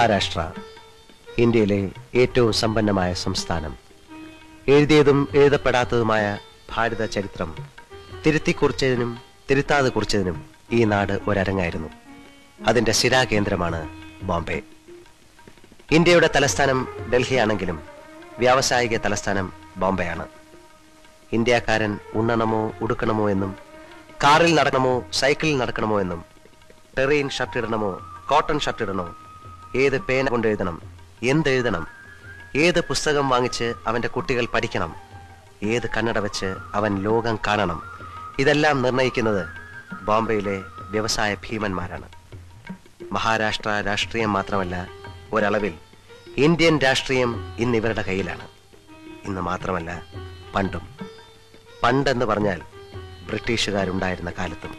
മഹാരാഷ്ട്ര ഇന്ത്യയിലെ ഏറ്റവും സമ്പന്നമായ സംസ്ഥാനം എഴുതിയതും എഴുതപ്പെടാത്തതുമായ ഭാരത ചരിത്രം തിരുത്തിക്കുറിച്ചതിനും തിരുത്താതെ കുറിച്ചതിനും ഈ നാട് ഒരരങ്ങായിരുന്നു അതിന്റെ സ്ഥിരാകേന്ദ്രമാണ് ബോംബെ ഇന്ത്യയുടെ തലസ്ഥാനം ഡൽഹിയാണെങ്കിലും വ്യാവസായിക തലസ്ഥാനം ബോംബെയാണ് ഇന്ത്യക്കാരൻ ഉണ്ണണമോ ഉടുക്കണമോ എന്നും കാറിൽ നടക്കണമോ സൈക്കിളിൽ നടക്കണമോ എന്നും ടെറീൻ ഷർട്ട് ഇടണമോ കോട്ടൺ ഷർട്ട് ഇടണോ ഏത് പേന കൊണ്ട് എഴുതണം എന്തെഴുതണം ഏത് പുസ്തകം വാങ്ങിച്ച് അവന്റെ കുട്ടികൾ പഠിക്കണം ഏത് കണ്ണട വെച്ച് അവൻ ലോകം കാണണം ഇതെല്ലാം നിർണയിക്കുന്നത് ബോംബെയിലെ വ്യവസായ ഭീമന്മാരാണ് മഹാരാഷ്ട്ര രാഷ്ട്രീയം മാത്രമല്ല ഒരളവിൽ ഇന്ത്യൻ രാഷ്ട്രീയം ഇന്ന് ഇവരുടെ കയ്യിലാണ് ഇന്ന് മാത്രമല്ല പണ്ടും പണ്ടെന്ന് പറഞ്ഞാൽ ബ്രിട്ടീഷുകാരുണ്ടായിരുന്ന കാലത്തും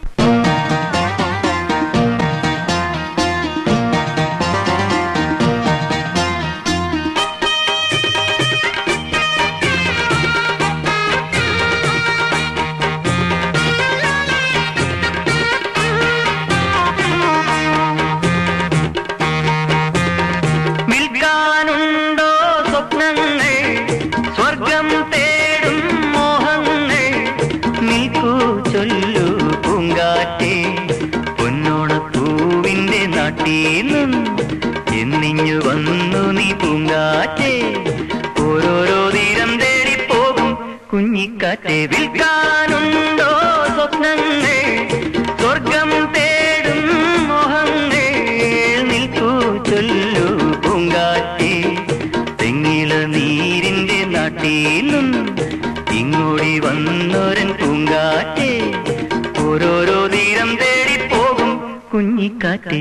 വിൽക്കാനുണ്ടോ സ്വപ്നങ്ങൾ സ്വർഗം തേടും മോഹങ്ങൾ നിൽക്കൂ ചൊല്ലു പൂങ്കാറ്റേ പൊന്നോണപ്പൂവിന്റെ നാട്ടീന്നും എന്നിഞ്ഞു വന്നു നീ പൂങ്കാറ്റേ ഓരോരോ തീരം തേടി പോകും കുഞ്ഞിക്കാറ്റെ വിൽക്കാനുണ്ടോ സ്വപ്നങ്ങൾ സ്വർഗം തേടും മോഹങ്ങൾ നിൽക്കൂ ചൊല്ലു പൂങ്കാറ്റേ തെങ്ങില നീരിന്റെ നാട്ടീന്നും ഇങ്ങോടി വന്നൊരൻ പൂങ്കാറ്റേ ഓരോരോ തീരം തേടി പോകും കുഞ്ഞിക്കാറ്റേ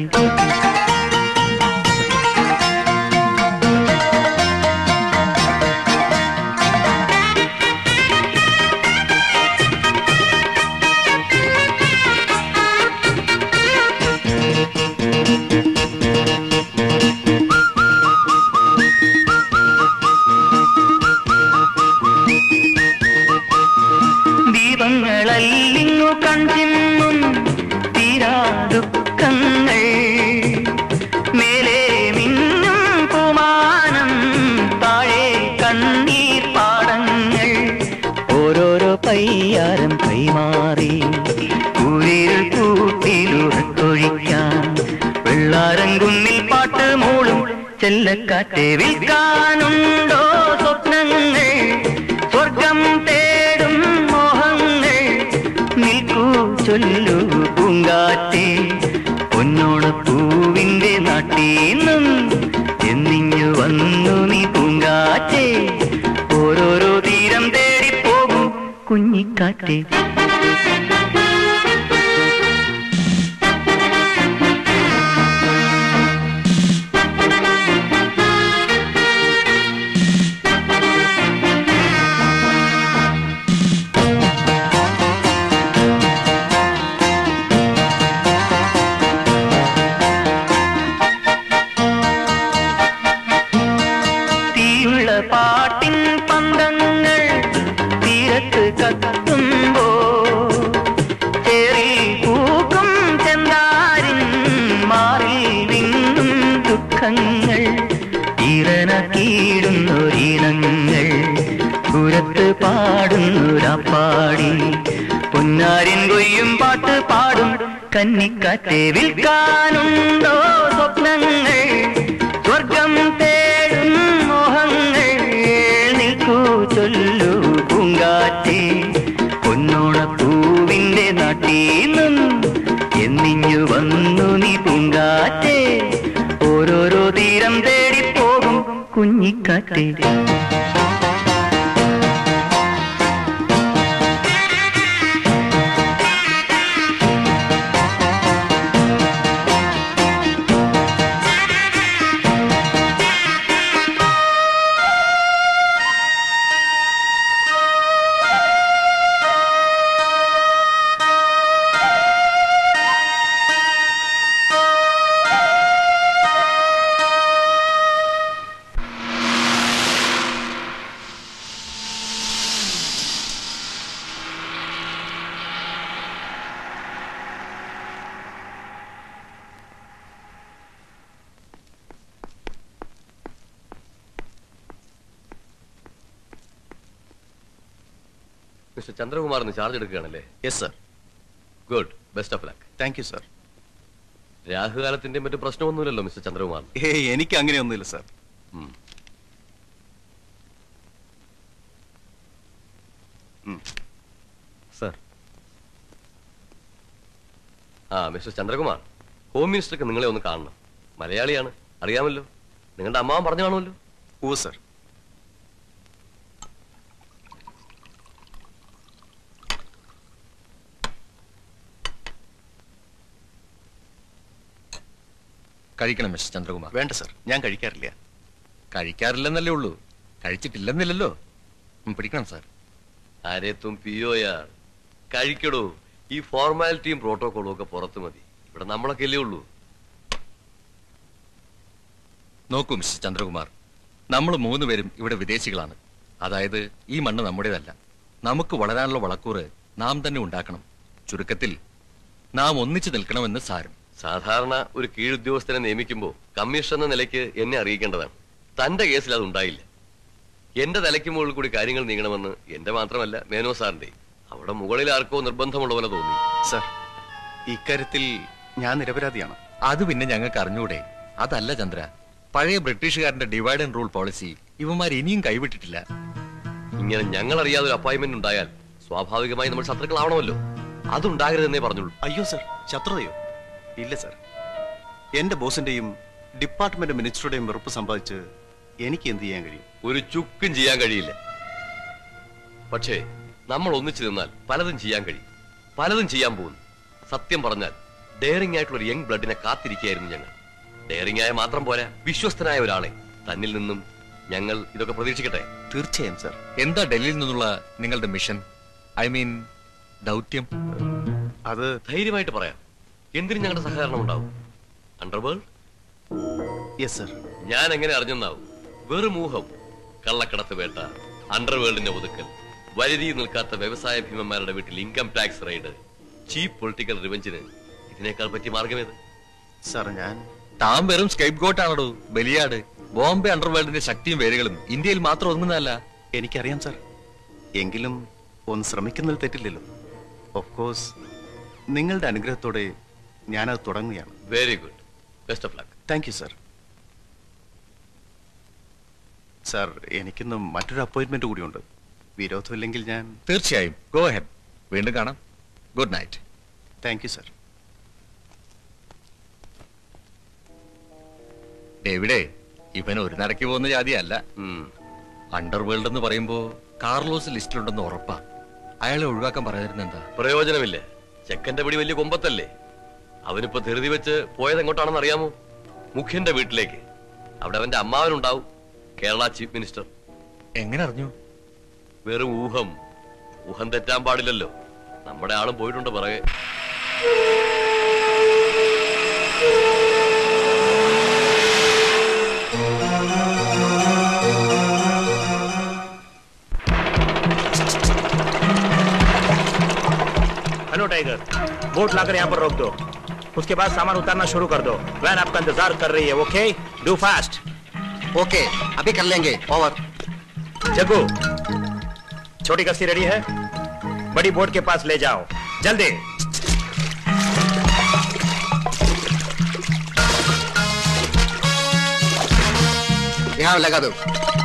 ദീപങ്ങളല്ലിങ്ങു കൺചിമ്മും തീരാ ദുഃഖങ്ങൾ മേലെ മിന്നും കുമാനം താഴെ കണ്ണീർ പാടങ്ങൾ ഓരോരോ പയ്യാരം കൈമാറി കുരിരുൾ കൂട്ടിലുറക്കൊഴിക്കാൻ വെള്ളാരംകുന്നിൽ പാട്ട് മൂളും ചെല്ലക്കാറ്റെ വിൽക്കാനുണ്ടോ സ്വപ്നങ്ങൾ സ്വർഗം തേടും മോഹങ്ങൾ നിൽക്കൂ ചൊല്ലു പൂങ്കാറ്റേ പൊന്നോണപ്പൂവിന്റെ നാട്ടീന്നും എന്നിങ്ങു വന്നു നീ പൂങ്കാറ്റേ ഓരോരോ തീരം തേടി പോകും കുഞ്ഞിക്കാറ്റേ തീയുള്ള പാട്ടിൻ പന്തങ്ങൾ തീരത്ത് കത്തുമ്പോ ചേറിൽ പൂക്കും ചെന്താരിൻ മാറിൽ വിങ്ങും ദുഃഖങ്ങൾ ഈറനക്കീടുന്നൊരീണങ്ങൾ പുരത്ത് പാടുന്നൊരാപ്പാടി പൊന്നാരിൻ കൊയ്യും പാട്ട് പാടും കന്നിക്കാറ്റെ വിൽക്കാനുണ്ടോ സ്വപ്നങ്ങൾ സ്വർഗം തേടും മോഹങ്ങൾ നിൽക്കൂ ചൊല്ലു പൂങ്കാറ്റേ പൊന്നോണപ്പൂവിന്റെ നാട്ടീന്നും എന്നിഞ്ഞു വന്നു നീ പൂങ്കാറ്റേ ഓരോരോ തീരം തേടി പോകും കുഞ്ഞിക്കാറ്റേ മിസ്റ്റർ ചന്ദ്രകുമാറിന് ചാർജ് എടുക്കുകയാണല്ലേ yes sir good best of luck thank you sir രാഹുകാലത്തിന്റെ മറ്റു പ്രശ്നമൊന്നുമില്ലല്ലോ മിസ്റ്റർ ചന്ദ്രകുമാർ ഏയ് എനിക്ക് അങ്ങനെയൊന്നുമില്ല സർ ഉം. ഉം. സർ ആ മിസ്റ്റർ ചന്ദ്രകുമാർ ഹോം മിനിസ്റ്റർക്ക് നിങ്ങളെ ഒന്ന് കാണണം മലയാളിയാണ് അറിയാമല്ലോ നിങ്ങളുടെ അമ്മാവൻ പറഞ്ഞു കാണുമല്ലോ ഓ സർ കഴിക്കണം മിസ്റ്റർ ചന്ദ്രകുമാർ വേണ്ട സർ ഞാൻ കഴിക്കാറില്ല കഴിക്കാറില്ലെന്നല്ലേ ഉള്ളൂ കഴിച്ചിട്ടില്ലെന്നില്ലല്ലോ ഉം, പിടിക്കണം സാർ ആരെ തും പിയോയാർ കഴിക്കടോ ഈ ഫോർമാലിറ്റിയും പ്രോട്ടോകോളും ഒക്കെ പുറത്തു മതി ഇവിടെ നമ്മളൊക്കെ അല്ലേ ഉള്ളൂ നോക്കൂ മിസ്റ്റർ ചന്ദ്രകുമാർ നമ്മൾ മൂന്നുപേരും ഇവിടെ വിദേശികളാണ് അതായത് ഈ മണ്ണ് നമ്മുടേതല്ല നമുക്ക് വളരാനുള്ള വളക്കൂറ് നാം തന്നെ ഉണ്ടാക്കണം ചുരുക്കത്തിൽ നാം ഒന്നിച്ചു നിൽക്കണമെന്ന് സാരം സാധാരണ ഒരു കീഴുദ്യോഗസ്ഥനെ നിയമിക്കുമ്പോൾ കമ്മീഷൻ എന്ന നിലയ്ക്ക് എന്നെ അറിയിക്കേണ്ടതാണ് തന്റെ കേസിൽ അത് ഉണ്ടായില്ല എന്റെ തലയ്ക്ക് മുകളിൽ കൂടി കാര്യങ്ങൾ നീങ്ങണമെന്ന് എന്റെ മാത്രമല്ല മേനോ സാറിന്റെ അവിടെ മുകളിൽ ആർക്കോ നിർബന്ധമുള്ള പോലെ തോന്നി സർ ഇക്കാര്യത്തിൽ ഞാൻ നിരപരാധിയാണ് അത് പിന്നെ ഞങ്ങൾക്ക് അറിഞ്ഞൂടെ അതല്ല ചന്ദ്ര പഴയ ബ്രിട്ടീഷുകാരന്റെ ഡിവൈഡ് ആൻഡ് റൂൾ പോളിസി ഇവന്മാർ ഇനിയും കൈവിട്ടിട്ടില്ല ഇങ്ങനെ ഞങ്ങൾ അറിയാതെ ഒരു അപ്പോയിന്റ്മെന്റ് ഉണ്ടായാൽ സ്വാഭാവികമായി നമ്മൾ ശത്രുക്കളാവണമല്ലോ അതുണ്ടാകരുതെന്നേ പറഞ്ഞുള്ളൂ അയ്യോ സർ ശത്രുതയോ ഇല്ല സർ എന്റെ ബോസിന്റെയും ഡിപ്പാർട്ട്മെന്റ് മിനിസ്റ്ററുടെയും വെറുപ്പ് സമ്പാദിച്ച് എനിക്ക് എന്ത് ചെയ്യാൻ കഴിയും ഒരു ചുക്കും ചെയ്യാൻ കഴിയില്ല പക്ഷേ നമ്മൾ ഒന്നിച്ചു നിന്നാൽ പലതും ചെയ്യാൻ കഴിയും പലതും ചെയ്യാൻ പോകുന്നു സത്യം പറഞ്ഞാൽ ഡെയറിംഗ് ആയിട്ടുള്ള ഒരു യങ് ബ്ലഡിനെ കാത്തിരിക്കുകയായിരുന്നു ഞങ്ങൾ ഡെയറിംഗ് ആയ മാത്രം പോരാ വിശ്വസ്തനായ ഒരാളെ തന്നിൽ നിന്നും ഞങ്ങൾ ഇതൊക്കെ പ്രതീക്ഷിക്കട്ടെ തീർച്ചയായും സർ എന്താ ഡൽഹിയിൽ നിന്നുള്ള നിങ്ങളുടെ മിഷൻ ഐ മീൻ ദൗത്യം അത് ധൈര്യമായിട്ട് പറയാം എന്തിനും ഞങ്ങളുടെ സഹകരണം ഉണ്ടാവും അണ്ടർവേൾഡ് യെസ് സർ ഞാൻ എങ്ങനെ അറിഞ്ഞെന്നാവും വെറും ഊഹം കള്ളക്കടത്ത് വേട്ട അണ്ടർവേൾഡിന്റെ ഒതുക്കൽ വരുതി നിൽക്കാത്ത വ്യവസായ ഭീമന്മാരുടെ വീട്ടിൽ income tax raid cheap political റിവഞ്ചിന് ഇതിനേക്കാൾ പറ്റിയ മാർഗമേത് സർ ഞാൻ താൻ വെറും സ്കൈപ്പ് ഗോട്ടാണോ ബലിയാട് ബോംബെ അണ്ടർവേൾഡിന്റെ ശക്തിയും വേരുകളും ഇന്ത്യയിൽ മാത്രം ഒതുങ്ങുന്നതല്ല എനിക്കറിയാം സർ എങ്കിലും ഒന്ന് ശ്രമിക്കുന്നതിൽ തെറ്റില്ലല്ലോ ഓഫ് കോഴ്സ് നിങ്ങളുടെ അനുഗ്രഹത്തോടെ ഞാനത് തുടങ്ങുകയാണ് very good best of luck thank you sir sir എനിക്കിന്ന് മറ്റൊരു അപ്പോയിന്റ്മെന്റ് കൂടിയുണ്ട് വിരോധമില്ലെങ്കിൽ ഞാൻ തീർച്ചയായും ഗോ ഹെഡ് വീണ്ടും കാണാം good night thank you sir ഡേവിഡേ ഇവൻ ഒരു നടക്ക് പോകുന്ന ജാതിയല്ല അണ്ടർവേൾഡ് എന്ന് പറയുമ്പോ കാർലോസ് ലിസ്റ്റിലുണ്ടെന്ന് ഉറപ്പാ അയാളെ ഒഴിവാക്കാൻ പറയാതിരുന്ന എന്താ പ്രയോജനമില്ല ചെക്കന്റെ പിടി വലിയ കൊമ്പത്തല്ലേ അവനിപ്പോ ധൃതി വെച്ച് പോയത് എങ്ങോട്ടാണെന്ന് അറിയാമോ മുഖ്യന്റെ വീട്ടിലേക്ക് അവിടെ അവന്റെ അമ്മാവനുണ്ടാവും കേരള ചീഫ് മിനിസ്റ്റർ എങ്ങനെ അറിഞ്ഞു വെറും ഊഹം ഊഹം തെറ്റാൻ പാടില്ലല്ലോ നമ്മുടെ ആളും പോയിട്ടുണ്ട് പിറകെ हेलो टाइगर बोट लाकर यहाँ पर रोक दो उसके बाद सामान उतारना शुरू कर दो वैन आपका इंतजार कर रही है ओके डू फास्ट ഓക്കെ അഭി കർ ലേങ്കെ ഓവർ जग्गू छोटी कस्सी रेडी है बड़ी बोट के पास ले जाओ जल्दी यहाँ लगा दो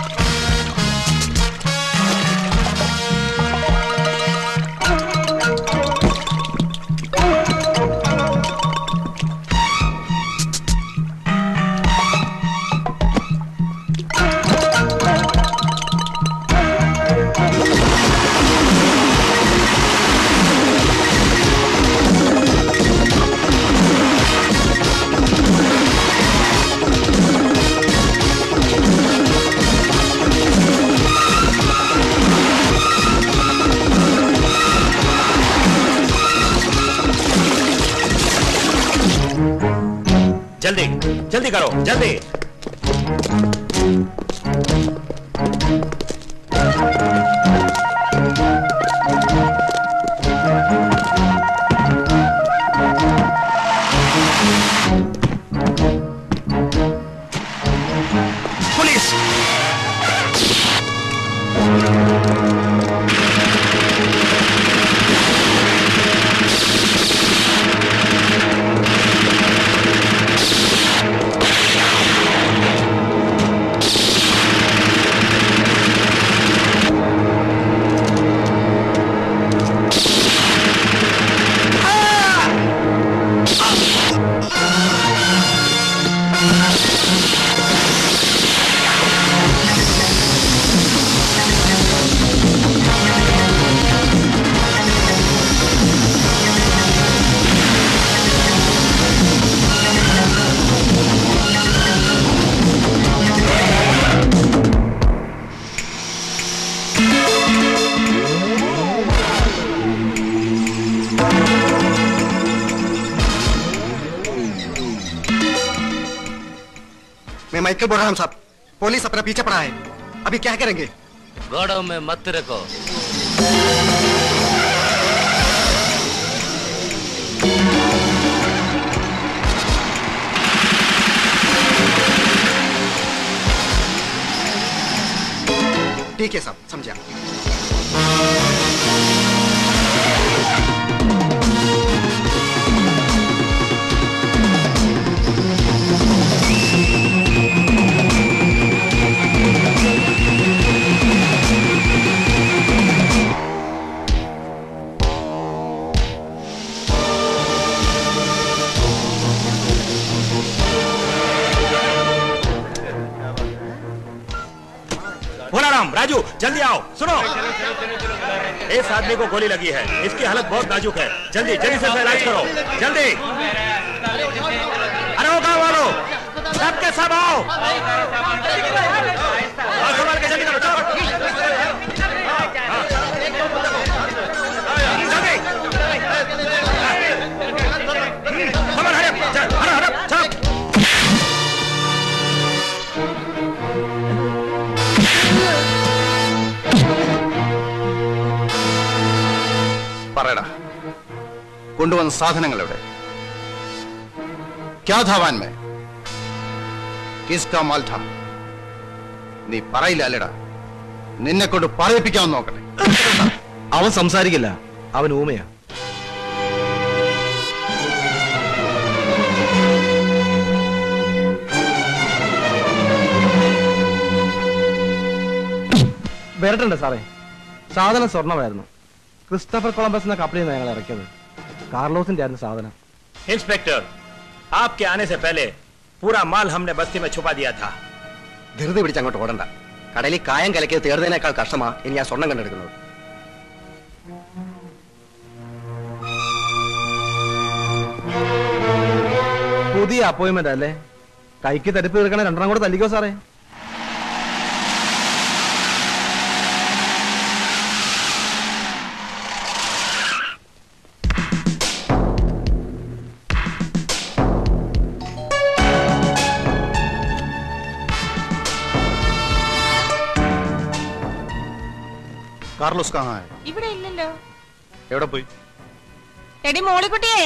जल्दी जल्दी करो जल्दी पुलिस माइकल बोल रहा हूँ साहब पुलिस अपना पीछे पड़ा है अभी क्या करेंगे गौड़ों में मत रखो ठीक है साहब समझा भोलाराम राजू जल्दी आओ सुनो इस आदमी को गोली लगी है इसकी हालत बहुत नाजुक है जल्दी जल्दी से इसका इलाज करो जल्दी अरे वो गाँव वालों सबके सब आओ आओ, संभाल के जल्दी करो चलो हाँ। जल्दी हम्म, संभाल, हरे, चल, हरे, हरे, चल। പറയടാ കൊണ്ടുവന്ന സാധനങ്ങൾ എവിടെ ക്യാ ധാ വാൻ മേ കിസ്കാ മാൽ ഥാ നീ പറയില്ല അല്ലടാ നിന്നെ കൊണ്ട് പറയിപ്പിക്കാൻ നോക്കട്ടെ അവൻ സംസാരിക്കില്ല അവൻ ഊമയാ വരട്ടുണ്ട് സാറേ സാധനം സ്വർണ്ണമായിരുന്നു ക്രിസ്റ്റഫർ കൊളംബസ് എന്ന കപ്പലിൽ നിന്ന് ഞങ്ങൾ ഇറക്കിയത് കാർലോസിന്റെ ആയിരുന്നു സാധനം इंस्पेक्टर आपके आने से पहले पूरा माल हमने बस्ती में छुपा दिया था ധൃതി പിടിച്ച് അങ്ങോട്ട് ഓടണ്ട കടലിൽ കായം കലക്കിയത് തേടുന്നതിനേക്കാൾ കഷ്ടമാ ഇനി ആ സ്വർണം കണ്ടെടുക്കുന്നത് പുതിയ അപ്പോയിന്റ്മെന്റ് അല്ലേ കൈക്ക് തരിപ്പ് തീർക്കണേ രണ്ടെണ്ണം കൂടെ തല്ലിക്കോ സാറേ കാർലോസ് കഹാ ഹൈ? ഇവിടെ ഇല്ലല്ലോ എവിടെ പോയി എടി മോളിക്കുട്ടിയേ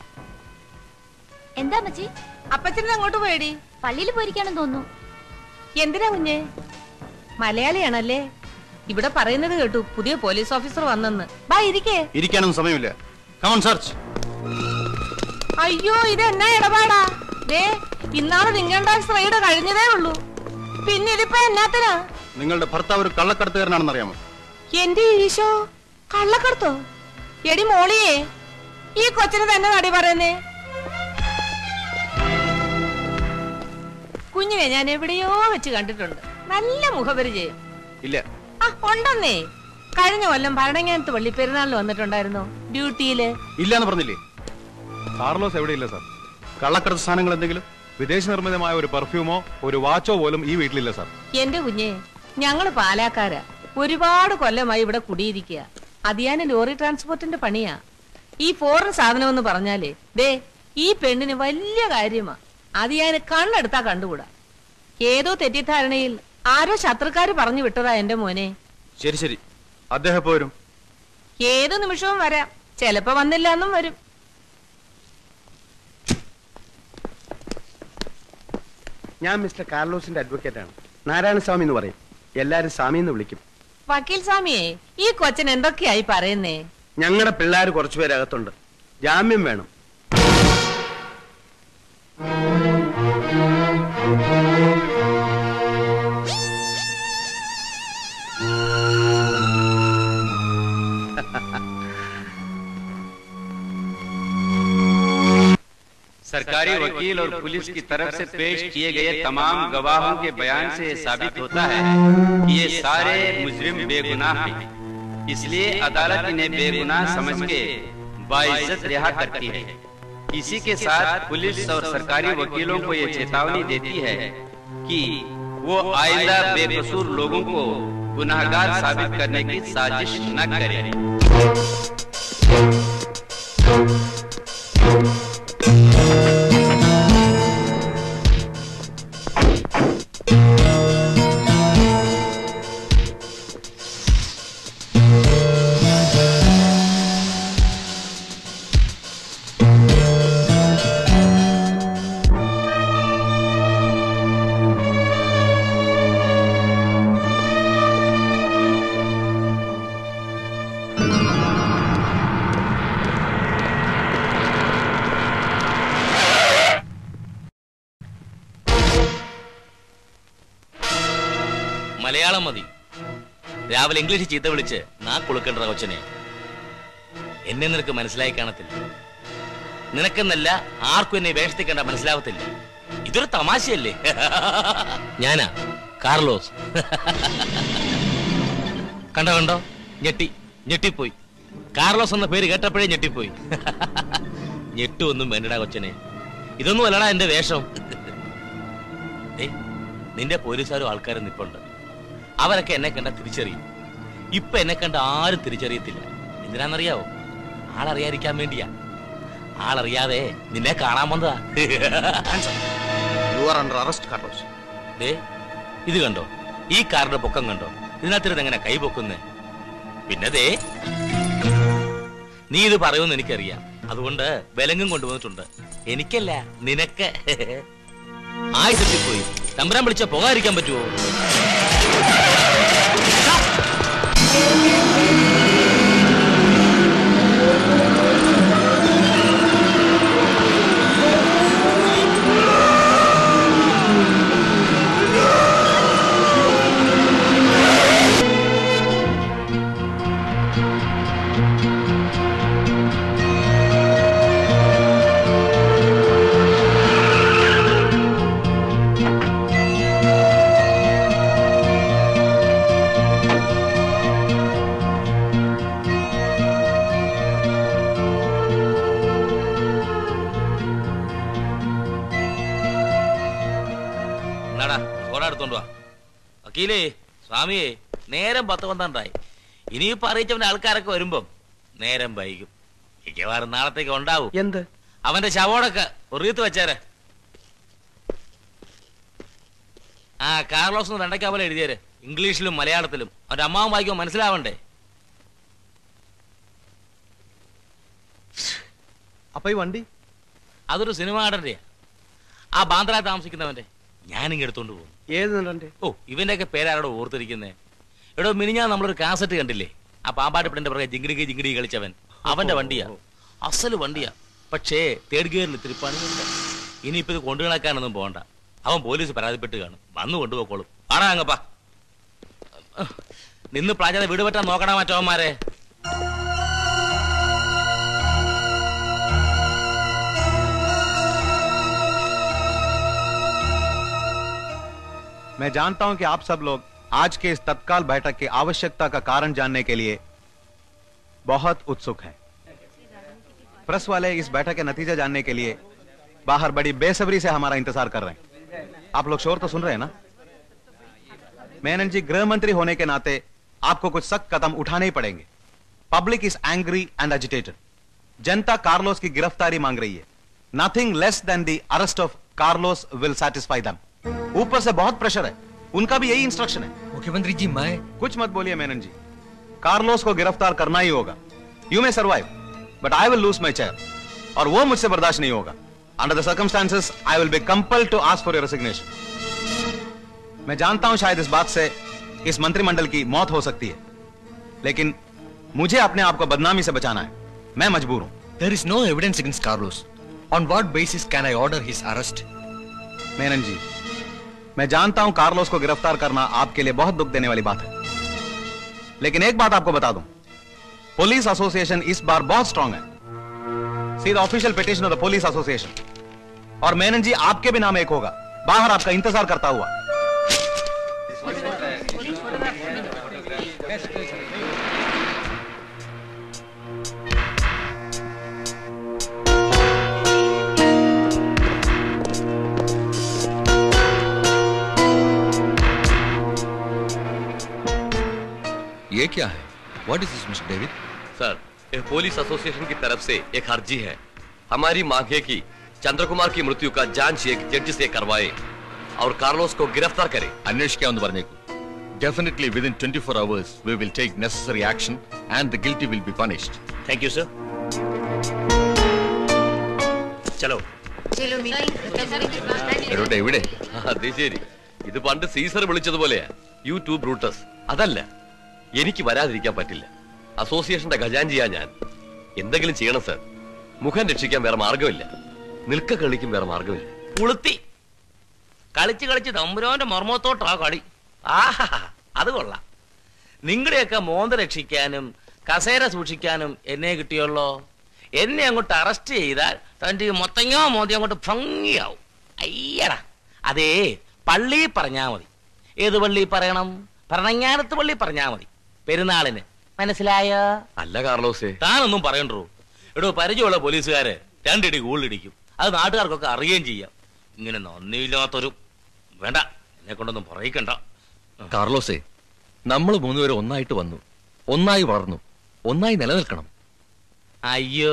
എന്താ മച്ചി അപ്പച്ചനെ അങ്ങോട്ട് പോയടി പള്ളിയിൽ പോയിരിക്കാണെന്ന് തോന്നുന്നു എന്തിനാ കുഞ്ഞ് മലയാളിയാണല്ലേ ഇവിടെ പറയുന്നത് കേട്ടു പുതിയ പോലീസ് ഓഫീസർ വന്നെന്ന് ബാ ഇരിക്കേ ഇരിക്കാനൊന്നും സമയമില്ല കമൺ സെർച്ച് അയ്യോ ഇത് എന്നാ ഇടപാടാ ദേ ഇന്നാള് ഇൻകം ടാക്സ് റെയ്ഡ് കഴിഞ്ഞതേ ഉള്ളൂ പിന്നെ ഇതിപ്പോ എന്നാത്തിനാ നിങ്ങളുടെ ഭർത്താവ് ഒരു കള്ളക്കടത്തുകാരനാണെന്ന് അറിയാമോ എന്റെ ഈശോ കള്ളക്കടത്തോ എടി മോളിയേ ഈ കൊച്ചിന് തന്നെ നടി പറയുന്നേ കുഞ്ഞിനെ ഞാൻ എവിടെയോ വെച്ച് കണ്ടിട്ടുണ്ട് നല്ല മുഖപരിചയം ഇല്ല ആ ഉണ്ടെന്നേ കഴിഞ്ഞ കൊല്ലം ഭരണങ്ങാനത്ത് പള്ളിപ്പെരുന്നാളിന് വന്നിട്ടുണ്ടായിരുന്നോ ഡ്യൂട്ടിയില് ഇല്ല എന്ന് പറഞ്ഞില്ലേ കാർലോസ് എവിടെയില്ല സാർ കള്ളക്കടത്ത് സാധനങ്ങൾ എന്തെങ്കിലും വിദേശ നിർമ്മിതമായ ഒരു പെർഫ്യൂമോ ഒരു വാച്ചോ പോലും ഈ വീട്ടിലില്ല സാർ എന്റെ കുഞ്ഞെ ഞങ്ങള് പാലാക്കാരാ ഒരുപാട് കൊല്ലമായി ഇവിടെ കുടിയിരിക്കുക അതിയാന് ലോറി ട്രാൻസ്പോർട്ടിന്റെ പണിയാ ഈ ഫോറിൻ സാധനം എന്ന് പറഞ്ഞാലേ ദേ ഈ പെണ്ണിന് വലിയ കാര്യമാ അതിയാന് കണ്ണെടുത്താ കണ്ടുകൂടാ ഏതോ തെറ്റിദ്ധാരണയിൽ ആരോ ശത്രുക്കാര് പറഞ്ഞു വിട്ടതാ എന്റെ മോനെ ശരി ശരി അദ്ദേഹം എപ്പോ വരും ഏത് നിമിഷവും വരാം ചെലപ്പോ വന്നില്ല എന്നും വരും ഞാൻ മിസ്റ്റർ കാർലോസിന്റെ അഡ്വക്കേറ്റ് ആണ് നാരായണസ്വാമി എന്ന് പറയും എല്ലാരും സ്വാമി എന്ന് വിളിക്കും വക്കീൽ സ്വാമിയെ ഈ കൊച്ചൻ എന്തൊക്കെയായി പറയുന്നേ ഞങ്ങളുടെ പിള്ളേർ കുറച്ചുപേര് അകത്തുണ്ട് ജാമ്യം വേണം सरकारी वकील और पुलिस की तरफ से पेश किए गए तमाम गवाहों के बयान से यह साबित होता है कि ये सारे मुजरिम बेगुनाह हैं इसलिए अदालत इन्हें बेगुनाह समझ के बाइज्जत रिहा करती है इसी के साथ पुलिस और सरकारी वकीलों को ये चेतावनी देती है कि वो आइंदा बेकसूर लोगों को गुनाहगार साबित करने की साजिश न करें മലയാളം മതി രാവിലെ ഇംഗ്ലീഷ് ചീത്ത വിളിച്ച് നാ കുളുക്കണ്ട കൊച്ചനെ എന്നെ നിനക്ക് മനസ്സിലായി കാണത്തില്ല നിനക്കെന്നല്ല ആർക്കും എന്നെ വേഷത്തിൽ കണ്ട മനസ്സിലാവത്തില്ല ഇതൊരു തമാശയല്ലേ ഞാനാ കാർലോസ് കണ്ടോ കണ്ടോ ഞെട്ടി ഞെട്ടിപ്പോയി കാർലോസ് എന്ന പേര് കേട്ടപ്പോഴേ ഞെട്ടിപ്പോയി ഞെട്ടുമൊന്നും വേണ്ടടാ കൊച്ചനെ ഇതൊന്നും അല്ലടാ എന്റെ വേഷം ഏയ് നിന്റെ പോലീസുകാരും ആൾക്കാരും നിപ്പുണ്ട് അവരൊക്കെ എന്നെ കണ്ട തിരിച്ചറിയും ഇപ്പൊ എന്നെ കണ്ട ആരും തിരിച്ചറിയത്തില്ല എന്തിനാന്നറിയാവോ ആളറിയാതിരിക്കാൻ വേണ്ടിയാ ആളറിയാതെ നിന്നെ കാണാൻ വന്നതാ you are under arrest Carlos ദേ ഇത് കണ്ടോ ഈ കാറിന്റെ പൊക്കം കണ്ടോ ഇതിനകത്തിരുന്ന് എങ്ങനെ കൈ പൊക്കുന്നേ പിന്നെ ദേ നീ ഇത് പറയുമെന്ന് എനിക്കറിയാം അതുകൊണ്ട് വിലങ്ങും കൊണ്ടുവന്നിട്ടുണ്ട് എനിക്കല്ല നിനക്ക് ആയുസത്തിൽ പോയി തമ്പുരാൻ വിളിച്ച പോകാതിരിക്കാൻ പറ്റുമോ എന്നാടാ സോഡ എടുത്തോണ്ട് വാ വക്കീലേ സ്വാമിയെ നേരം പത്ത് പന്ത്രണ്ടായി ഇനിയിപ്പോ അറിയിച്ചവന്റെ ആൾക്കാരൊക്കെ വരുമ്പം നേരം വൈകും മിക്കവാറും നാളത്തേക്ക് ഉണ്ടാവും എന്ത് അവന്റെ ശവോടൊക്കെ ഒറിയത്ത് വെച്ചേരെ ആ കാർലോസ് എന്ന് വെണ്ടയ്ക്കാ എഴുതിയേര് ഇംഗ്ലീഷിലും മലയാളത്തിലും അവന്റെ അമ്മാവും വായിക്കുമ്പോൾ മനസ്സിലാവണ്ടേ അപ്പൊ ഈ വണ്ടി അതൊരു സിനിമ നടന്റെ ആ ബാന്ദ്ര താമസിക്കുന്നവന്റെ ഞാനിങ്ങ് എടുത്തോണ്ട് പോകും ഏത് നടന്റെ ഓ ഇവന്റെയൊക്കെ പേരാരോടോ ഓർത്തിരിക്കുന്നേ എടോ മിനിഞ്ഞാ നമ്മളൊരു കാസറ്റ് കണ്ടില്ലേ ആ പാമ്പാട്ട് പെണ്ണിന്റെ പുറകെ ജിങ്കിടിക്ക് ജിങ്കിടി കളിച്ചവൻ അവന്റെ വണ്ടിയാ അസല് വണ്ടിയാ പക്ഷേ തേർഡ് ഗിയറിൽ ഇത്തിരി പണിയുണ്ട് ഇനിയിപ്പോ ഇത് കൊണ്ടു കിടക്കാനൊന്നും പോകണ്ട അവൻ പോലീസ് പരാതിപ്പെട്ട് കാണും വന്നു കൊണ്ടുപോക്കോളും ആടാ അങ്ങപ്പാ നിന്ന് പ്ലാജാതെ വീട് പറ്റാൻ നോക്കണ മറ്റവന്മാരെ मैं जानता हूं कि आप सब लोग आज के इस तत्काल बैठक की आवश्यकता का कारण जानने के लिए बहुत उत्सुक हैं प्रेस वाले इस बैठक के नतीजे जानने के लिए बाहर बड़ी बेसब्री से हमारा इंतजार कर रहे हैं आप लोग शोर तो सुन रहे हैं ना मेनन जी गृह मंत्री होने के नाते आपको कुछ सख्त कदम उठाने ही पड़ेंगे public is angry and agitated जनता कार्लोस की गिरफ्तारी मांग रही है nothing less than the arrest of Carlos will satisfy दम ऊपर से बहुत प्रेशर है उनका भी यही इंस्ट्रक्शन है मुख्यमंत्री जी मैं कुछ मत बोलिए मेनन जी कार्लोस को गिरफ्तार करना ही होगा you may survive but I will lose my chair और वो मुझसे बर्दाश्त नहीं होगा under the circumstances I will be compel to ask for your resignation मैं जानता हूं शायद इस बात से इस मंत्रिमंडल की मौत हो सकती है लेकिन मुझे अपने आप को बदनामी से बचाना है मैं मजबूर हूं There is no evidence against Carlos. On what basis can I order his arrest? Menon जी मैं जानता हूं कार्लोस को गिरफ्तार करना आपके लिए बहुत दुख देने वाली बात है लेकिन एक बात आपको बता दूं पुलिस एसोसिएशन इस बार बहुत स्ट्रांग है see the official petition of the police association और मेनन जी आपके भी नाम एक होगा बाहर आपका इंतजार करता हुआ ये क्या है what is this mister David sir ये पुलिस एसोसिएशन की तरफ से एक अर्जी है हमारी मांग है कि चंद्र कुमार की मृत्यु का जांच एक जज से करवाए और कार्लोस को गिरफ्तार करे അന്വേഷിക്കാമെന്ന് പറഞ്ഞേക്കൂ definitely within twenty four hours we will take necessary action and the guilty will be punished thank you sir ചലോ എടോ ഡേവിഡേ അത് ശരി ഇത് പണ്ട് സീസർ വിളിച്ചതുപോലെയാ യു ടു ബ്രൂട്ടസ് അതല്ല എനിക്ക് വരാതിരിക്കാൻ പറ്റില്ല അസോസിയേഷന്റെ ഖജാൻജിയാ ഞാൻ എന്തെങ്കിലും ചെയ്യണം സർ മുഖം രക്ഷിക്കാൻ വേറെ മാർഗമില്ല നിൽക്ക കളിക്കും വേറെ മാർഗമില്ല പുളുത്തി കളിച്ച് കളിച്ച് തമ്പുരാന്റെ മർമ്മത്തോട്ടാ കളി ആഹാ അത് കൊള്ളാം നിങ്ങളുടെയൊക്കെ മോന്ത രക്ഷിക്കാനും കസേര സൂക്ഷിക്കാനും എന്നെ കിട്ടിയുള്ളോ എന്നെ അങ്ങോട്ട് അറസ്റ്റ് ചെയ്താൽ തന്റെ ഈ മൊത്തങ്ങോ മോന്തി അങ്ങോട്ട് ഭംഗിയാവും അയ്യടാ അതേ പള്ളി പറഞ്ഞാ മതി ഏത് പള്ളി പറയണം ഭരണങ്ങാനത്ത് പള്ളി പറഞ്ഞാ മതി പെരുന്നാളിന് മനസ്സിലായോ അല്ല കാർലോസേ താനൊന്നും പറയണ്ടോ എടോ പരിചയമുള്ള പോലീസുകാര് രണ്ടിടി കൂടുതലിടിക്കും അത് നാട്ടുകാർക്കൊക്കെ അറിയുകയും ചെയ്യാം ഇങ്ങനെ നന്ദിയില്ലാത്തൊരു വേണ്ട എന്നെ കൊണ്ടൊന്നും പറയിക്കണ്ട കാർലോസേ നമ്മൾ മൂന്നുപേരും ഒന്നായിട്ട് വന്നു ഒന്നായി വളർന്നു ഒന്നായി നിലനിൽക്കണം അയ്യോ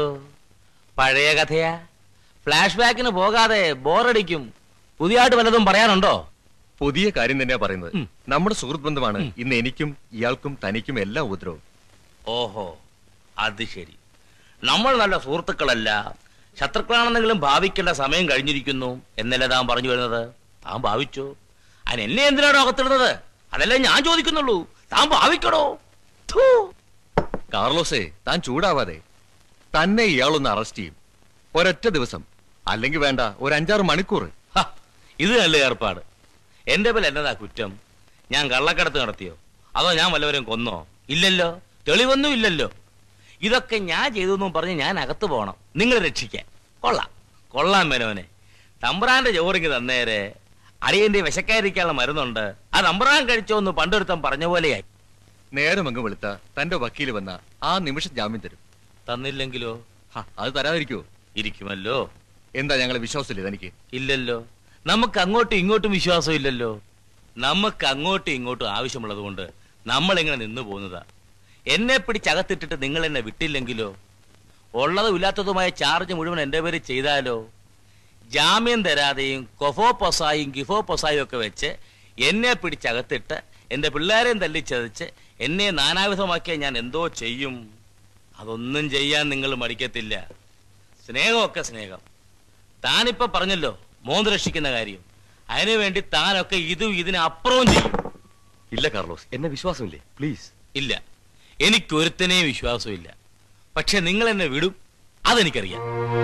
പഴയ കഥയാ ഫ്ലാഷ് ബാക്കിന് പോകാതെ ബോറടിക്കും പുതിയതായിട്ട് വല്ലതും പറയാനുണ്ടോ പുതിയ കാര്യം തന്നെയാ പറയുന്നത് നമ്മുടെ സുഹൃത്ത് ബന്ധമാണ് ഇന്ന് എനിക്കും ഇയാൾക്കും തനിക്കും എല്ലാം ഉപദ്രവം ഓഹോ അത് ശരി നമ്മൾ നല്ല സുഹൃത്തുക്കളല്ല ശത്രുക്കളാണെന്നെങ്കിലും ഭാവിക്കേണ്ട സമയം കഴിഞ്ഞിരിക്കുന്നു എന്നല്ലേ താൻ പറഞ്ഞു വരുന്നത് താൻ ഭാവിച്ചു അതിന് എന്നെ എന്തിനാണോ അകത്തിടുന്നത് അതല്ലേ ഞാൻ ചോദിക്കുന്നുള്ളൂ താൻ ഭാവിക്കടോ ഥൂ. കാർലോസേ താൻ ചൂടാവാതെ തന്നെ ഇയാളൊന്ന് അറസ്റ്റ് ചെയ്യും ഒരൊറ്റ ദിവസം അല്ലെങ്കിൽ വേണ്ട ഒരു അഞ്ചാറ് മണിക്കൂർ ഹ, ഇത് നല്ല ഏർപ്പാട് എന്റെ പേരിൽ എന്നതാ കുറ്റം ഞാൻ കള്ളക്കടത്ത് നടത്തിയോ അതോ ഞാൻ വല്ലവരും കൊന്നോ ഇല്ലല്ലോ തെളിവൊന്നും ഇല്ലല്ലോ ഇതൊക്കെ ഞാൻ ചെയ്തു എന്നും പറഞ്ഞ് ഞാൻ അകത്ത് പോകണം നിങ്ങൾ രക്ഷിക്കാൻ കൊള്ളാം കൊള്ളാം മേനോനെ തമ്പ്രാന്റെ ചോറിങ് തന്നേരെ അടിയന്റെ വിശക്കാതിരിക്കാനുള്ള മരുന്നുണ്ട് ആ തമ്പ്രാൻ കഴിച്ചോ എന്ന് പണ്ടൊരുത്തം പറഞ്ഞ പോലെയായി നേരമങ്ങ് വെളുത്ത തന്റെ വക്കീല് വന്ന ആ നിമിഷം ജാമ്യം തരും തന്നില്ലെങ്കിലോ ഹ, അത് തരാതിരിക്കുവോ ഇരിക്കുമല്ലോ എന്താ ഞങ്ങളെ വിശ്വാസമില്ലേ തനിക്ക് ഇല്ലല്ലോ നമുക്ക് അങ്ങോട്ടും ഇങ്ങോട്ടും വിശ്വാസം ഇല്ലല്ലോ നമുക്ക് അങ്ങോട്ടും ഇങ്ങോട്ടും ആവശ്യമുള്ളത് കൊണ്ട് നമ്മൾ എങ്ങനെ നിന്നു പോകുന്നതാ എന്നെ പിടിച്ചകത്തിട്ടിട്ട് നിങ്ങൾ എന്നെ വിട്ടില്ലെങ്കിലോ ഉള്ളതും ഇല്ലാത്തതുമായ ചാർജ് മുഴുവൻ എന്റെ പേര് ചെയ്താലോ ജാമ്യം തരാതെയും കൊഫോ പൊസായും ഗിഫോ പൊസായും ഒക്കെ വെച്ച് എന്നെ പിടിച്ചകത്തിട്ട് എന്റെ പിള്ളേരെയും തല്ലിച്ചതച്ച് എന്നെ നാനാവിധമാക്കിയാൽ ഞാൻ എന്തോ ചെയ്യും അതൊന്നും ചെയ്യാൻ നിങ്ങൾ മടിക്കത്തില്ല സ്നേഹമൊക്കെ സ്നേഹം താനിപ്പോ പറഞ്ഞല്ലോ മോന്ത് രക്ഷിക്കുന്ന കാര്യം അതിനു വേണ്ടി താനൊക്കെ ഇതും ഇതിനപ്പുറവും ചെയ്യും ഇല്ല കാർലോസ് എന്നെ വിശ്വാസമില്ലേ പ്ലീസ് ഇല്ല എനിക്കൊരുത്തനെയും വിശ്വാസമില്ല പക്ഷെ നിങ്ങൾ എന്നെ വിടും അതെനിക്കറിയാം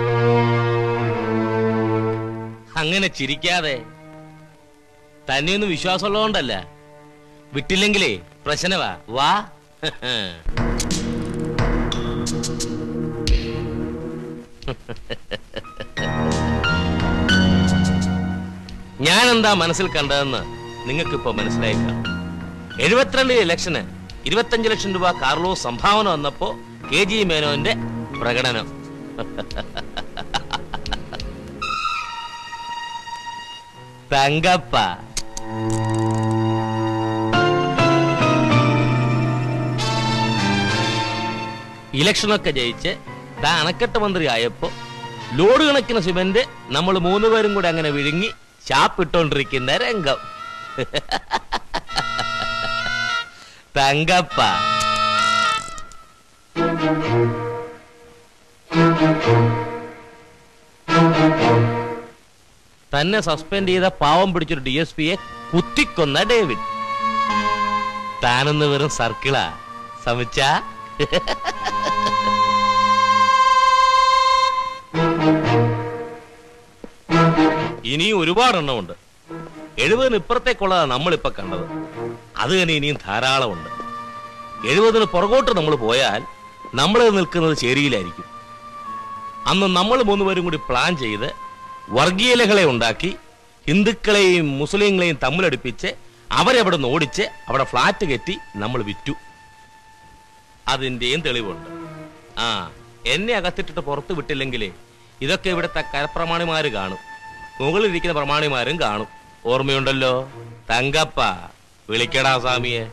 അങ്ങനെ ചിരിക്കാതെ തന്നെയൊന്നും വിശ്വാസമുള്ളതുകൊണ്ടല്ല വിട്ടില്ലെങ്കിലേ പ്രശ്നവാ വാ ഞാൻ എന്താ മനസ്സിൽ കണ്ടതെന്ന് നിങ്ങൾക്കിപ്പോ മനസ്സിലായിക്കാം എഴുപത്തിരണ്ടിലെ ഇലക്ഷന് ഇരുപത്തഞ്ച് ലക്ഷം രൂപ കാർലോസ് സംഭാവന വന്നപ്പോ കെ ജി മേനോന്റെ പ്രകടനം തങ്കപ്പ ഇലക്ഷനൊക്കെ ജയിച്ച് താൻ അണക്കെട്ട് മന്ത്രി ആയപ്പോ ലോഡ് കണക്കിന് സിമന്റ് നമ്മൾ മൂന്നുപേരും കൂടെ അങ്ങനെ വിഴുങ്ങി ചാപ്പിട്ടോണ്ടിരിക്കുന്ന രംഗം തങ്കപ്പ തന്നെ സസ്പെൻഡ് ചെയ്ത പാവം പിടിച്ചൊരു ഡി എസ് പിയെ കുത്തിക്കൊന്ന ഡേവിഡ് താനൊന്ന് വെറും സർക്കിളാ സമിച്ച ഇനിയും ഒരുപാടെണ്ണമുണ്ട് എഴുപതിന് ഇപ്പുറത്തേക്കുള്ളതാണ് നമ്മളിപ്പോ കണ്ടത് അത് തന്നെ ഇനിയും ധാരാളമുണ്ട് എഴുപതിന് പുറകോട്ട് നമ്മൾ പോയാൽ നമ്മൾ നിൽക്കുന്നത് ചേരിയിലായിരിക്കും അന്ന് നമ്മൾ മൂന്നുപേരും കൂടി പ്ലാൻ ചെയ്ത് വർഗീയലകളെ ഉണ്ടാക്കി ഹിന്ദുക്കളെയും മുസ്ലിങ്ങളെയും തമ്മിലടുപ്പിച്ച് അവരെ അവിടെ നിന്ന് ഓടിച്ച് അവിടെ ഫ്ലാറ്റ് കെട്ടി നമ്മൾ വിറ്റു അതിന്റെയും തെളിവുണ്ട് ആ എന്നെ അകത്തിട്ടിട്ട് പുറത്ത് വിട്ടില്ലെങ്കിലേ ഇതൊക്കെ ഇവിടുത്തെ കരപ്രമാണിമാര് കാണും മുകളിലിരിക്കുന്ന പ്രമാണിമാരും കാണും ഓർമ്മയുണ്ടല്ലോ തങ്കപ്പ വിളിക്കടാ സ്വാമിയെ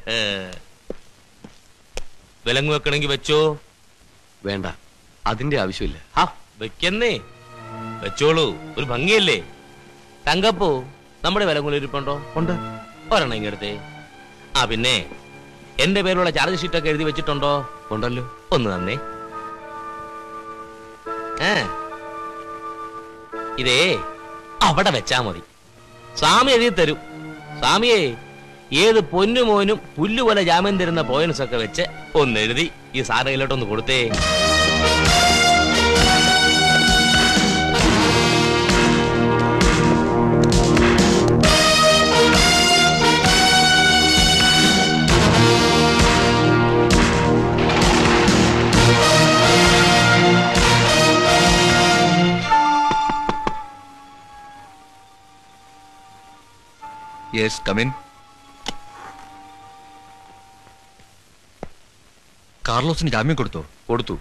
വിലങ്ങ് വെക്കണമെങ്കിൽ വെച്ചോ വേണ്ട അതിന്റെ ആവശ്യമില്ല ഹാ വെക്കുന്നേ വെച്ചോളൂ ഒരു ഭംഗിയല്ലേ തങ്കപ്പോ നമ്മുടെ വിലങ്ങുലിരിപ്പുണ്ടോ ഉണ്ട് ഒരെണ്ണം ഇങ്ങടുത്തേ ആ പിന്നെ എന്റെ പേരുള്ള ചാർജ് ഷീറ്റൊക്കെ എഴുതി വെച്ചിട്ടുണ്ടോ ഉണ്ടല്ലോ ഒന്ന് തന്നേ ഏ ഇതേ അവിടെ വെച്ചാ മതി സ്വാമി എഴുതി തരും സ്വാമിയെ ഏത് പൊന്നുമോനും പുല്ലുപോലെ ജാമ്യം തരുന്ന പോയിന്റ്സ് ഒക്കെ വെച്ച് ഒന്ന് എഴുതി ഈ സാധനയിലോട്ടൊന്ന് കൊടുത്തേ യെസ് കമിൻ കാർലോസിന് ജാമ്യം കൊടുത്തോ കൊടുത്തു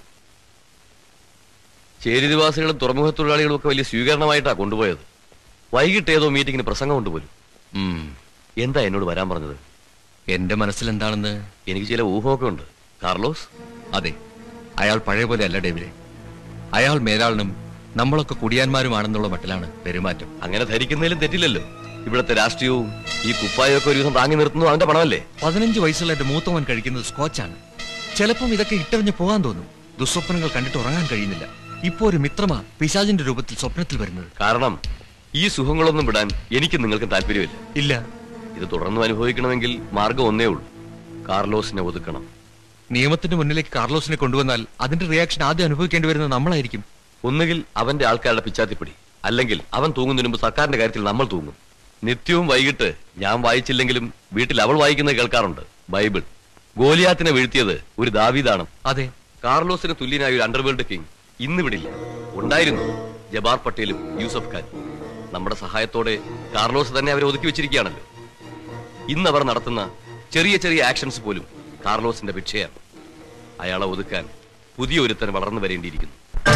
ചേരി നിവാസികളും തുറമുഖ തൊഴിലാളികളും ഒക്കെ വലിയ സ്വീകരണമായിട്ടാ കൊണ്ടുപോയത് വൈകിട്ട് ഏതോ മീറ്റിംഗിന് പ്രസംഗം കൊണ്ടുപോലും ഉം. എന്താ എന്നോട് വരാൻ പറഞ്ഞത് എന്റെ മനസ്സിൽ എന്താണെന്ന് എനിക്ക് ചില ഊഹമൊക്കെ ഉണ്ട് കാർലോസ് അതെ അയാൾ പഴയ പോലെ അല്ല ഡേവിലെ അയാൾ മേലാളിനും നമ്മളൊക്കെ കുടിയാന്മാരുമാണെന്നുള്ള മട്ടിലാണ് പെരുമാറ്റം അങ്ങനെ ധരിക്കുന്നതിലും തെറ്റില്ലല്ലോ ഇവിടുത്തെ രാഷ്ട്രീയവും ഈ കുപ്പായൊക്കെ ഒരു ദിവസം താങ്ങി നിർത്തുന്നു അവന്റെ പണമല്ലേ പതിനഞ്ച് വയസ്സുള്ള എന്റെ മൂത്തവൻ കഴിക്കുന്നത് സ്കോച്ചാണ് ചിലപ്പം ഇതൊക്കെ ഇട്ടെറിഞ്ഞ് പോകാൻ തോന്നും ദുസ്വപ്നങ്ങൾ കണ്ടിട്ട് ഉറങ്ങാൻ കഴിയുന്നില്ല ഇപ്പോ ഒരു മിത്രമാ പിശാചിന്റെ രൂപത്തിൽ സ്വപ്നത്തിൽ വരുന്നത് കാരണം ഈ സുഖങ്ങളൊന്നും വിടാൻ എനിക്ക് നിങ്ങൾക്ക് താല്പര്യമില്ല ഇല്ല ഇത് തുടർന്നും അനുഭവിക്കണമെങ്കിൽ മാർഗം ഒന്നേ ഉള്ളൂ കാർലോസിനെ ഒതുക്കണം നിയമത്തിന്റെ മുന്നിലേക്ക് കാർലോസിനെ കൊണ്ടുവന്നാൽ അതിന്റെ റിയാക്ഷൻ ആദ്യം അനുഭവിക്കേണ്ടി വരുന്നത് നമ്മളായിരിക്കും ഒന്നുകിൽ അവന്റെ ആൾക്കാരുടെ പിച്ചാത്തിപ്പിടി അല്ലെങ്കിൽ അവൻ തൂങ്ങുന്നതിന് മുമ്പ് സർക്കാരിന്റെ കാര്യത്തിൽ നമ്മൾ തൂങ്ങും നിത്യവും വൈകിട്ട് ഞാൻ വായിച്ചില്ലെങ്കിലും വീട്ടിൽ അവൾ വായിക്കുന്നത് കേൾക്കാറുണ്ട് ബൈബിൾ ഗോലിയാത്തിനെ വീഴ്ത്തിയത് ഒരു ദാവീദാണ് അതെ കാർലോസിന് തുല്യനായ ഒരു അണ്ടർവേൾഡ് കിങ് ഇന്ന് വിടില്ല ഉണ്ടായിരുന്നു ജബാർ പട്ടേലും യൂസഫ് ഖാൻ നമ്മുടെ സഹായത്തോടെ കാർലോസ് തന്നെ അവരെ ഒതുക്കി വെച്ചിരിക്കുകയാണല്ലോ ഇന്ന് അവർ നടത്തുന്ന ചെറിയ ചെറിയ ആക്ഷൻസ് പോലും കാർലോസിന്റെ ഭിക്ഷയാണ് അയാളെ ഒതുക്കാൻ പുതിയ ഒരുത്തൻ വളർന്നു വരേണ്ടിയിരിക്കുന്നു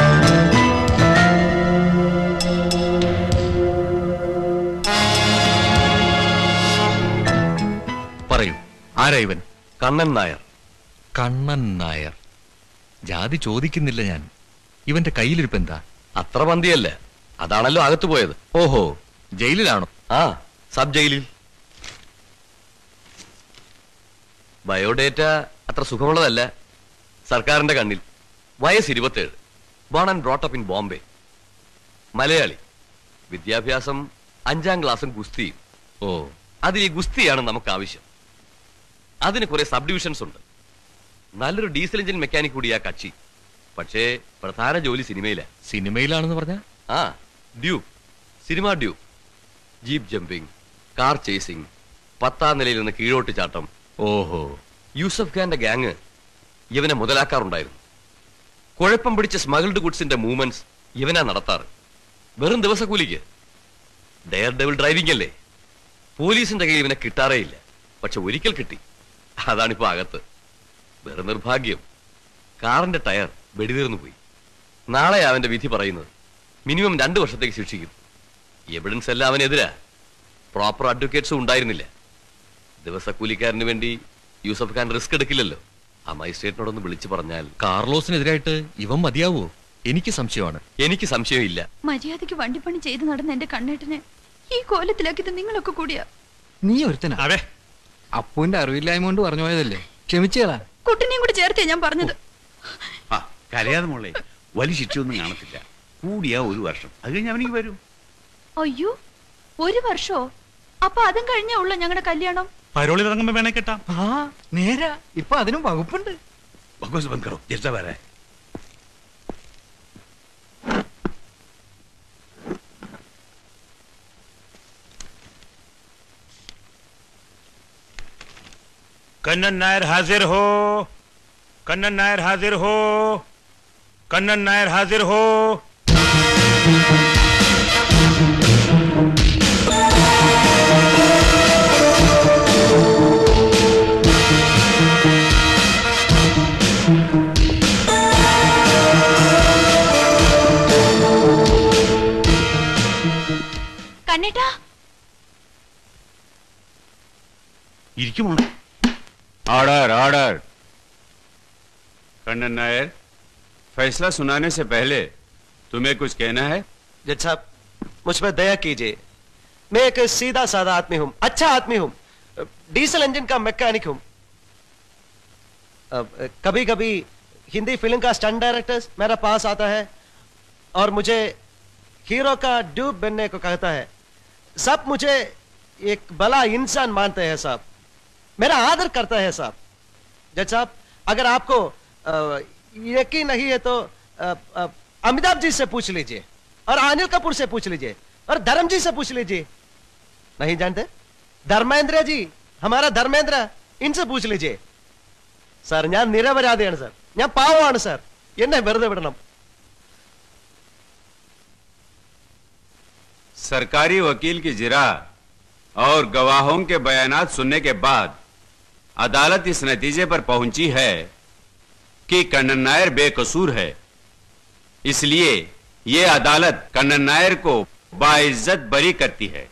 പറയൂ ആരാ ഇവൻ കണ്ണൻ നായർ കണ്ണൻ നായർ ജാതി ചോദിക്കുന്നില്ല ഞാൻ ഇവന്റെ കയ്യിലിരിപ്പ് എന്താ അത്ര പന്തിയല്ല അതാണല്ലോ അകത്തു പോയത് ഓഹോ ജയിലിലാണോ ആ സബ് ജയിലിൽ ബയോഡേറ്റ അത്ര സുഖമുള്ളതല്ല സർക്കാരിന്റെ കണ്ണിൽ വയസ്സ് ഇരുപത്തേഴ് born and brought up in Bombay Malayali വിദ്യാഭ്യാസം അഞ്ചാം ക്ലാസ്സും ഗുസ്തിയും ഓ അതിൽ ഈ ഗുസ്തിയാണ് നമുക്ക് ആവശ്യം അതിന് കുറെ സബ് ഡിവിഷൻസ് ഉണ്ട് നല്ലൊരു ഡീസൽ എഞ്ചിൻ മെക്കാനിക് കൂടിയാ കക്ഷി പക്ഷേ പ്രധാന ജോലി സിനിമയിലാ സിനിമയിലാണെന്ന് പറഞ്ഞ ആ dupe cinema dupe jeep jumping car chasing പത്താം നിലയിൽ നിന്ന് കീഴോട്ട് ചാട്ടം ഓഹോ യൂസഫ് ഖാന്റെ ഗാങ് ഇവനെ മുതലാക്കാറുണ്ടായിരുന്നു കുഴപ്പം പിടിച്ച സ്മഗിൾഡ് ഗുഡ്സിന്റെ മൂവ്മെന്റ്സ് ഇവനാ നടത്താറ് വെറും ദിവസക്കൂലിക്ക് ഡെയർ ഡെവിൾ ഡ്രൈവിംഗ് അല്ലേ പോലീസിന്റെ കയ്യിൽ ഇവനെ കിട്ടാറേ ഇല്ല പക്ഷെ ഒരിക്കൽ കിട്ടി അതാണിപ്പോ അകത്ത് വെറും നിർഭാഗ്യം കാറിന്റെ ടയർ വെടിതീർന്നു പോയി നാളെ അവന്റെ വിധി പറയുന്നത് മിനിമം രണ്ടു വർഷത്തേക്ക് ശിക്ഷിക്കും എവിഡൻസ് എല്ലാം അവനെതിരാ പ്രോപ്പർ അഡ്വക്കേറ്റ്സും ഉണ്ടായിരുന്നില്ല ദിവസക്കൂലിക്കാരന് വേണ്ടി യൂസഫ് ഖാൻ റിസ്ക് എടുക്കില്ലല്ലോ ആ മജിസ്ട്രേറ്റിനോടൊന്ന് വിളിച്ചു പറഞ്ഞാൽ കാർലോസിനെതിരായിട്ട് ഇവൻ മതിയാവോ എനിക്ക് സംശയമാണ് എനിക്ക് സംശയമില്ല മര്യാദയ്ക്ക് വണ്ടിപ്പണി ചെയ്ത് നടന്ന എന്റെ കണ്ണേട്ടനെ ഈ കോലത്തിലാക്കിയത് നിങ്ങളൊക്കെ കൂടിയാ നീ ഒരുത്തനാ അതെ അപ്പുവിന്റെ അറിവില്ലായ്മ കൊണ്ട് പറഞ്ഞു പോയതല്ലേ ക്ഷമിച്ചേടാ കുട്ടിനെയും കൂടി ചേർത്തേ ഞാൻ പറഞ്ഞത് ആ കരയാതെ മോളെ വലിയ ശിക്ഷയൊന്നും കാണത്തില്ല കൂടിയാ ഒരു വർഷം അത് കഴിഞ്ഞ് അവനിക്ക് വരും അയ്യോ ഒരു വർഷോ അപ്പൊ അതും കഴിഞ്ഞേ ഉള്ളു ഞങ്ങളുടെ കല്യാണം പരോളിൽ ഇറങ്ങുമ്പോ വേണേ കേട്ടാ ആ നേരാ ഇപ്പൊ അതിനും വകുപ്പുണ്ട് ബക്കോസ് ബന്ദ് കറോ ജൽസ വരാ है कन्नन नायर हाजिर हो कन्नन नायर हाजिर हो कन्नन नायर हाजिर हो കണ്ണേട്ടാ ഇരിക്കും മോളെ ऑर्डर ऑर्डर कन्नन नायर फैसला सुनाने से पहले तुम्हें कुछ कहना है जज साहब मुझ पर दया कीजिए मैं एक सीधा साधा आदमी हूं अच्छा आदमी हूं डीजल इंजन का मैकेनिक हूं कभी कभी हिंदी फिल्म का स्टंट डायरेक्टर मेरा पास आता है और मुझे हीरो का ड्यूब बनने को कहता है सब मुझे एक भला इंसान मानते हैं साहब मेरा आदर करता है साहब जज साहब अगर आपको अ, यकीन नहीं है तो अ, अ, अमिताभ जी से पूछ लीजिए और अनिल कपूर से पूछ लीजिए और धर्म जी से पूछ लीजिए नहीं जानते ധർമ്മേന്ദ്ര ജി ഹമാര ധർമ്മേന്ദ്ര ഇൻസെ പൂച്ച് ലിജിയെ സാർ ഞാൻ നിരപരാധിയാണ് സാർ ഞാൻ പാവമാണ് സാർ എന്നെ വെറുതെ വിടണം सरकारी वकील की जिरा और गवाहों के बयानात सुनने के बाद अदालत इस नतीजे पर पहुंची है कि कन्नन नायर बेकसूर है इसलिए ये अदालत कन्नन नायर को बाइज्जत बरी करती है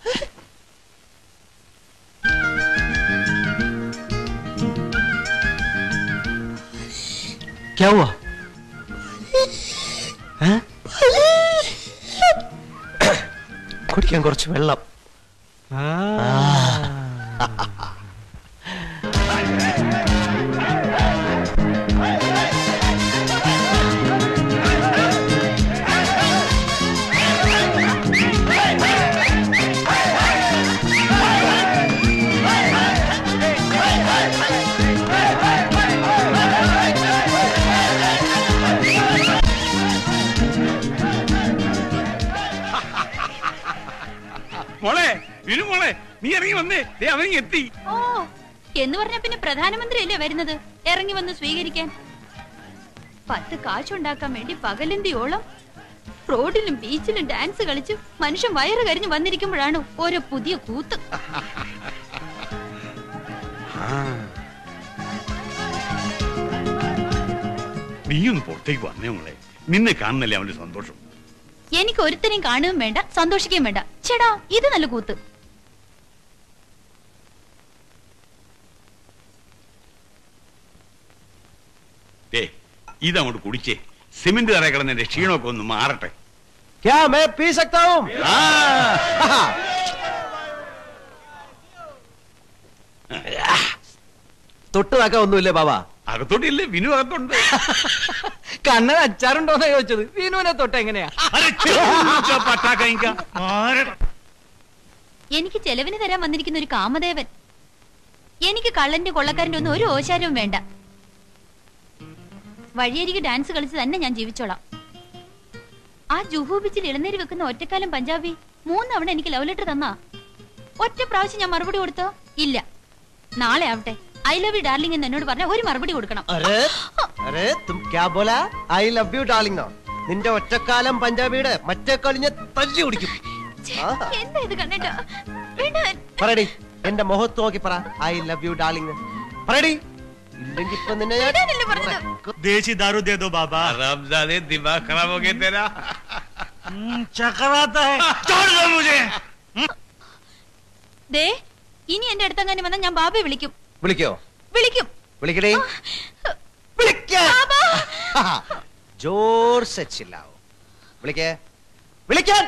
क्या हुआ ഏ? കുടിക്കാൻ കുറച്ച് വെള്ളം മോളെ വിനു മോളെ നീ ഇറങ്ങി വന്നേ ദേ അവൻ എത്തി ഓ എന്ന് പറഞ്ഞ പിന്നെ പ്രധാനമന്ത്രി അല്ലേ വരുന്നത് ഇറങ്ങി വന്ന് സ്വീകരിക്കാൻ പത്ത് കാശുണ്ടാക്കാൻ വേണ്ടി പകലന്തിയോളം റോഡിലും ബീച്ചിലും ഡാൻസ് കളിച്ച് മനുഷ്യൻ വയറ് കരിഞ്ഞ് വന്നിരിക്കുമ്പോഴാണ് ഓരോ പുതിയ കൂത്ത് നീ ഒന്ന് പുറത്തേക്ക് വന്നേ മോളെ നിന്നെ കാണുന്നല്ലേ അവന്റെ സന്തോഷം എനിക്ക് ഒരുത്തനെയും കാണുകയും വേണ്ട സന്തോഷിക്കുകയും വേണ്ട ചേടാ ഇത് നല്ല കൂത്ത് ദേ ഇതങ്ങോട്ട് കുടിച്ചേ സിമെന്റ് തറ കിടന്ന് എന്റെ ക്ഷീണമൊക്കെ ഒന്ന് മാറട്ടെ क्या मैं पी सकता हूँ തൊട്ട് നോക്കാൻ ഒന്നുമില്ലേ ബാബാ അകത്തോട്ടില്ലേ വിനു അകത്തുണ്ട് കണ്ണൻ അച്ചാറുണ്ടോന്നാ ചോദിച്ചത് വീനുവിനെ തൊട്ട് എങ്ങനെയാ എനിക്ക് ചെലവിന് തരാൻ വന്നിരിക്കുന്ന ഒരു കാമദേവൻ എനിക്ക് കള്ളന്റെ കൊള്ളക്കാരന്റെ ഒന്നും ഒരു ഓശാരവും വേണ്ട വഴിയരികെ ഡാൻസ് കളിച്ച് തന്നെ ഞാൻ ജീവിച്ചോളാം ആ ജുഹു ബീച്ചിൽ ഇളനീര് വെക്കുന്ന ഒറ്റക്കാലം പഞ്ചാബി മൂന്നവണ എനിക്ക് ലവ് ലെറ്റർ തന്നാ ഒറ്റ പ്രാവശ്യം ഞാൻ മറുപടി കൊടുത്തോ ഇല്ല നാളെ ആവട്ടെ ഐ ലവ് യു ഡാർലിംഗ് എന്ന് എന്നോട് പറഞ്ഞ ഒരു മറുപടി കൊടുക്കണം അരേ അരേ തും ക്യാ ബോലാ I love you darling no നിന്റെ ഒറ്റക്കാലം പഞ്ചാബിയുടെ മറ്റേ കളിഞ്ഞ തല്ലി കുടിക്കും ആഹാ. എന്താ ഇത് കണ്ണേട്ടാ വേണ്ട പറയടി എന്റെ മുഖത്ത് നോക്കി പറ ഐ ലവ് യു ഡാർലിംഗ് പറയടി ഇല്ലെങ്കിൽ ഇപ്പൊ നിന്നെ ഞാൻ ഇടാനല്ലേ പറഞ്ഞത് देसी दारू दे दो बाबा रमजादे दिमाग खराब हो गया तेरा चक्कर आता है छोड़ दो मुझे ദേ ഇനി എന്റെ അടുത്തങ്ങനെ വന്നാൽ ഞാൻ ബാബയെ വിളിക്കും വിളിക്കോ വിളിക്കും വിളിക്കടി जोर से चिल्लाओ വിളിക്കേ വിളിക്കാൻ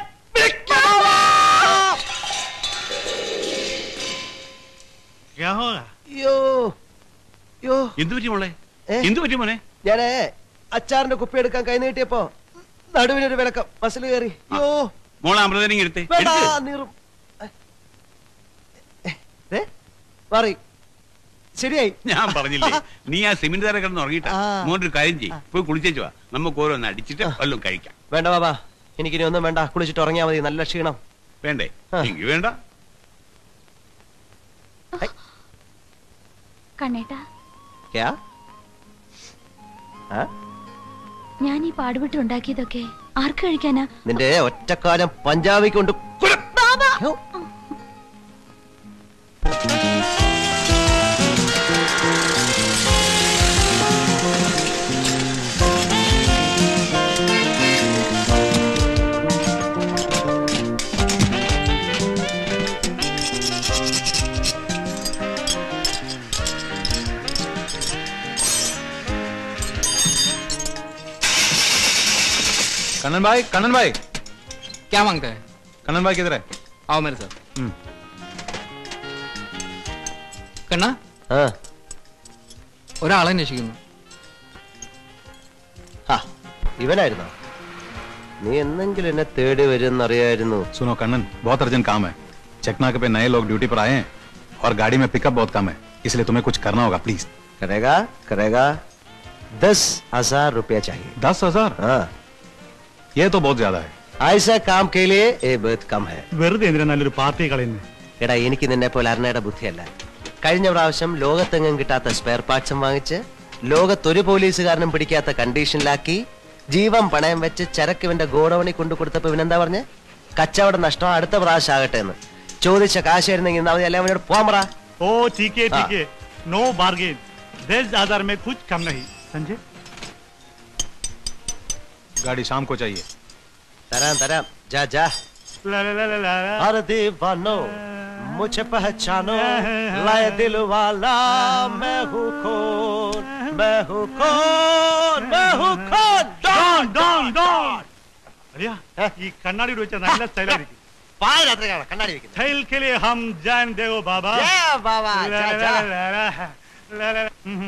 क्या होगा അയ്യോ അയ്യോ എന്തു പറ്റി മോളെ ഏ? എന്തു പറ്റി മോനെ ഞാനേ അച്ചാറിന്റെ കുപ്പി എടുക്കാൻ കൈ നീട്ടിയപ്പോ നടുവിനൊരു വിളക്കം മസിൽ കയറി അയ്യോ മോളെ അമൃതനിങ് എടുത്തേ വേണ്ട എടുത്ത്. നീറും ഏ? മാറി ശരിയായി ഞാൻ പറഞ്ഞില്ലേ നീ ആ സിമെന്റ് തറ കിടന്ന് ഉറങ്ങിട്ട മോനൊരു കാര്യം ചെയ്യും പോയി കുളിച്ചേച്ചു വാ നമുക്ക് ഓരോന്ന് അടിച്ചിട്ട് വല്ലതും കഴിക്കാം വേണ്ട ബാബാ എനിക്കിനി ഒന്നും വേണ്ട കുളിച്ചിട്ട് ഉറങ്ങിയാ മതി നല്ല ക്ഷീണം വേണ്ടേ എങ്കിൽ വേണ്ട കണ്ണേട്ടാ ക്യാ ആ? ഞാൻ ഈ പാടുപെട്ട് ഉണ്ടാക്കിയതൊക്കെ ആർക്ക് കഴിക്കാനാ നിന്റെ ഒറ്റക്കാലം പഞ്ചാബി കൊണ്ട് യ്യോ. कन्नन भाई कन्नन भाई क्या मांगता है कन्नन भाई किधर है आओ मेरे साथ हम्म। കണ്ണ ആ ഒരാളെ അന്വേഷിക്കുന്നു ആ, ഇവനായിരുന്നോ നീ എന്നെങ്കിലും എന്നെ തേടി വരുമെന്നറിയായിരുന്നു सुनो कन्नन बहुत अर्जेंट काम है चेकनाके पे नए लोग ड्यूटी पर आए हैं और गाड़ी में पिकअप बहुत कम है इसलिए तुम्हें कुछ करना होगा प्लीज करेगा करेगा दस हजार रुपया चाहिए दस हजार हाँ ये तो बहुत ज्यादा है ऐसा काम के लिए ये बहुत कम है വെറുതെ എന്തിനാ നല്ലൊരു പാർട്ടി കളയുന്നത് എടാ എനിക്ക് നിന്നെ പോലെ അരണയുടെ ബുദ്ധിയല്ല കഴിഞ്ഞ പ്രാവശ്യം ലോകത്തെങ്ങും കിട്ടാത്ത സ്പെയർ പാർട്സും വാങ്ങിച്ച് ലോകത്തൊരു പോലീസുകാരനും പിടിക്കാത്ത കണ്ടീഷനിലാക്കി ജീവൻ പണയം വെച്ച് ചരക്ക് ഇവന്റെ ഗോഡൌണിൽ കൊണ്ടു കൊടുത്തപ്പോ ഇവനെന്താ പറഞ്ഞ് കച്ചവടം നഷ്ടം അടുത്ത പ്രാവശ്യം ആകട്ടെ എന്ന് ചോദിച്ച കാശ് തരുന്നെങ്കിൽ എന്നാ മതി അല്ലെ അവനോട് പോകാൻ പറ ओ ठीक है ठीक है नो बार्गेन दस हजार में कुछ कम नहीं समझे गाड़ी शाम को चाहिए തരാം തരാം ജാ ജാ ला ला ला ला ला ला। हर दीवानो मुझे पहचानो लाए दिल वाला मैं हूँ कौन मैं हूँ कौन मैं हूँ कौन ഡോൺ ഡോൺ ഡോൺ അറിയാ ഈ കണ്ണാടി വെച്ച നല്ല സ്റ്റൈലായിരിക്കും പാതിരാത്രി കാണാം കണ്ണാടി വെക്കുന്നത് സ്റ്റൈൽ के लिए हम जान देओ बाबा Yeah, बाबा, ला जा, ला जा। ला ला ला ला ला।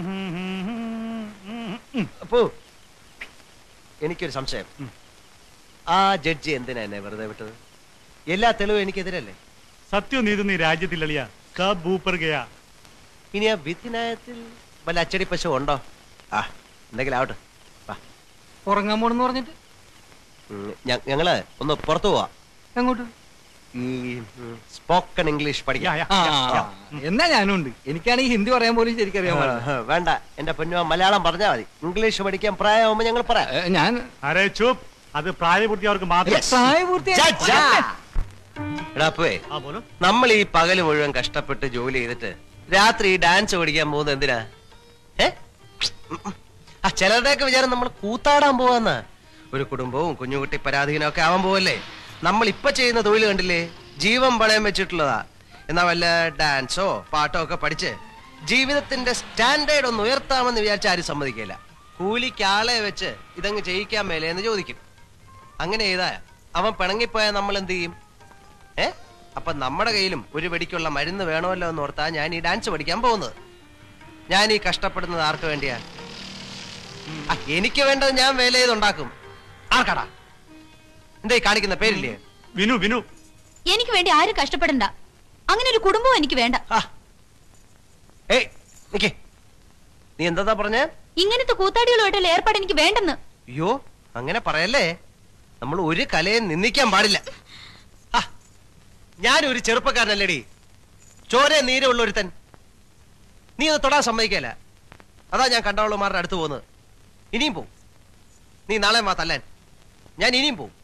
അപ്പോ എനിക്കൊരു സംശയം ആ ജഡ്ജി എന്തിനാ എന്നെ വെറുതെ വിട്ടത് എല്ലാ തെളിവും എനിക്കെതിരല്ലേ സത്യനീതി ഈ രാജ്യത്തിൽ അളിയ സബ് ഊപ്പർ ഗയാ ഇനി ആ വിധിന്യായത്തിൽ വല്ല അച്ചടി പശു ഉണ്ടോ ആ എന്തെങ്കിലും ആവട്ടെ വാ. ഉറങ്ങാൻ പോണെന്ന് പറഞ്ഞിട്ട് ഉം, ഞ- ഞങ്ങള് ഒന്ന് പുറത്തു പോവാ എങ്ങോട്ട് ഈ സ്പോക്കൺ ഇംഗ്ലീഷ് പഠിക്കാം ആ, എന്നാ ഞാനും ഉണ്ട് എനിക്കാണെങ്കിൽ ഹിന്ദി പറയാൻ പോലും ശരിക്കറിയാൻ പാടില്ല. ആ, വേണ്ട എന്റെ പൊന്നു മലയാളം പറഞ്ഞാൽ മതി ഇംഗ്ലീഷ് പഠിക്കാൻ പ്രായമാകുമ്പോ ഞങ്ങൾ പറയാം ഞാൻ അരെ ചുപ് അത് പ്രായപൂർത്തിയവർക്ക് മാത്രം എടാ അപ്പേ ആ പോലും നമ്മൾ ഈ പകല് മുഴുവൻ കഷ്ടപ്പെട്ട് ജോലി ചെയ്തിട്ട് രാത്രി ഈ ഡാൻസ് പഠിക്കാൻ പോകുന്നത് എന്തിനാ ഏ ആ ചിലരുടെയൊക്കെ വിചാരം നമ്മൾ കൂത്താടാൻ പോവാന്ന ഒരു കുടുംബവും കുഞ്ഞുകുട്ടി പരാധീനവും ഒക്കെ ആവാൻ പോവല്ലേ നമ്മൾ ഇപ്പൊ ചെയ്യുന്ന തൊഴിൽ കണ്ടില്ലേ ജീവൻ പണയം വെച്ചിട്ടുള്ളതാ എന്നാ വല്ല ഡാൻസോ പാട്ടോ ഒക്കെ പഠിച്ച് ജീവിതത്തിന്റെ സ്റ്റാൻഡേർഡ് ഒന്ന് ഉയർത്താമെന്ന് വിചാരിച്ച ആരും സമ്മതിക്കില്ല കൂലിക്ക് ആളെ വെച്ച് ഇതങ്ങ് ചെയ്യിക്കാൻ മേലെ എന്ന് ചോദിക്കും അങ്ങനെ ചെയ്താ അവൻ പിണങ്ങിപ്പോയാൽ നമ്മൾ എന്ത് ചെയ്യും ഏ അപ്പൊ നമ്മുടെ കയ്യിലും ഒരു വെടിക്കുള്ള മരുന്ന് വേണമല്ലോ എന്ന് ഓർത്താ ഞാൻ ഈ ഡാൻസ് പഠിക്കാൻ പോകുന്നത് ഞാൻ ഈ കഷ്ടപ്പെടുന്നത് ആർക്ക് വേണ്ടിയാ ആ, എനിക്ക് വേണ്ടത് ഞാൻ വേല ചെയ്തുണ്ടാക്കും ആർക്കടാ എന്താ ഈ കാണിക്കുന്ന പേരില്ലേ വിനു വിനു എനിക്ക് വേണ്ടി ആരും കഷ്ടപ്പെടണ്ട അങ്ങനെ ഒരു കുടുംബവും എനിക്ക് വേണ്ട ഏയ് നിക്കേ നീ എന്താ പറഞ്ഞേ ഇങ്ങനത്തെ കൂത്താടികളുമായിട്ടുള്ള ഏർപ്പാട് എനിക്ക് വേണ്ടെന്ന് അയ്യോ അങ്ങനെ പറയല്ലേ നമ്മൾ ഒരു കലയെ നിന്ദിക്കാൻ പാടില്ല ആ, ഞാനൊരു ചെറുപ്പക്കാരനല്ലേടി ചോര നീരമുള്ള ഒരുത്തൻ നീ ഒന്ന് തൊടാൻ സമ്മതിക്കല അതാ ഞാൻ കണ്ടവളുമാരുടെ അടുത്ത് പോകുന്നത് ഇനിയും പോവും നീ നാളെ വാ തല്ലാൻ ഞാൻ ഇനിയും പോവും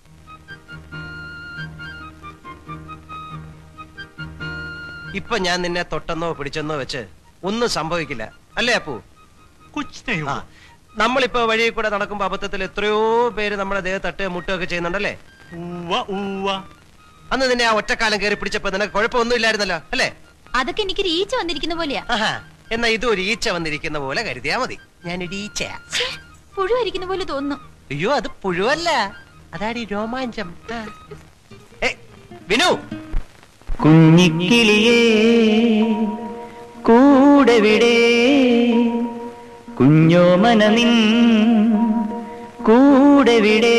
ഇപ്പൊ ഞാൻ നിന്നെ തൊട്ടെന്നോ പിടിച്ചെന്നോ വെച്ച് ഒന്നും സംഭവിക്കില്ല അല്ലേ അപ്പു ആ, നമ്മളിപ്പോ വഴി കൂടെ നടക്കുമ്പോ അബദ്ധത്തിൽ എത്രയോ പേര് നമ്മുടെ ദേഹത്ത് തട്ടുക മുട്ടുകയൊക്കെ ചെയ്യുന്നുണ്ടല്ലേ അന്ന് നിന്നെ ആ ഒറ്റക്കാലം കയറി പിടിച്ചപ്പോ നിനക്ക് കുഴപ്പമൊന്നും ഇല്ലായിരുന്നല്ലോ അല്ലേ അതൊക്കെ എനിക്ക് ഈച്ച വന്നിരിക്കുന്ന പോലെയാ ആഹാ എന്നാ ഇതും ഒരു ഈച്ച വന്നിരിക്കുന്ന പോലെ കരുതിയാ മതി ഞാനൊരു ഈച്ചയാ പുഴുവരിക്കുന്ന പോലെ തോന്നുന്നു അയ്യോ അത് പുഴുവല്ല അതാണ് ഈ രോമാഞ്ചം ആ. ഏ, വിനു കുഞ്ഞിക്കിളിയേ കൂടെവിടെ കുഞ്ഞോമന നിൻ കൂടെവിടെ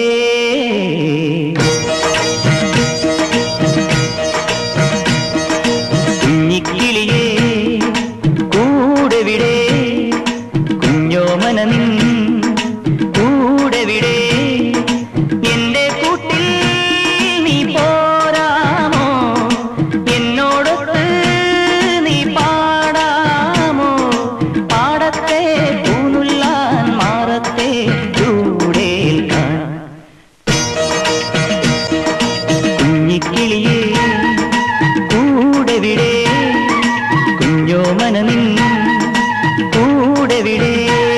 കുഞ്ഞിക്കിളിയേ കൂടെവിടെ കുഞ്ഞോമന നിൻ കൂടെവിടെ എന്റെ കൂട്ടിൽ നീ പോരാമോ എന്നോടൊത്ത് നീ പാടാമോ പാടത്തെ പൂനുള്ളാൻ മാറത്തെ ചൂടേൽക്കാൻ കുഞ്ഞിക്കിളിയേ കൂടെവിടെ കുഞ്ഞോ മനനിൻ കൂടെവിടെ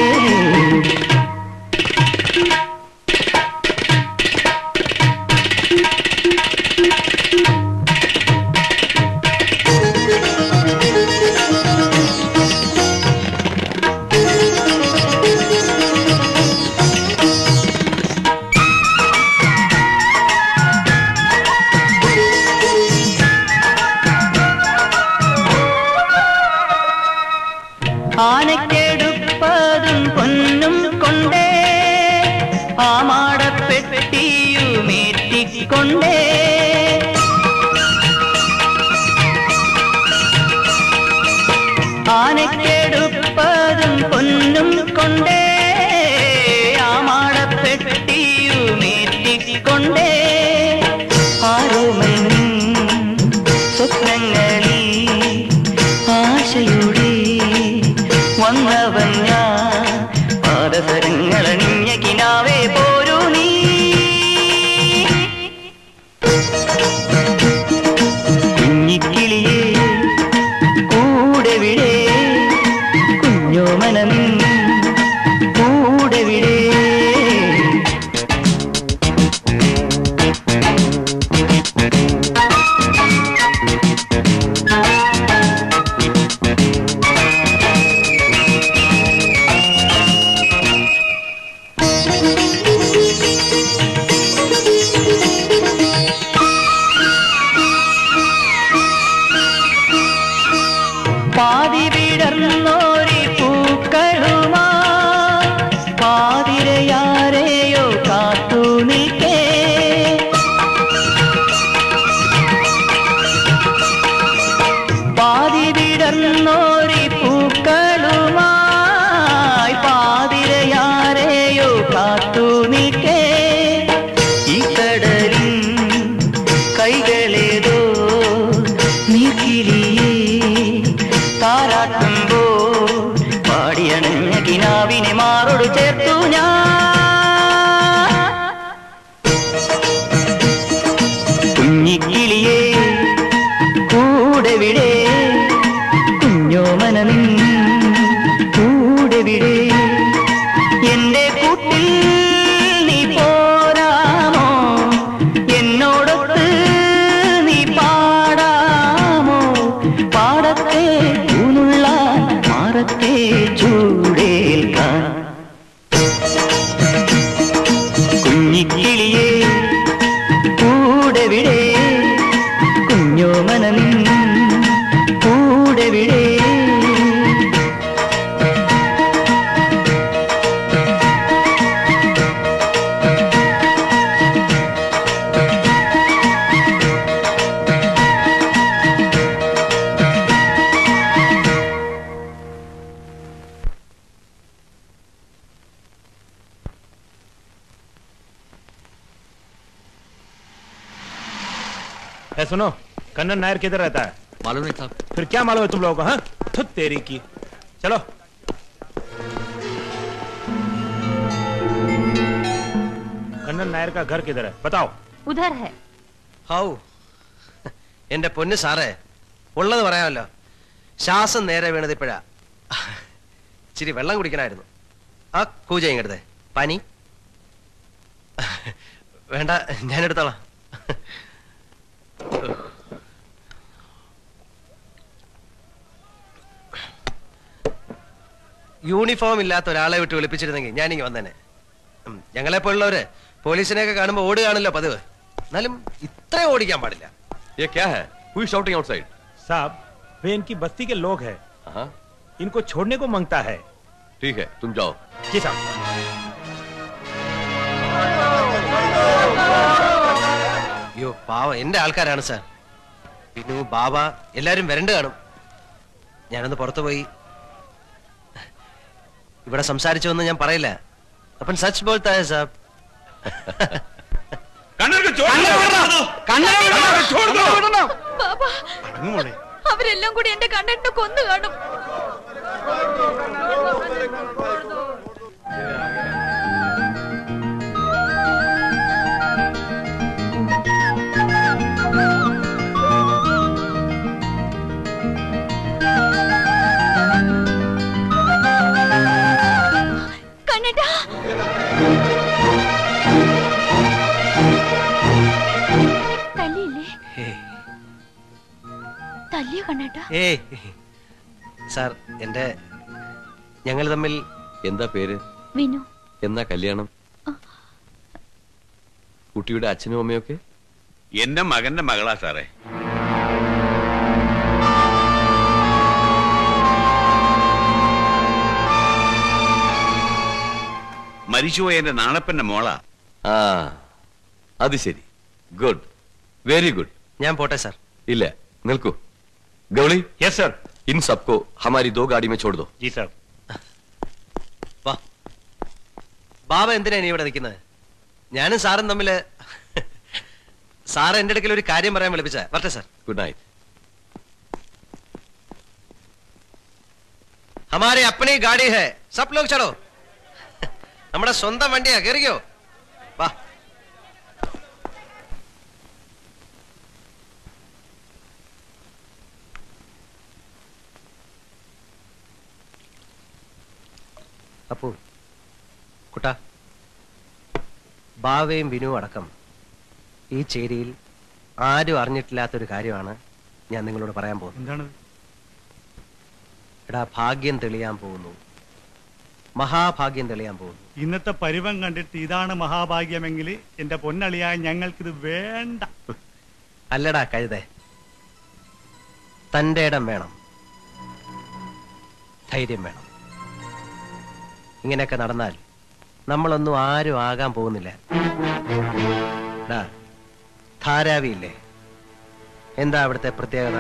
ആനക്കെടുപ്പതും പൊന്നും കൊണ്ടേ ആമാടപ്പെട്ടിയുമേറ്റിക്കൊണ്ടേ ആനക്കെടുപ്പതും പൊന്നും കൊണ്ടേ ആമാടപ്പെട്ടിയുമേറ്റിക്കൊണ്ടേ ആരോമൻ സ്വപ്നങ്ങളിൽ ആശയുടെ വന്നവൻ ഞാൻ പാദസരങ്ങളണിഞ്ഞ കിനാവേ പോരൂ നീ കാത്തു നിൽക്കേ ഈ കടലിൻ കൈകളേതോ നീക്കിലിയേ താരാട്ടുമ്പോ പാടിയണഞ്ഞ കിനാവിനെ മാറോട് ചേർത്തു ഞാൻ കുഞ്ഞിക്കിളിയേ കൂടെ വിടെ കുഞ്ഞോമനനിൻ കൂടെ വിടെ എന്റെ കൂട്ടിൽ നീ പോരാമോ എന്നോടൊത്ത് നീ പാടാമോ പാടത്തെ ഊനുള്ള മാറത്തെ ചൂടേൽക്കാൻ കുഞ്ഞിക്കിളിയേ കൂടെ വിടെ കുഞ്ഞോമനനിൻ കൂടെ വിടെ ए, सुनो कन्नन नायर किधर रहता है मालूम नहीं साहब फिर क्या मालूम है तुम लोगों को हाँ थुत तेरी की चलो कन्नन नायर का घर किधर है बताओ ഉധർ ഹെ ഹൗ എന്റെ പൊന്ന് സാറേ ഉള്ളത് പറയാമല്ലോ ശ്വാസം നേരെ വീണത് ഇപ്പോഴാ ഇച്ചിരി വെള്ളം കുടിക്കണമായിരുന്നു ആ കൂജ ഇങ്ങടുത്തെ പനി വേണ്ട ഞാൻ എടുത്തോളാം യൂണിഫോം ഇല്ലാത്ത ഒരാളെ വിട്ട് വിളിപ്പിച്ചിരുന്നെങ്കിൽ ഞാനിങ്ങ് വന്നേനെ ഉം, ഞങ്ങളെപ്പോലുള്ളവര് പോലീസിനെയൊക്കെ കാണുമ്പോൾ ഓടുകയാണല്ലോ പതിവ് എന്നാലും ഇത്ര ഓടിക്കാൻ പാടില്ല ये क्या है Who is shouting outside? साहब वे इनकी बस्ती के लोग हैं हाँ इनको छोड़ने को मांगता है ठीक है तुम जाओ जी साहब അയ്യോ പാവം എന്റെ ആൾക്കാരാണ് സാർ വിനു ബാബ എല്ലാരും വരണ്ട് കാണും ഞാനൊന്ന് പുറത്തു പോയി ഇവിടെ സംസാരിച്ചൊന്നും ഞാൻ പറയില്ല अपन सच बोलता है साहब ബാബാ അവരെല്ലാം കൂടി എന്റെ കണ്ണെട്ടിനെ കൊന്നു കാണും കണ്ണേട്ടാ തല്ലിയില്ലേ തല്ലിയോ കണ്ണേട്ടാ ഏയ് സാർ എന്റെ ഞങ്ങൾ തമ്മിൽ എന്താ പേര് വിനു എന്നാ കല്യാണം കുട്ടിയുടെ അച്ഛനും അമ്മയൊക്കെ എന്റെ മകന്റെ മകളാ സാറേ മരിച്ചുപോയ എന്റെ നാണപ്പന്റെ മോളാ ആ അത് ശരി ഗുഡ് വെരി ഗുഡ് ഞാൻ പോട്ടെ സാർ ഇല്ല നിൽക്കൂ ഗൗളി യെസ് സർ इन सबको हमारी दो गाड़ी में छोड़ दो जी सर വാ ബാബ എന്തിനാ നീ ഇവിടെ നിൽക്കുന്നത് ഞാനും സാറും തമ്മില് സാറ് എന്റെ അടുക്കൽ ഒരു കാര്യം പറയാൻ വിളിപ്പിച്ച വരട്ടെ സാർ गुड नाइट हमारी अपनी गाड़ी है सब लोग चलो നമ്മുടെ സ്വന്തം വണ്ടിയാ കേറിക്കോ വാ അപ്പു കുട്ടാ ബാവയും വിനുവും അടക്കം ഈ ചേരിയിൽ ആരും അറിഞ്ഞിട്ടില്ലാത്തൊരു കാര്യമാണ് ഞാൻ നിങ്ങളോട് പറയാൻ പോകുന്നത് എന്താണ് എടാ ഭാഗ്യം തെളിയാൻ പോകുന്നു മഹാഭാഗ്യം തെളിയാൻ പോകുന്നു ഇന്നത്തെ പരിവം കണ്ടിട്ട് ഇതാണ് മഹാഭാഗ്യമെങ്കിൽ എന്റെ പൊന്നളിയായ ഞങ്ങൾക്കിത് വേണ്ട അല്ലടാ കഴുതേ തന്റെ ഇടം വേണം ധൈര്യം വേണം ഇങ്ങനെയൊക്കെ നടന്നാൽ നമ്മളൊന്നും ആരും ആകാൻ പോകുന്നില്ല എടാ, ധാരാവിയില്ലേ എന്താ അവിടുത്തെ പ്രത്യേകത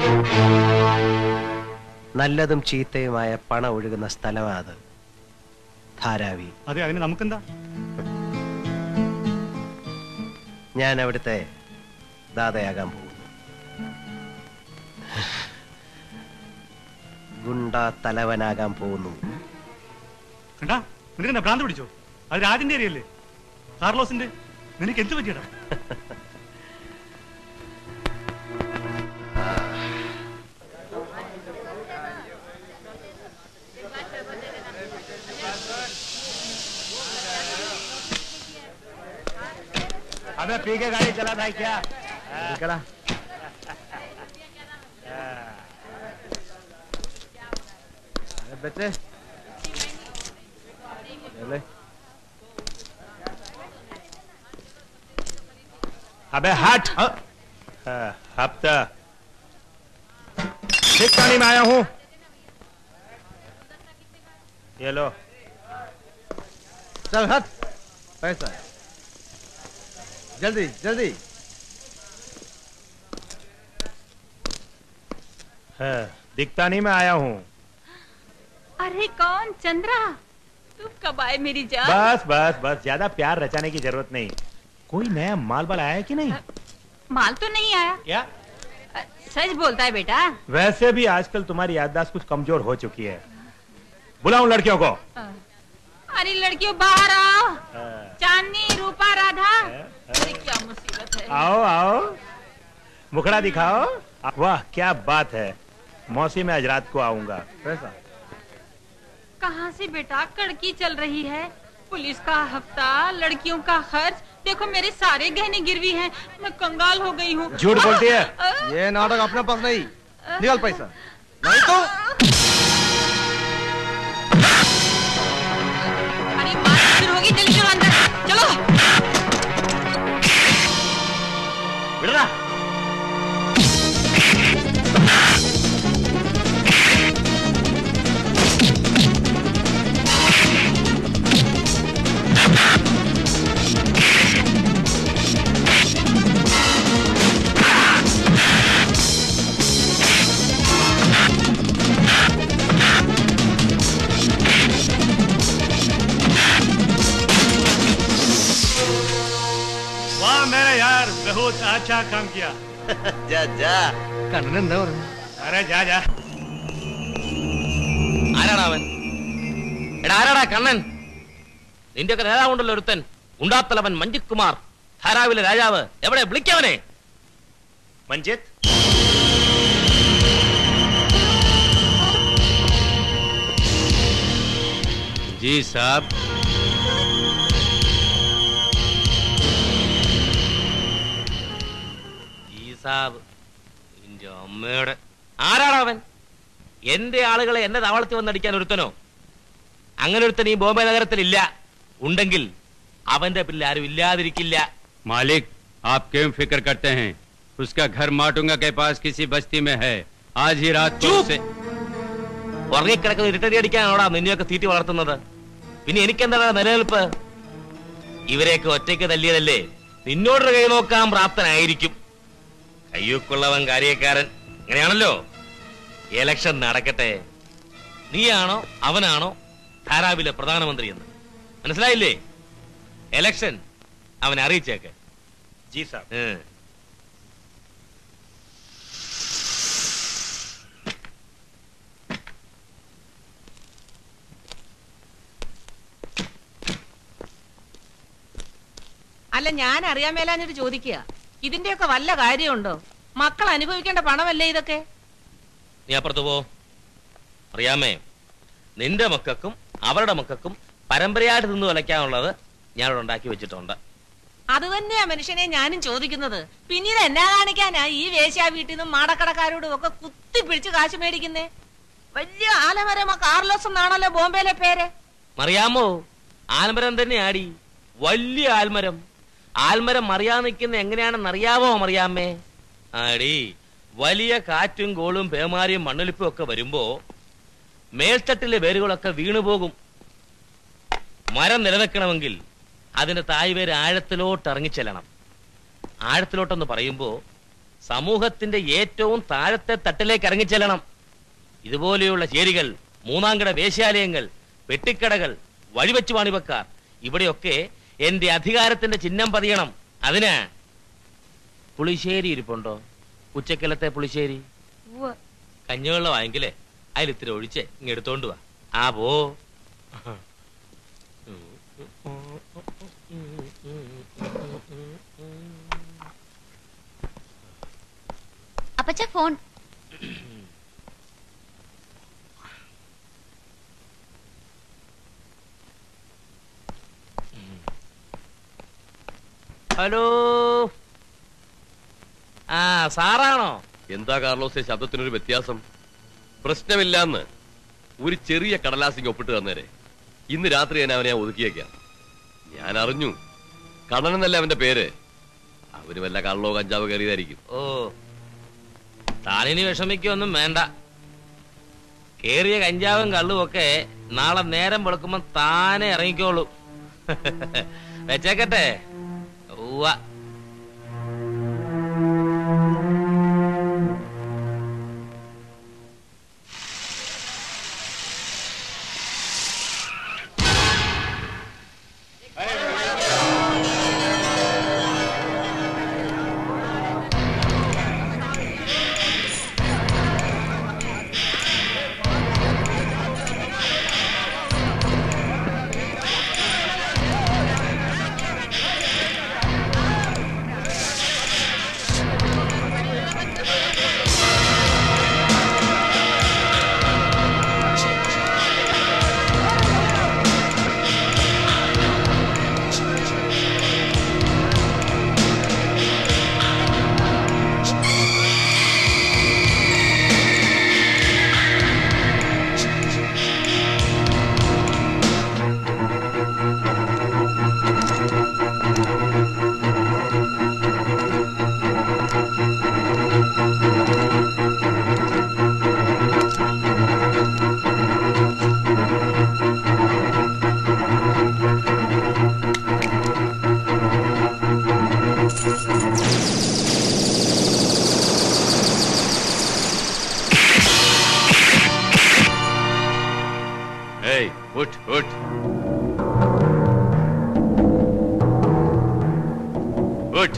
നല്ലതും ചീത്തയുമായ പണം ഒഴുകുന്ന സ്ഥലമാണ് അത് ധാരാവി അതെ അതിന് നമുക്കെന്താ ഞാൻ അവിടുത്തെ ദാതയാകാൻ പോകുന്നു ഗുണ്ട തലവനാകാൻ പോകുന്നു കണ്ടാ നിനക്ക് എന്നാ ഭ്രാന്ത് പിടിച്ചോ അത് രാജിന്റെ ഏരിയല്ലേ കാർലോസിന്റെ നിനക്ക് എന്ത് പറ്റിയടാ अबे पी के गाड़ी चला था क्या ഇരിക്കടാ. अरे बच्चे ले अबे हट हाँ, हफ्ता ठिकानी में आया हूँ ये लो चल हट पैसा जल्दी जल्दी हाँ, दिखता नहीं मैं आया हूँ अरे कौन चंद्रा तू कब आए मेरी जान बस बस बस ज्यादा प्यार रचाने की जरूरत नहीं कोई नया माल बाल आया है कि नहीं माल तो नहीं आया या अ, सच बोलता है बेटा वैसे भी आजकल तुम्हारी याददाश्त कुछ कमजोर हो चुकी है बुलाऊं लड़कियों को अरे लड़कियों बाहर आओ चांदनी रूपा राधा अरे क्या मुसीबत है आओ आओ मुखड़ा दिखाओ वाह क्या बात है मौसी में आज रात को आऊंगा पैसा कहाँ से बेटा कड़की चल रही है पुलिस का हफ्ता लड़कियों का खर्च देखो मेरे सारे गहने गिरवी हैं मैं कंगाल हो गई हूँ झूठ बोलती है ये नाटक अपने पास नहीं निकल पैसा नहीं तो अरे मार शुरू होगी जल्दी चलो अंदर चलो विड़रा वाह मेरे यार बहुत अच्छा काम किया जा जा കണ്ണൻ എന്താ പറഞ്ഞു अरे जा जा ആരാടാ അവൻ എടാ ആരാടാ കണ്ണൻ നിന്റെ ഒക്കെ നേതാവുണ്ടല്ലോ ഒരുത്തൻ ഉണ്ടാത്തലവൻ മഞ്ജിത് കുമാർ ധാരാവിലെ രാജാവ് എവിടെ വിളിക്കവനെ मंजित जी साहब ഈ സാബ് നിന്റെ അമ്മയുടെ ആരാടാ അവൻ എന്റെ ആളുകളെ എന്നെ താവളത്തിൽ വന്നടിക്കാൻ ഒരുത്തനോ അങ്ങനെ ഒരുത്തൻ ഈ ബോംബെ നഗരത്തിൽ ഇല്ല ഉണ്ടെങ്കിൽ അവന്റെ പിന്നിൽ ആരും ഇല്ലാതിരിക്കില്ല मालिक आप क्यों फिक्र करते हैं उसका घर माटुंगा के पास किसी बस्ती में है आज ही रात को उसे ഉറങ്ങിക്കിടക്കുന്ന ഇരുട്ടടി അടിക്കാനാണോടാ നിന്നെയൊക്കെ തീറ്റി വളർത്തുന്നത് പിന്നെ എനിക്കെന്താണ് നിലനിൽപ്പ് ഇവരെയൊക്കെ ഒറ്റയ്ക്ക് തല്ലിയതല്ലേ നിന്നോട് കൈ നോക്കാൻ പ്രാപ്തനായിരിക്കും കയ്യൂക്കുള്ളവൻ കാര്യക്കാരൻ അങ്ങനെയാണല്ലോ എലക്ഷൻ നടക്കട്ടെ നീയാണോ അവനാണോ ധാരാവിലെ പ്രധാനമന്ത്രി എന്ന് മനസ്സിലായില്ലേ എലക്ഷൻ അവനെ അറിയിച്ചേക്ക് जी साहब ഏഹ്. അല്ല ഞാൻ അറിയാൻ മേലാഞ്ഞിട്ട് ചോദിക്കുക ഇതിന്റെയൊക്കെ വല്ല കാര്യമുണ്ടോ മക്കൾ അനുഭവിക്കേണ്ട പണമല്ലേ ഇതൊക്കെ നീ അപ്പുറത്ത് പോ അറിയാമേ നിന്റെ മക്കൾക്കും അവരുടെ മക്കൾക്കും പരമ്പരയായിട്ട് നിന്ന് വലയ്ക്കാനുള്ളത് ഞാനിവിടെ ഉണ്ടാക്കി വെച്ചിട്ടുണ്ട് അത് തന്നെയാ മനുഷ്യനെ ഞാനും ചോദിക്കുന്നത് പിന്നീട് എന്നാ കാണിക്കാനാ ഈ വേശ്യാ വീട്ടിൽ നിന്നും മാടക്കടക്കാരോടും ഒക്കെ കുത്തിപ്പിടിച്ച് കാശ് മേടിക്കുന്നേ വലിയ ആലമരമ കാർലോസ് എന്നാണല്ലോ ബോംബെയിലെ പേര് അറിയാമോ ആൽമരം തന്നെ ആടി വലിയ ആൽമരം ആൽമരം മറിയാൻ നിൽക്കുന്ന എങ്ങനെയാണെന്ന് അറിയാമോ മറിയാമേ ആടി വലിയ കാറ്റും കോളും പേമാരിയും മണ്ണൊലിപ്പും ഒക്കെ വരുമ്പോ മേൽത്തട്ടിലെ വേരുകളൊക്കെ വീണുപോകും മരം നിലനിൽക്കണമെങ്കിൽ അതിന്റെ തായ്വേര് ആഴത്തിലോട്ട് ഇറങ്ങിച്ചെല്ലണം ആഴത്തിലോട്ടെന്ന് പറയുമ്പോ സമൂഹത്തിന്റെ ഏറ്റവും താഴത്തെ തട്ടിലേക്ക് ഇറങ്ങിച്ചെല്ലണം ഇതുപോലെയുള്ള ചേരികൾ മൂന്നാംകിട വേശ്യാലയങ്ങൾ പെട്ടിക്കടകൾ വഴിവെച്ചു വാണിപക്കാർ ഇവിടെയൊക്കെ എന്റെ അധികാരത്തിന്റെ ചിഹ്നം പതിയണം അതിന് പുളിശ്ശേരി ഇരിപ്പുണ്ടോ ഉച്ചക്കലത്തെ പുളിശ്ശേരി ഉവ്വ്. കഞ്ഞിവെള്ളം വാങ്ങിക്കലേ അതിൽ ഇത്തിരി ഒഴിച്ചേ ഇങ്ങ് എടുത്തോണ്ട് വാ ആ പോ അപ്പച്ച ഫോൺ ഹലോ ആ സാറാണോ എന്താ കാർലോസെ ശബ്ദത്തിനൊരു വ്യത്യാസം പ്രശ്നമില്ലാന്ന് ഒരു ചെറിയ കടലാസിങ് ഒപ്പിട്ട് തന്നേരെ ഇന്ന് രാത്രി ഞാൻ അവനെ ഒതുക്കിയേക്കാം ഞാൻ അറിഞ്ഞു കടനെന്നല്ല അവന്റെ പേര് അവന് വല്ല കള്ളോ കഞ്ചാവോ കയറിയതായിരിക്കും ഓ താനിനി വിഷമിക്കൊന്നും വേണ്ട കേറിയ കഞ്ചാവും കള്ളും ഒക്കെ നാളെ നേരം വെളുക്കുമ്പോ താനെ ഇറങ്ങിക്കോളൂ വെച്ചേക്കട്ടെ ഉവ്വ ഏയ് ഉठ ഉठ ഉठ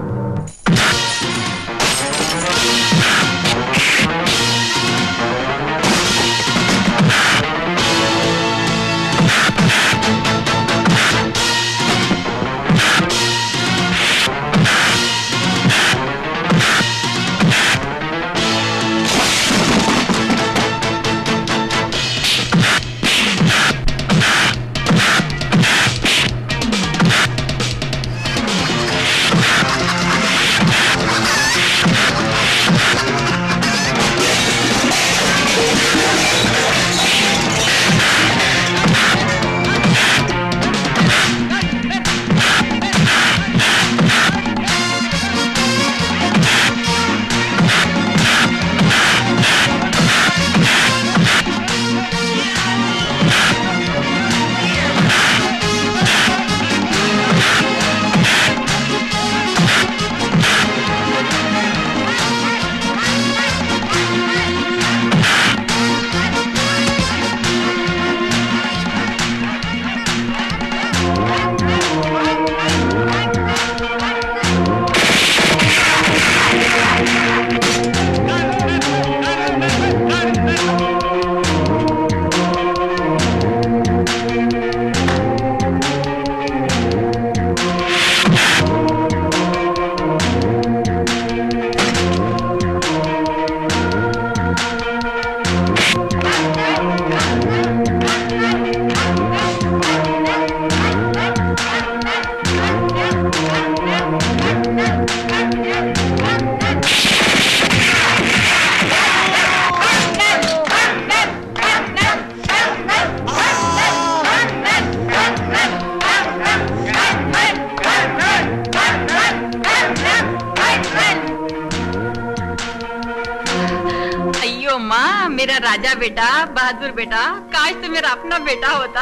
अयो माँ मेरा राजा बेटा बहादुर बेटा काश तो मेरा अपना बेटा होता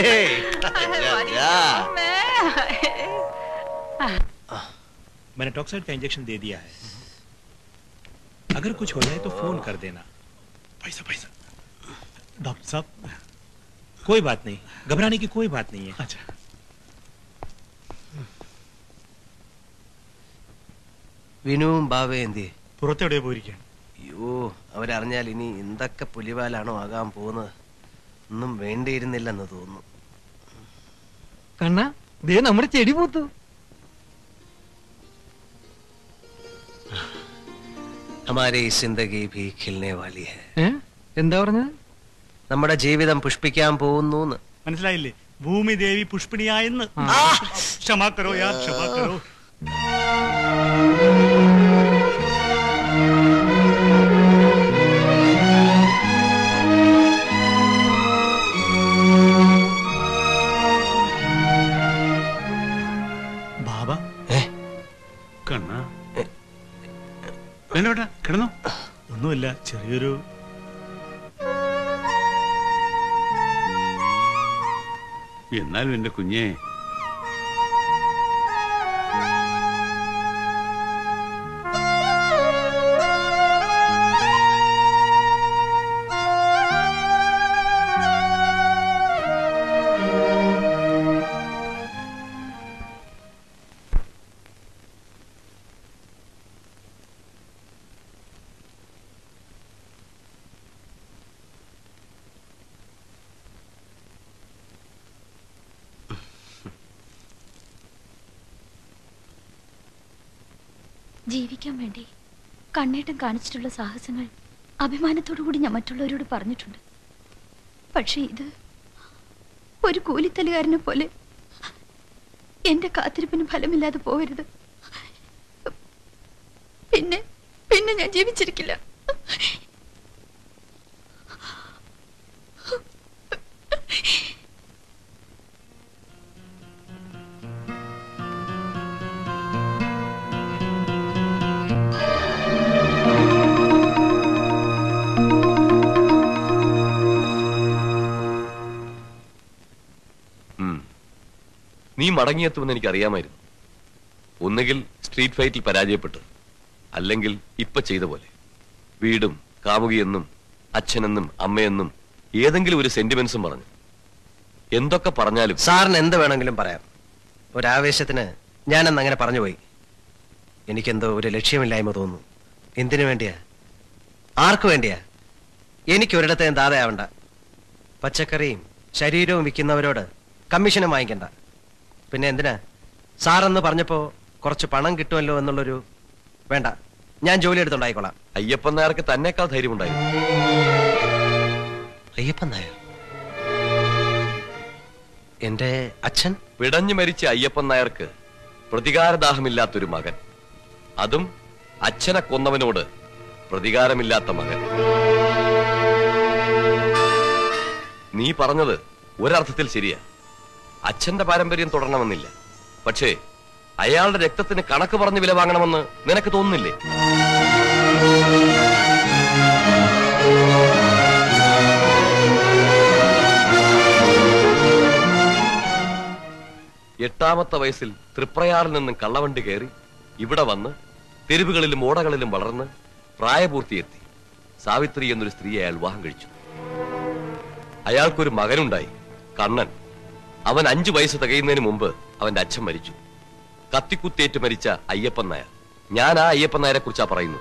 मैंने टॉक्साइड का इंजेक्शन दे दिया है अगर कुछ हो जाए तो फोन कर देना पैसा पैसा डॉक्टर साहब कोई बात नहीं घबराने की कोई बात नहीं है अच्छा വിനുവും ബാവയും എന്തിയെ പുറത്തെവിടെയോ പോയിരിക്കുകയാണ് അയ്യോ അവരറിഞ്ഞാൽ ഇനി എന്തൊക്കെ പുലിവാലാണോ ആകാൻ പോകുന്നത് ഒന്നും വേണ്ടിയിരുന്നില്ലെന്ന് തോന്നുന്നു കണ്ണ ദേ നമ്മുടെ ചെടി പൂത്തു ഹമാരി സിന്ദഗി ഭി ഖിൽനെ വാലി ഹെ ഏ എന്താ പറഞ്ഞത് നമ്മുടെ ജീവിതം പുഷ്പിക്കാൻ പോകുന്നു മനസ്സിലായില്ലേ ഭൂമി ദേവി പുഷ്പിണിയായെന്ന് ക്ഷമാക്കരോ യാ ക്ഷമാക്കരോ ബാബ കണ്ണ വേണ്ട വേണ്ട കിടന്നോ ഒന്നുമില്ല ചെറിയൊരു എന്നാലും എന്റെ കുഞ്ഞെ ജീവിക്കാൻ വേണ്ടി കണ്ണേട്ടം കാണിച്ചിട്ടുള്ള സാഹസങ്ങൾ അഭിമാനത്തോടു കൂടി ഞാൻ മറ്റുള്ളവരോട് പറഞ്ഞിട്ടുണ്ട് പക്ഷെ ഇത് ഒരു കൂലിത്തലുകാരനെ പോലെ എന്റെ കാത്തിരിപ്പിന് ഫലമില്ലാതെ പോകരുത് പിന്നെ പിന്നെ ഞാൻ ജീവിച്ചിരിക്കില്ല ഉം. നീ മടങ്ങിയെത്തുമെന്ന് എനിക്ക് അറിയാമായിരുന്നു ഒന്നുകിൽ സ്ട്രീറ്റ് ഫൈറ്റിൽ പരാജയപ്പെട്ടു അല്ലെങ്കിൽ ഇപ്പൊ ചെയ്ത പോലെ വീടും കാമുകിയെന്നും അച്ഛനെന്നും അമ്മയെന്നും ഏതെങ്കിലും ഒരു സെന്റിമെന്റ്സും പറഞ്ഞു എന്തൊക്കെ പറഞ്ഞാലും സാറിന് എന്ത് വേണമെങ്കിലും പറയാം ഒരാവേശത്തിന് ഞാനന്ന് അങ്ങനെ പറഞ്ഞു പോയി എനിക്കെന്തോ ഒരു ലക്ഷ്യമില്ലായ്മ തോന്നുന്നു എന്തിനു വേണ്ടിയാ ആർക്കു വേണ്ടിയാ എനിക്ക് ഒരിടത്തെയും ദാതയാവണ്ട പച്ചക്കറിയും ശരീരവും വിൽക്കുന്നവരോട് കമ്മീഷനും വാങ്ങിക്കണ്ട പിന്നെ എന്തിനാ സാറെന്ന് പറഞ്ഞപ്പോ കുറച്ച് പണം കിട്ടുമല്ലോ എന്നുള്ളൊരു വേണ്ട ഞാൻ ജോലി എടുത്തുണ്ടായിക്കോളാം അയ്യപ്പൻ നായർക്ക് തന്നെക്കാൾ ധൈര്യമുണ്ടായിരുന്നു അയ്യപ്പൻ നായർ എന്റെ അച്ഛൻ പിടഞ്ഞു മരിച്ച അയ്യപ്പൻ നായർക്ക് പ്രതികാരദാഹമില്ലാത്തൊരു മകൻ അതും അച്ഛനെ കൊന്നവനോട് പ്രതികാരമില്ലാത്ത മകൻ നീ പറഞ്ഞത് ഒരർത്ഥത്തിൽ ശരിയാ അച്ഛന്റെ പാരമ്പര്യം തുടരണമെന്നില്ല പക്ഷേ അയാളുടെ രക്തത്തിന് കണക്ക് പറഞ്ഞ് വില വാങ്ങണമെന്ന് നിനക്ക് തോന്നുന്നില്ലേ എട്ടാമത്തെ വയസ്സിൽ തൃപ്രയാറിൽ നിന്നും കള്ളവണ്ടി കയറി ഇവിടെ വന്ന് തെരുവുകളിലും ഓടകളിലും വളർന്ന് പ്രായപൂർത്തിയെത്തി സാവിത്രി എന്നൊരു സ്ത്രീയെ അയാൾ വിവാഹം കഴിച്ചു അയാൾക്കൊരു മകനുണ്ടായി കണ്ണൻ അവൻ അഞ്ചു വയസ്സ് തികയുന്നതിന് മുമ്പ് അവന്റെ അച്ഛൻ മരിച്ചു കത്തിക്കുത്തേറ്റ് മരിച്ച അയ്യപ്പൻ നായർ ഞാൻ ആ അയ്യപ്പൻ നായരെ കുറിച്ചാ പറയുന്നു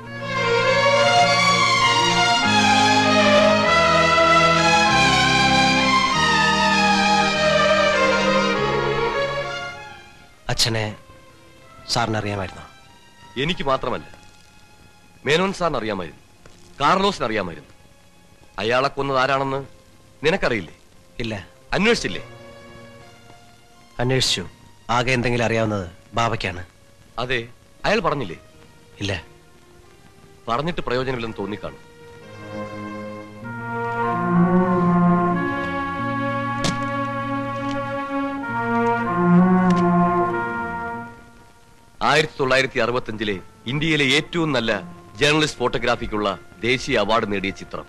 അച്ഛനെ സാറിന് അറിയാമായിരുന്നോ എനിക്ക് മാത്രമല്ല മേനോൻ സാറിന് അറിയാമായിരുന്നു കാർലോസിന് അറിയാമായിരുന്നു അയാളെ കൊന്നത് ആരാണെന്ന് നിനക്കറിയില്ലേ ഇല്ല അന്വേഷിച്ചില്ലേ അന്വേഷിച്ചു ആകെ എന്തെങ്കിലും അറിയാവുന്നത് ബാബയ്ക്കാണ് അതെ അയാൾ പറഞ്ഞില്ലേ ഇല്ല പറഞ്ഞിട്ട് പ്രയോജനമില്ലെന്ന് തോന്നിക്കാണും ആയിരത്തി തൊള്ളായിരത്തി അറുപത്തിയഞ്ചിലെ ഇന്ത്യയിലെ ഏറ്റവും നല്ല ജേർണലിസ്റ്റ് ഫോട്ടോഗ്രാഫിക്കുള്ള ദേശീയ അവാർഡ് നേടിയ ചിത്രം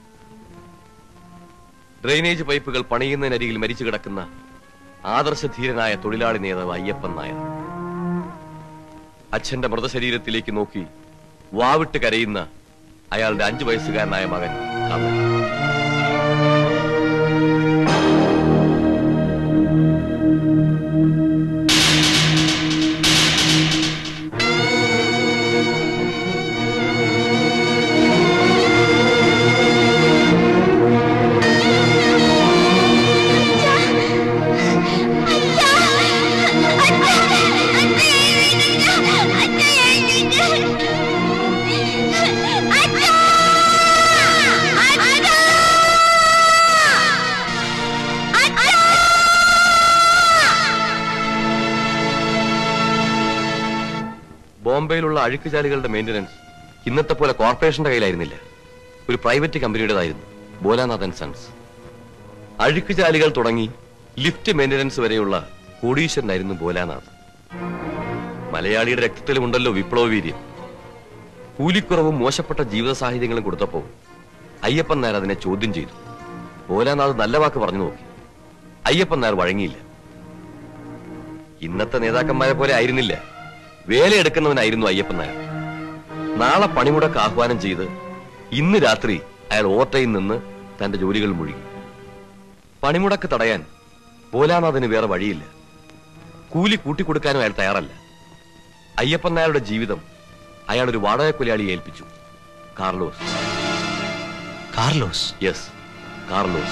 ഡ്രെയിനേജ് പൈപ്പുകൾ പണിയുന്നതിനരികിൽ മരിച്ചു കിടക്കുന്ന ആദർശധീരനായ തൊഴിലാളി നേതാവ് അയ്യപ്പൻ നായർ അച്ഛന്റെ മൃതശരീരത്തിലേക്ക് നോക്കി വാവിട്ട് കരയുന്ന അയാളുടെ അഞ്ചു വയസ്സുകാരനായ മകൻ കണ്ണൻ ബോംബെയിലുള്ള അഴുക്കുചാലുകളുടെ മെയിന്റനൻസ് ഇന്നത്തെ പോലെ കോർപ്പറേഷന്റെ കയ്യിലായിരുന്നില്ല ഒരു പ്രൈവറ്റ് കമ്പനിയുടേതായിരുന്നു ബോലാനാഥൻ സൺസ് അഴുക്കുചാലുകൾ തുടങ്ങി ലിഫ്റ്റ് മെയിന്റനൻസ് വരെയുള്ള കോടീശ്വരനായിരുന്നു ബോലാനാഥ് മലയാളിയുടെ രക്തത്തിലുമുണ്ടല്ലോ വിപ്ലവ വീര്യം കൂലിക്കുറവും മോശപ്പെട്ട ജീവിത സാഹചര്യങ്ങളും കൊടുത്തപ്പോൾ അയ്യപ്പൻ നായർ അതിനെ ചോദ്യം ചെയ്തു ബോലാനാഥ് നല്ല വാക്ക് പറഞ്ഞു നോക്കി അയ്യപ്പൻ നായർ വഴങ്ങിയില്ല ഇന്നത്തെ നേതാക്കന്മാരെ പോലെ ആയിരുന്നില്ല വേലയെടുക്കുന്നവനായിരുന്നു അയ്യപ്പൻ നായർ നാളെ പണിമുടക്ക് ആഹ്വാനം ചെയ്ത് ഇന്ന് രാത്രി അയാൾ ഓട്ടയിൽ നിന്ന് തന്റെ ജോലികൾ മുഴുകി പണിമുടക്ക് തടയാൻ ബോലാനാഥിന് വേറെ വഴിയില്ല കൂലി കൂട്ടിക്കൊടുക്കാനും അയാൾ തയ്യാറല്ല അയ്യപ്പൻ നായരുടെ ജീവിതം അയാൾ ഒരു വാടക കൊലയാളിയെ ഏൽപ്പിച്ചു കാർലോസ് കാർലോസ് യെസ് കാർലോസ്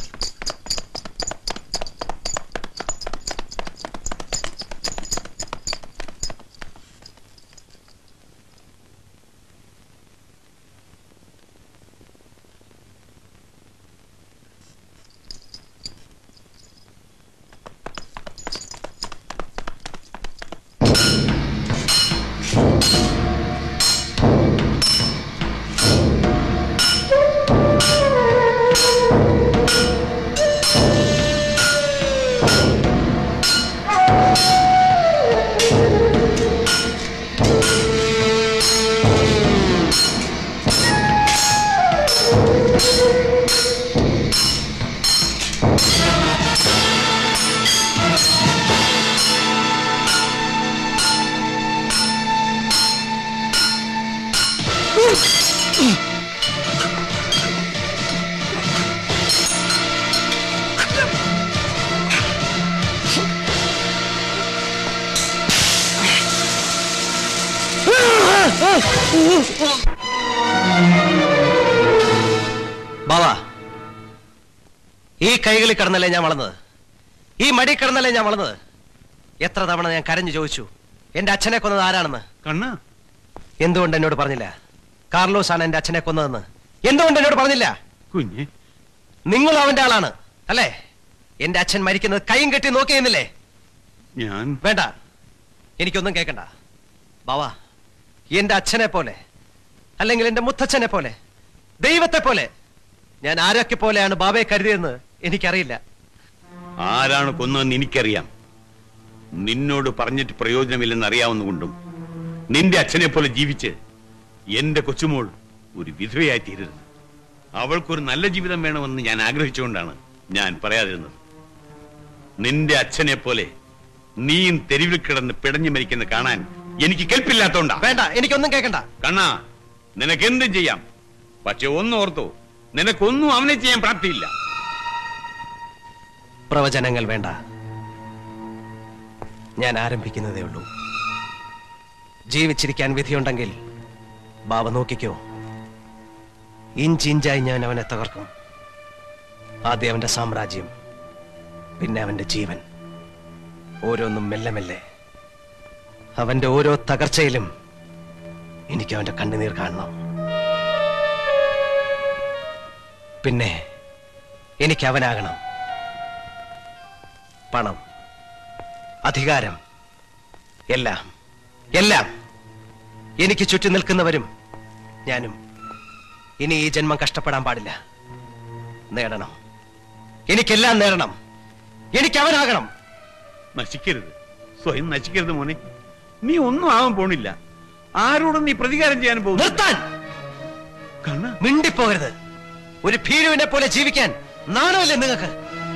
ബാവാ ഈ കൈകളിൽ കിടന്നല്ലേ ഞാൻ വളർന്നത് ഈ മടി കിടന്നല്ലേ ഞാൻ വളർന്നത് എത്ര തവണ ഞാൻ കരഞ്ഞു ചോദിച്ചു എന്റെ അച്ഛനെ കൊന്നത് ആരാണെന്ന് കണ്ണ എന്തുകൊണ്ട് എന്നോട് പറഞ്ഞില്ല കാർലോസ് ആണ് എന്റെ അച്ഛനെ കൊന്നതെന്ന് എന്തുകൊണ്ട് എന്നോട് പറഞ്ഞില്ല കുഞ്ഞ് നിങ്ങൾ അവന്റെ ആളാണ് അല്ലേ എന്റെ അച്ഛൻ മരിക്കുന്നത് കൈയും കെട്ടി നോക്കിയെന്നില്ലേ ഞാൻ വേണ്ട എനിക്കൊന്നും കേൾക്കണ്ട ബാവാ എന്റെ അച്ഛനെ പോലെ അല്ലെങ്കിൽ എന്റെ മുത്തച്ഛനെ പോലെ ദൈവത്തെ പോലെ ഞാൻ ആരൊക്കെ പോലെയാണ് ബാബയെ കരുതിയെന്ന് എനിക്കറിയില്ല ആരാണ് കൊന്നതെന്ന് എനിക്കറിയാം നിന്നോട് പറഞ്ഞിട്ട് പ്രയോജനമില്ലെന്ന് അറിയാവുന്നതുകൊണ്ടും നിന്റെ അച്ഛനെ പോലെ ജീവിച്ച് എന്റെ കൊച്ചുമോൾ ഒരു വിധവയായി തീരരുത് അവൾക്കൊരു നല്ല ജീവിതം വേണമെന്ന് ഞാൻ ആഗ്രഹിച്ചുകൊണ്ടാണ് ഞാൻ പറയാതിരുന്നത് നിന്റെ അച്ഛനെ പോലെ നീയും തെരുവിൽ കിടന്ന് പിടഞ്ഞു മരിക്കുന്ന കാണാൻ എനിക്ക് കേൾപ്പില്ലാത്തോണ്ടാ വേണ്ട എനിക്കൊന്നും കേൾക്കണ്ട കണ്ണാ നിനക്ക് എന്തും ചെയ്യാം പക്ഷെ ഒന്ന് ഓർത്തോ നിനക്കൊന്നും അവനെ ചെയ്യാൻ പ്രാപ്തിയില്ല പ്രവചനങ്ങൾ വേണ്ട ഞാൻ ആരംഭിക്കുന്നതേ ഉള്ളൂ ജീവിച്ചിരിക്കാൻ വിധിയുണ്ടെങ്കിൽ ബാബ നോക്കിക്കോ ഇഞ്ചിഞ്ചായി ഞാൻ അവനെ തകർക്കും ആദ്യം അവന്റെ സാമ്രാജ്യം പിന്നെ അവന്റെ ജീവൻ ഓരോന്നും മെല്ലെ മെല്ലെ അവന്റെ ഓരോ തകർച്ചയിലും എനിക്ക് അവന്റെ കണ്ണുനീർ കാണണം പിന്നെ എനിക്ക് അവനാകണം പണം അധികാരം എല്ലാം എല്ലാം എനിക്ക് ചുറ്റി നിൽക്കുന്നവരും ഞാനും ഇനി ഈ ജന്മം കഷ്ടപ്പെടാൻ പാടില്ല നേടണം എനിക്കെല്ലാം നേടണം എനിക്ക് അവനാകണം നശിക്കരുത് സ്വയം നശിക്കരുത് മോനെ നീ ഒന്നും ആവാൻ പോണില്ല ആരോടും നീ പ്രതികാരം ചെയ്യാൻ പോകും നിർത്താൻ മിണ്ടിപ്പോകരുത് ഒരു ഭീരുവിനെ പോലെ ജീവിക്കാൻ നാണമല്ലേ നിങ്ങൾക്ക്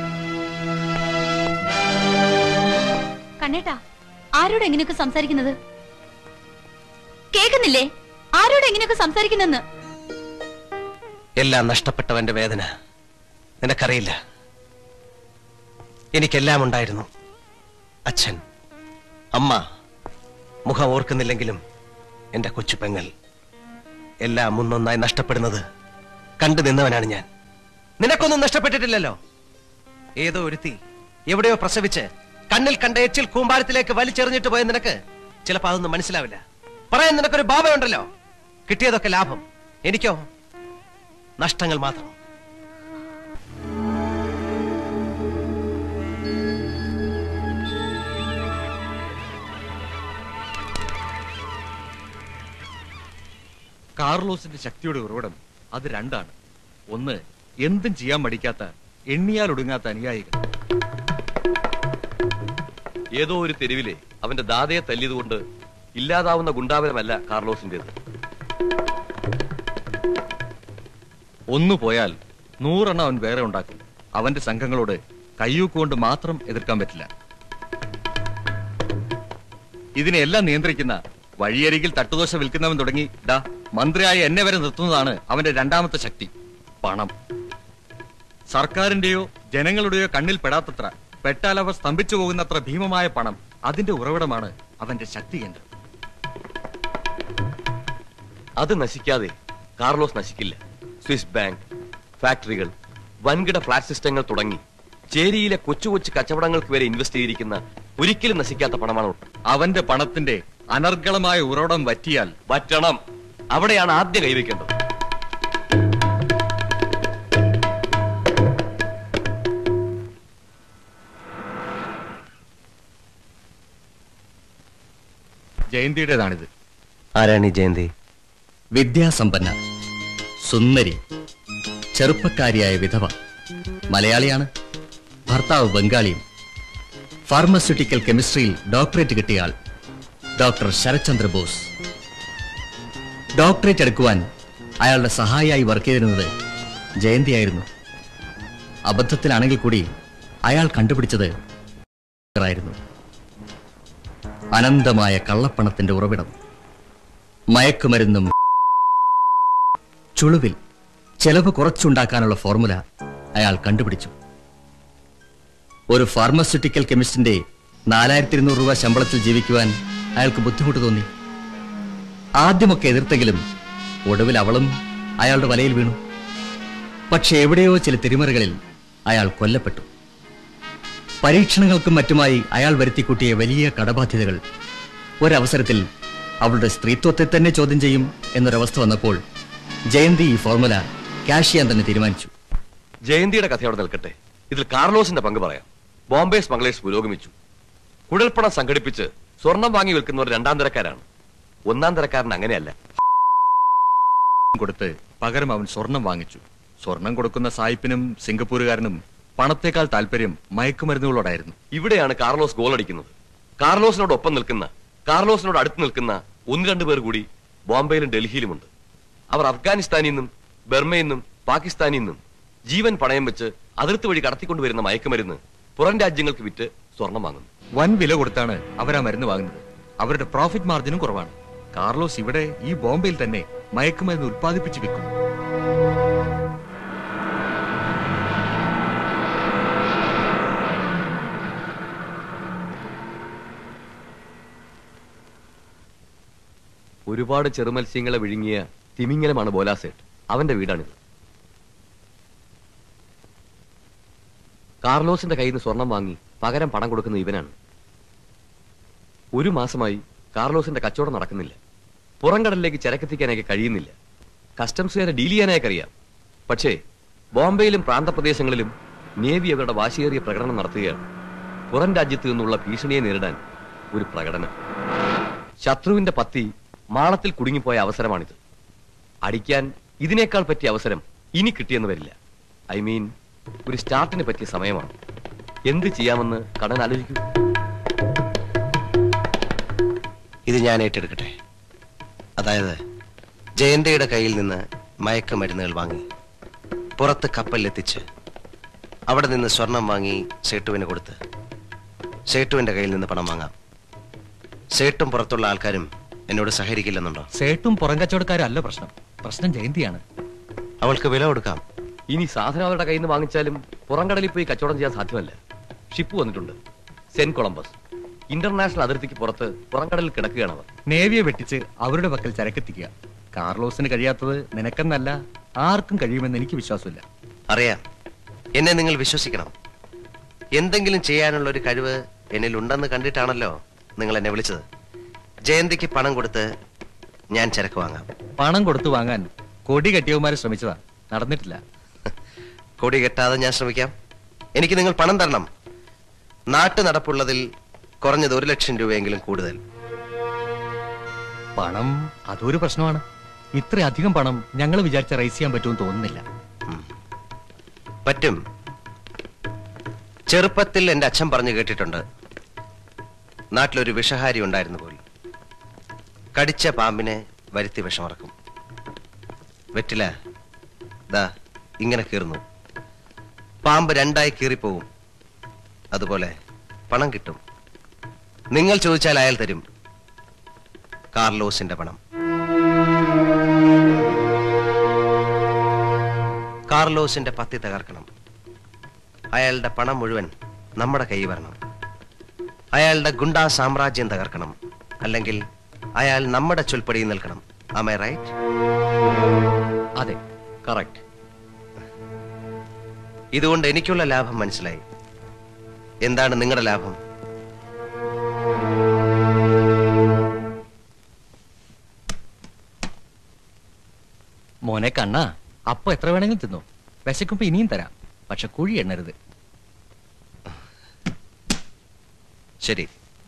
കണ്ണേട്ടാ ആരോട് എങ്ങനെയൊക്കെ സംസാരിക്കുന്നത് കേൾക്കുന്നില്ലേ ആരോട് എങ്ങനെയൊക്കെ സംസാരിക്കുന്നെന്ന് എല്ലാം നഷ്ടപ്പെട്ടവന്റെ വേദന നിനക്കറിയില്ല എനിക്കെല്ലാം ഉണ്ടായിരുന്നു അച്ഛൻ അമ്മ മുഖം ഓർക്കുന്നില്ലെങ്കിലും എന്റെ കൊച്ചു പെങ്ങൾ എല്ലാം ഒന്നൊന്നായി നഷ്ടപ്പെടുന്നത് കണ്ടു നിന്നവനാണ് ഞാൻ നിനക്കൊന്നും നഷ്ടപ്പെട്ടിട്ടില്ലല്ലോ ഏതോ ഒരുത്തി എവിടെയോ പ്രസവിച്ച് കണ്ണിൽ കണ്ട എച്ചിൽ കൂമ്പാരത്തിലേക്ക് വലിച്ചെറിഞ്ഞിട്ട് പോയ നിനക്ക് ചിലപ്പോ അതൊന്നും മനസ്സിലാവില്ല പറയാൻ നിനക്കൊരു ബാബയുണ്ടല്ലോ കിട്ടിയതൊക്കെ ലാഭം എനിക്കോ നഷ്ടങ്ങൾ മാത്രം കാർലോസിന്റെ ശക്തിയുടെ ഉറവിടം അത് രണ്ടാണ് ഒന്ന് എന്തും ചെയ്യാൻ മടിക്കാത്ത എണ്ണിയാൽ ഒടുങ്ങാത്ത അനുയായികൾ ഏതോ ഒരു തെരുവിലെ അവന്റെ ദാതയെ തല്ലിയതുകൊണ്ട് ഇല്ലാതാവുന്ന ഗുണ്ടാപനമല്ല കാർലോസിന്റേത് ഒന്നു പോയാൽ നൂറെണ്ണം അവൻ വേറെ ഉണ്ടാക്കും അവന്റെ സംഘങ്ങളോട് കയ്യൂക്കുകൊണ്ട് മാത്രം എതിർക്കാൻ പറ്റില്ല ഇതിനെല്ലാം നിയന്ത്രിക്കുന്ന വഴിയരികിൽ തട്ടുദോശ വിൽക്കുന്നവൻ തുടങ്ങി ഡാ മന്ത്രിയായി എന്നെ വരെ നിർത്തുന്നതാണ് അവന്റെ രണ്ടാമത്തെ ശക്തി പണം സർക്കാരിന്റെയോ ജനങ്ങളുടെയോ കണ്ണിൽ പെടാത്തത്ര പെട്ടാൽ അവർ സ്തംഭിച്ചു പോകുന്നത്ര ഭീമമായ പണം അതിന്റെ ഉറവിടമാണ് അവന്റെ ശക്തി കേന്ദ്രം അത് നശിക്കാതെ കാർലോസ് നശിക്കില്ല സ്വിസ് ബാങ്ക് ഫാക്ടറികൾ വൻകിട ഫ്ലാറ്റ് സിസ്റ്റങ്ങൾ തുടങ്ങി ചേരിയിലെ കൊച്ചു കൊച്ചു കച്ചവടങ്ങൾക്ക് വരെ ഇൻവെസ്റ്റ് ചെയ്തിരിക്കുന്ന ഒരിക്കലും നശിക്കാത്ത പണമാണ് അവന്റെ പണത്തിന്റെ അനർഗളമായ ഉറവിടം വറ്റിയാൽ വറ്റണം അവിടെയാണ് ആദ്യം കൈവയ്ക്കേണ്ടത് ജയന്തിയുടേതാണിത് ആരാണ് ഈ ജയന്തി വിദ്യാസമ്പന്ന സുന്ദരി ചെറുപ്പക്കാരിയായ വിധവ മലയാളിയാണ് ഭർത്താവ് ബംഗാളിയും ഫാർമസ്യൂട്ടിക്കൽ കെമിസ്ട്രിയിൽ ഡോക്ടറേറ്റ് കിട്ടിയ ആൾ ഡോക്ടർ ശരത്ചന്ദ്ര ബോസ് ഡോക്ടറേറ്റ് എടുക്കുവാൻ അയാളുടെ സഹായിയായി വർക്ക് ചെയ്തിരുന്നത് ജയന്തിയായിരുന്നു അബദ്ധത്തിലാണെങ്കിൽ കൂടി അയാൾ കണ്ടുപിടിച്ചത് ആയിരുന്നു അനന്തമായ കള്ളപ്പണത്തിന്റെ ഉറവിടം മയക്കുമരുന്നും ചുളുവിൽ ചെലവ് കുറച്ചുണ്ടാക്കാനുള്ള ഫോർമുല അയാൾ കണ്ടുപിടിച്ചു ഒരു ഫാർമസ്യൂട്ടിക്കൽ കെമിസ്റ്റിന്റെ നാലായിരത്തി ഇരുന്നൂറ് രൂപ ശമ്പളത്തിൽ ജീവിക്കുവാൻ അയാൾക്ക് ബുദ്ധിമുട്ട് തോന്നി ആദ്യമൊക്കെ എതിർത്തെങ്കിലും ഒടുവിൽ അവളും അയാളുടെ വലയിൽ വീണു പക്ഷെ എവിടെയോ ചില തിരിമറികളിൽ അയാൾ കൊല്ലപ്പെട്ടു പരീക്ഷണങ്ങൾക്കും മറ്റുമായി അയാൾ വരുത്തിക്കൂട്ടിയ വലിയ കടബാധ്യതകൾ ഒരവസരത്തിൽ അവളുടെ സ്ത്രീത്വത്തെ തന്നെ ചോദ്യം ചെയ്യും എന്നൊരവസ്ഥ വന്നപ്പോൾ ജയന്തി ഈ ഫോർമുല ക്യാഷ് ചെയ്യാൻ തന്നെ തീരുമാനിച്ചു ജയന്തിയുടെ കഥ അവിടെ നിൽക്കട്ടെ ഇതിൽ കാർലോസിന്റെ പങ്ക് പറയാം ബോംബെ സ്മഗ്ലേഴ്സ് പുരോഗമിച്ചു കുഴൽപ്പണം സംഘടിപ്പിച്ച് സ്വർണം വാങ്ങി വിൽക്കുന്നവർ രണ്ടാം തരക്കാരാണ് ഒന്നാം തരക്കാരൻ അങ്ങനെയല്ല കൊടുത്ത് പകരം അവൻ സ്വർണം വാങ്ങിച്ചു സ്വർണം കൊടുക്കുന്ന സായിപ്പിനും സിംഗപ്പൂരുകാരനും പണത്തേക്കാൾ താല്പര്യം മയക്കുമരുന്നുകളോടായിരുന്നു ഇവിടെയാണ് കാർലോസ് ഗോൾ അടിക്കുന്നത് കാർലോസിനോടൊപ്പം നിൽക്കുന്ന കാർലോസിനോട് അടുത്ത് നിൽക്കുന്ന ഒന്ന് രണ്ടു പേർ കൂടി ബോംബെയിലും ഡൽഹിയിലുമുണ്ട് അവർ അഫ്ഗാനിസ്ഥാനിൽ നിന്നും ബർമയിൽ നിന്നും പാകിസ്ഥാനിൽ നിന്നും ജീവൻ പണയം വെച്ച് അതിർത്തി വഴി കടത്തിക്കൊണ്ടുവരുന്ന മയക്കുമരുന്ന് പുറം രാജ്യങ്ങൾക്ക് വിറ്റ് സ്വർണം വാങ്ങുന്നു വൻ വില കൊടുത്താണ് അവർ ആ മരുന്ന് വാങ്ങുന്നത് അവരുടെ പ്രോഫിറ്റ് മാർജിനും കുറവാണ് കാർലോസ് ഇവിടെ ഈ ബോംബെയിൽ തന്നെ മയക്കുമരുന്ന് ഉത്പാദിപ്പിച്ച് വിൽക്കുന്നു ഒരുപാട് ചെറുമത്സ്യങ്ങളെ വിഴുങ്ങിയ തിമിങ്ങലമാണ് ബോലാസേട്ട് അവന്റെ വീടാണിത് കാർലോസിന്റെ കയ്യിൽ നിന്ന് സ്വർണം വാങ്ങി പകരം പണം കൊടുക്കുന്ന ഇവനാണ് ഒരു മാസമായി കാർലോസിന്റെ കച്ചവടം നടക്കുന്നില്ല പുറംകടലിലേക്ക് ചരക്കെത്തിക്കാനൊക്കെ കഴിയുന്നില്ല കസ്റ്റംസുകാരെ ഡീൽ ചെയ്യാനായൊക്കെ അറിയാം പക്ഷേ ബോംബെയിലും പ്രാന്തപ്രദേശങ്ങളിലും നേവി അവരുടെ വാശിയേറിയ പ്രകടനം നടത്തുകയാണ് പുറം രാജ്യത്തു നിന്നുള്ള ഭീഷണിയെ നേരിടാൻ ഒരു പ്രകടനം ശത്രുവിന്റെ പത്തി മാളത്തിൽ കുടുങ്ങിപ്പോയ അവസരമാണിത് അടിക്കാൻ ഇതിനേക്കാൾ പറ്റിയ അവസരം ഇനി കിട്ടിയെന്ന് വരില്ല ഐ മീൻ ഒരു സ്റ്റാർട്ടിന് പറ്റിയ സമയമാണ് എന്ത് ചെയ്യാമെന്ന് കടൻ ആലോചിക്കൂ ഇത് ഞാൻ ഏറ്റെടുക്കട്ടെ അതായത് ജയന്തയുടെ കയ്യിൽ നിന്ന് മയക്കമരുന്നുകൾ വാങ്ങി പുറത്ത് കപ്പലിലെത്തിച്ച് അവിടെ നിന്ന് സ്വർണം വാങ്ങി സേട്ടുവിന് കൊടുത്ത് സേട്ടുവിന്റെ കയ്യിൽ നിന്ന് പണം വാങ്ങാം സേട്ടും പുറത്തുള്ള ആൾക്കാരും എന്നോട് സഹകരിക്കില്ലെന്നുണ്ടോ സേട്ടും പുറം കച്ചവടക്കാരും അല്ല പ്രശ്നം പ്രശ്നം ജയന്തിയാണ് അവൾക്ക് വില കൊടുക്കാം ഇനി സാധനം അവരുടെ കയ്യിൽ നിന്ന് വാങ്ങിച്ചാലും പുറംകടലിൽ പോയി കച്ചവടം ചെയ്യാൻ സാധ്യമല്ല ഷിപ്പ് വന്നിട്ടുണ്ട് സെന്റ് കൊളംബസ് ഇന്റർനാഷണൽ അതിർത്തിക്ക് പുറത്ത് പുറംകടലിൽ കിടക്കുകയാണ് അവർ നേവിയെ വെട്ടിച്ച് അവരുടെ പക്കൽ ചരക്കെത്തിക്കുക കാർലോസിന് കഴിയാത്തത് നിനക്കെന്നല്ല ആർക്കും കഴിയുമെന്ന് എനിക്ക് വിശ്വാസമില്ല അറിയാം എന്നെ നിങ്ങൾ വിശ്വസിക്കണം എന്തെങ്കിലും ചെയ്യാനുള്ള ഒരു കഴിവ് എന്നിൽ ഉണ്ടെന്ന് കണ്ടിട്ടാണല്ലോ നിങ്ങൾ എന്നെ വിളിച്ചത് ജയന്തിക്ക് പണം കൊടുത്ത് ഞാൻ ചരക്ക് വാങ്ങാം പണം കൊടുത്തു വാങ്ങാൻ കൊടി കെട്ടിയവന്മാരെ ശ്രമിച്ചതാ നടന്നിട്ടില്ല കൊടി കെട്ടാതെ ഞാൻ ശ്രമിക്കാം എനിക്ക് നിങ്ങൾ പണം തരണം നാട്ടു നടപ്പുള്ളതിൽ കുറഞ്ഞത് ഒരു ലക്ഷം രൂപയെങ്കിലും കൂടുതൽ പണം അതൊരു പ്രശ്നമാണ് ഇത്രയധികം പണം ഞങ്ങൾ വിചാരിച്ച റൈസ് ചെയ്യാൻ പറ്റുമെന്ന് തോന്നുന്നില്ല പറ്റും ചെറുപ്പത്തിൽ എന്റെ അച്ഛൻ പറഞ്ഞു കേട്ടിട്ടുണ്ട് നാട്ടിലൊരു വിഷഹാരി ഉണ്ടായിരുന്നു പോലും കടിച്ച പാമ്പിനെ വരുത്തി വിഷമറക്കും വെറ്റില ദാ ഇങ്ങനെ കീറുന്നു പാമ്പ് രണ്ടായി കീറിപ്പോവും അതുപോലെ പണം കിട്ടും നിങ്ങൾ ചോദിച്ചാൽ അയാൾ തരും കാർലോസിന്റെ പണം കാർലോസിന്റെ പത്തി തകർക്കണം അയാളുടെ പണം മുഴുവൻ നമ്മുടെ കൈ വരണം അയാളുടെ ഗുണ്ടാ സാമ്രാജ്യം തകർക്കണം അല്ലെങ്കിൽ അയാൾ നമ്മുടെ ചൊൽപ്പടിയിൽ നിൽക്കണം ആമേ റൈറ്റ് അതെ കറക്റ്റ് ഇതുകൊണ്ട് എനിക്കുള്ള ലാഭം മനസ്സിലായി എന്താണ് നിങ്ങളുടെ ലാഭം മോനെ കണ്ണ അപ്പൊ എത്ര വേണമെങ്കിലും തിന്നോ വിശക്കുമ്പോ ഇനിയും തരാം പക്ഷെ കുഴി എണ്ണരുത് ശരി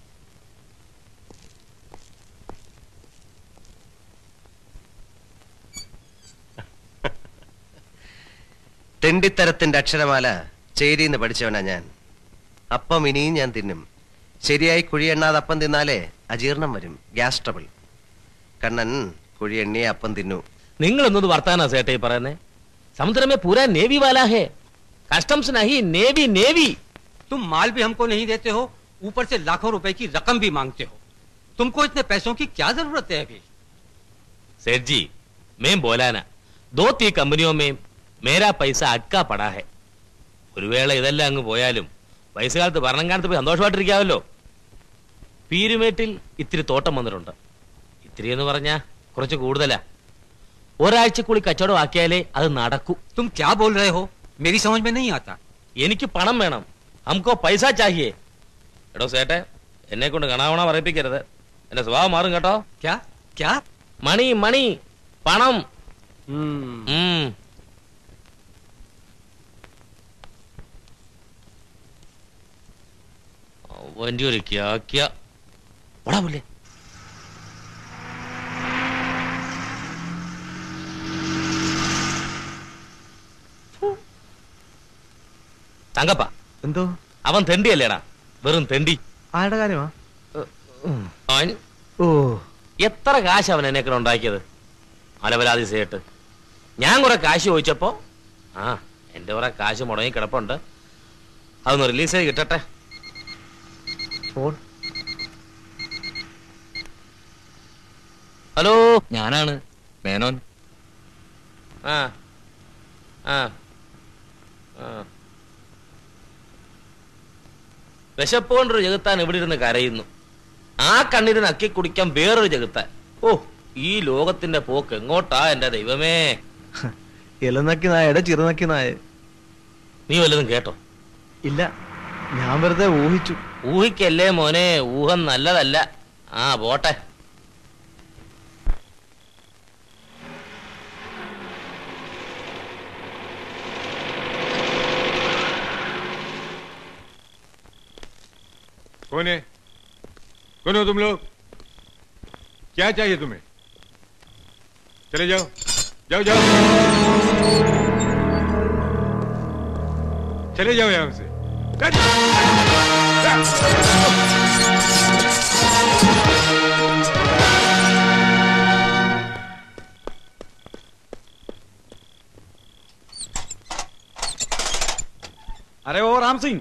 തെണ്ടിത്തരത്തിന്റെ അക്ഷരമാല ചേരിന്ന് പഠിച്ചവനാ ഞാൻ അപ്പം ഇനിയും ഞാൻ തിന്നും ശരിയായി കുഴിയെണ്ണാതെ അപ്പം തിന്നാലേ അജീർണം വരും ഗ്യാസ് ട്രബിൾ കണ്ണൻ കുഴിയെണ്ണിയെ അപ്പം തിന്നു നിങ്ങൾ എന്നത് വർത്താനാ സേട്ടേ പറയുന്നേ समुद्र में पूरा नेवी वाला है कस्टम्स नहीं नेवी नेवी तुम माल भी हमको नहीं देते हो ऊपर से लाखों रुपए की रकम भी मांगते हो तुमको इतने पैसों की क्या जरूरत है अभी सेठ जी मैं बोला ना दो तीन कंपनियों में मेरा पैसा അക്ക പടാ ഹെ ഒരു വേള ഇതെല്ലാം അങ്ങ് പോയാലും വയസ്സുകാലത്ത് ഭരണം കാലത്ത് പോയി സന്തോഷമായിട്ടിരിക്കാമല്ലോ പീരുമേട്ടിൽ ഇത്തിരി തോട്ടം വന്നിട്ടുണ്ട് ഇത്തിരി എന്ന് പറഞ്ഞാ കുറച്ച് കൂടുതലാ ഒരാഴ്ചക്കുള്ളിൽ കച്ചവടം ആക്കിയാലേ അത് നടക്കൂ तुम क्या बोल रहे हो मेरी समझ में नहीं आता എനിക്ക് പണം വേണം ഹംകോ പൈസ ചാഹിയേ എടോ സേട്ടെ എന്നെ കൊണ്ട് കണാവണ പറയിപ്പിക്കരുത് എന്റെ സ്വഭാവം മാറും കേട്ടോ क्या क्या മണി മണി പണം ഉം. അവന്റെ ഒരു ക്യാക്യ ഓടാ പുല്ലേ തങ്കപ്പ എന്തോ അവൻ തെണ്ടിയല്ലേടാ വെറും തെണ്ടി ആരുടെ കാര്യമാ അവൻ ഓ എത്ര കാശ് അവൻ എന്നെ ഉണ്ടാക്കിയത് അലവലാതി സേട്ട് ഞാൻ കുറെ കാശ് ചോദിച്ചപ്പോ ആ എന്റെ കുറെ കാശ് മുടങ്ങി കിടപ്പുണ്ട് അതൊന്ന് റിലീസ് ചെയ്ത് കിട്ടട്ടെ ഫോൺ ഹലോ ഞാനാണ് മേനോൻ ആ ആ ആ വിശപ്പ് കൊണ്ടൊരു ജഗത്താൻ ഇവിടെ ഇരുന്ന് കരയുന്നു ആ കണ്ണിന് നക്കി കുടിക്കാൻ വേറൊരു ജഗത്താൻ ഓ ഈ ലോകത്തിന്റെ പോക്ക് എങ്ങോട്ടാ എന്റെ ദൈവമേ ഇലനക്കി നായയുടെ ചിറുനക്കി നായ നീ വല്ലതും കേട്ടോ ഇല്ല ഞാൻ വെറുതെ ഊഹിച്ചു ഊഹിക്കല്ലേ മോനെ ഊഹം നല്ലതല്ല ആ പോട്ടെ कौन है कौन हो तुम लोग क्या चाहिए तुम्हें चले जाओ जाओ जाओ चले जाओ यहां से अरे ओ राम सिंह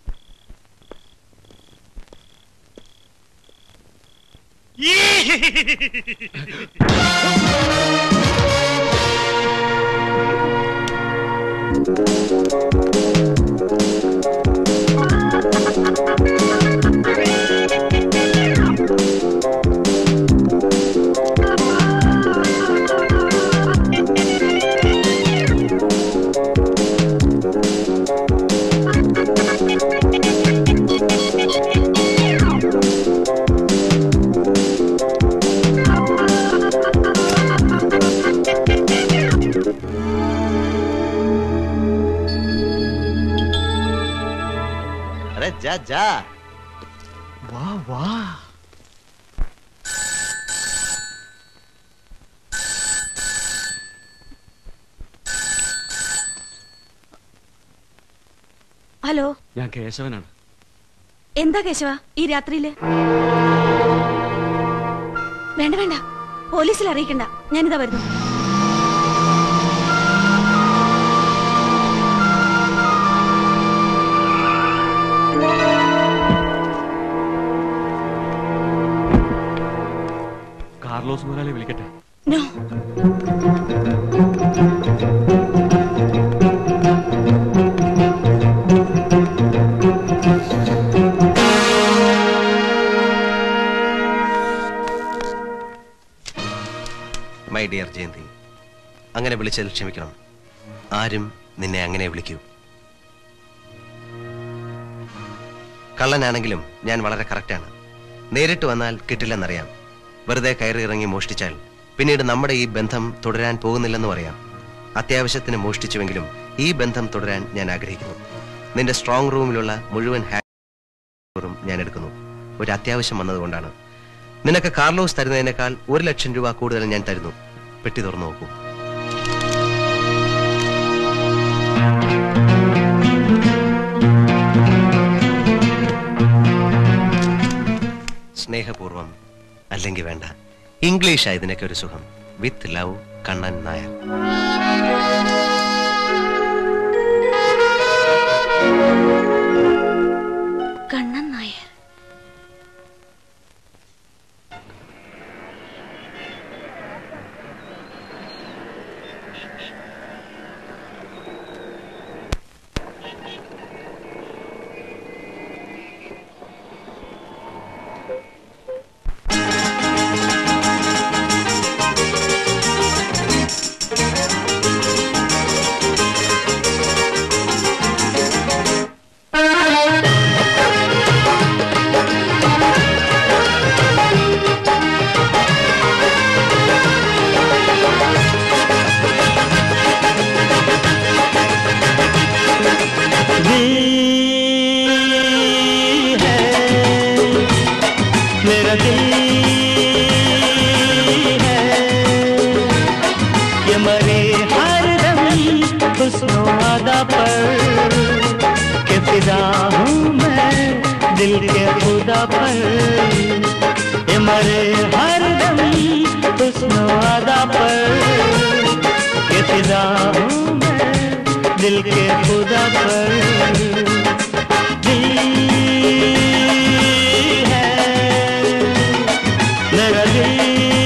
अरे जा जा വാ വാ ഹലോ ഞാൻ കേശവനാണ് എന്താ കേശവ ഈ രാത്രിയില് വേണ്ട വേണ്ട പോലീസിൽ അറിയിക്കണ്ട ഞാനിതാ വരുന്നു കാർലോസ് മുതലാളി വിളിക്കട്ടെ നോ മൈ ഡിയർ ജയന്തി അങ്ങനെ വിളിച്ചതിൽ ക്ഷമിക്കണം ആരും നിന്നെ അങ്ങനെ വിളിക്കൂ കള്ളനാണെങ്കിലും ഞാൻ വളരെ കറക്റ്റാണ് നേരിട്ട് വന്നാൽ കിട്ടില്ലെന്നറിയാം വെറുതെ കയറി ഇറങ്ങി മോഷ്ടിച്ചാൽ പിന്നീട് നമ്മുടെ ഈ ബന്ധം തുടരാൻ പോകുന്നില്ലെന്നും അറിയാം അത്യാവശ്യത്തിന് മോഷ്ടിച്ചുവെങ്കിലും ഈ ബന്ധം തുടരാൻ ഞാൻ ആഗ്രഹിക്കുന്നു നിന്റെ സ്ട്രോങ് റൂമിലുള്ള മുഴുവൻ ഹാറും ഞാൻ എടുക്കുന്നു ഒരു അത്യാവശ്യം വന്നതുകൊണ്ടാണ് നിനക്ക് കാർലോസ് തരുന്നതിനേക്കാൾ ഒരു ലക്ഷം രൂപ കൂടുതൽ ഞാൻ തരുന്നു പെട്ടി തുറന്നു നോക്കൂ സ്നേഹപൂർവം അല്ലെങ്കിൽ വേണ്ട ഇംഗ്ലീഷാ ഇതിനൊക്കെ ഒരു സുഖം വിത്ത് ലവ് കണ്ണൻ നായർ കണ്ണൻ നായർ दिल है मेरा दिल है ये मरे हर दम हुस्नो अदा पर के फिदा हूँ मैं दिल के खुदा पर ये मरे हर दम हुस्नो अदा पर के फिदा हूँ मैं दिल के खुदा पर दिल है मेरा दिल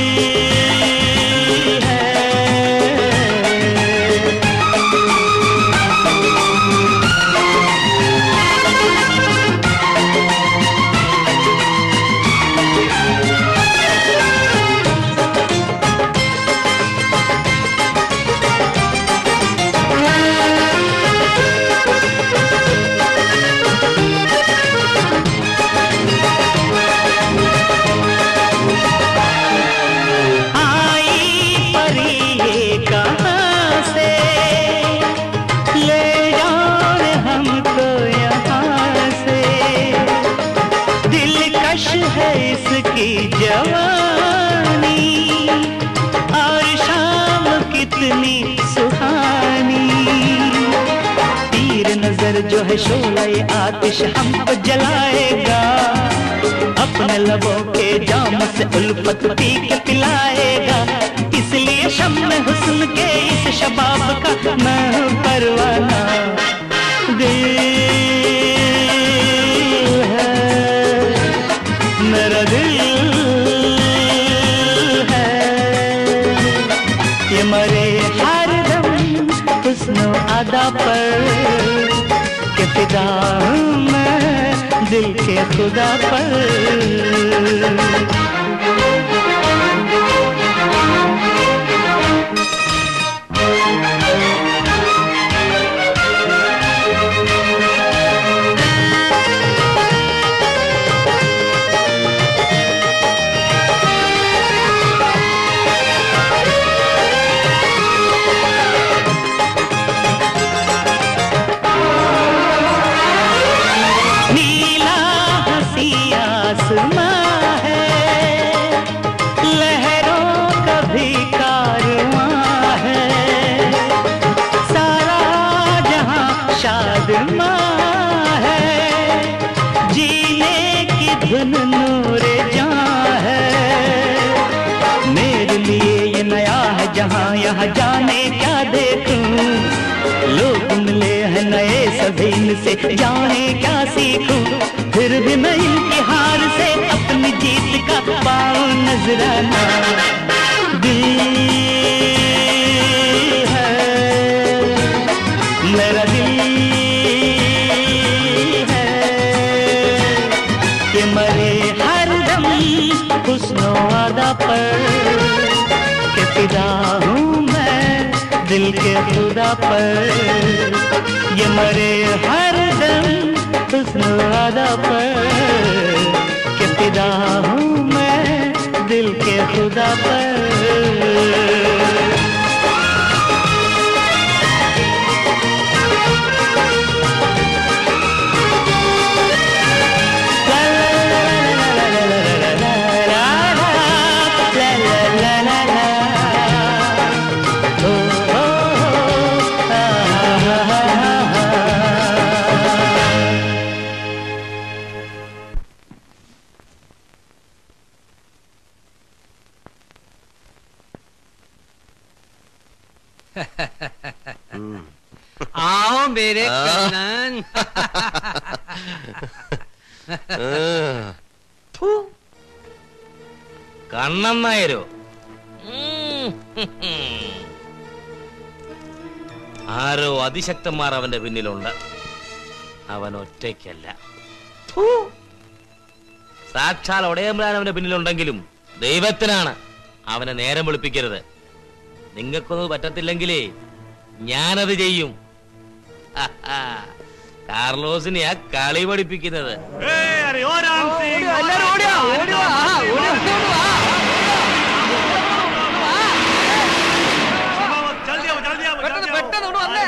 आई परी ये कहाँ से ले जाने हमको यहाँ से दिलकश है इसकी जवानी और शाम कितनी सुहानी तीर नजर जो है शोला ये आतिश हमको जलाएगा अपने लबों के जाम से उल्फत पी के पिलाएगा इसलिए शम्म हुस्न के इस शबाब का मैं हूँ परवाना दिल है मेरा दिल है ये मरे हर दम हुस्न अदा पर के फिदा हूँ मैं दिल के खुदा पर नीला हसी आसमां है यहाँ जाने क्या देखूं लोग मिले हैं नए सभी से जाने क्या सीखूं फिर भी मैं इनकी हार से अपनी जीत का पाऊं नजराना दिल है मेरा दिल है कि मरे हर दम हुस्नो अदा पर कि फिदा हूँ मैं दिल के खुदा पर ये मरे हर दम हुस्नो अदा पर कि फिदा हूँ मैं दिल के खुदा पर आओ मेरे आ। कन्नन ഫു. കണ്ണൻ നായരോ ഉം. ആരോ അതിശക്തന്മാർ അവന്റെ പിന്നിലുണ്ട് അവൻ ഒറ്റയ്ക്കല്ല ഫു. സാക്ഷാൽ ഒടയമ്പ്രാൻ അവന്റെ പിന്നിലുണ്ടെങ്കിലും ദൈവത്തിനാണ് അവനെ നേരം വെളുപ്പിക്കരുത് നിങ്ങൾക്കൊന്നും പറ്റത്തില്ലെങ്കിലേ ഞാനത് ചെയ്യും കാർലോസിനെ ആ കളി പഠിപ്പിക്കുന്നത് अरे और राम सिंह എല്ലാരും ഓടിയോ ഓടിയോ ആ ഓടിയോ जल्दी आओ जल्दी आओ പെട്ടെന്ന് പെട്ടെന്ന് കൊണ്ട് വന്നേ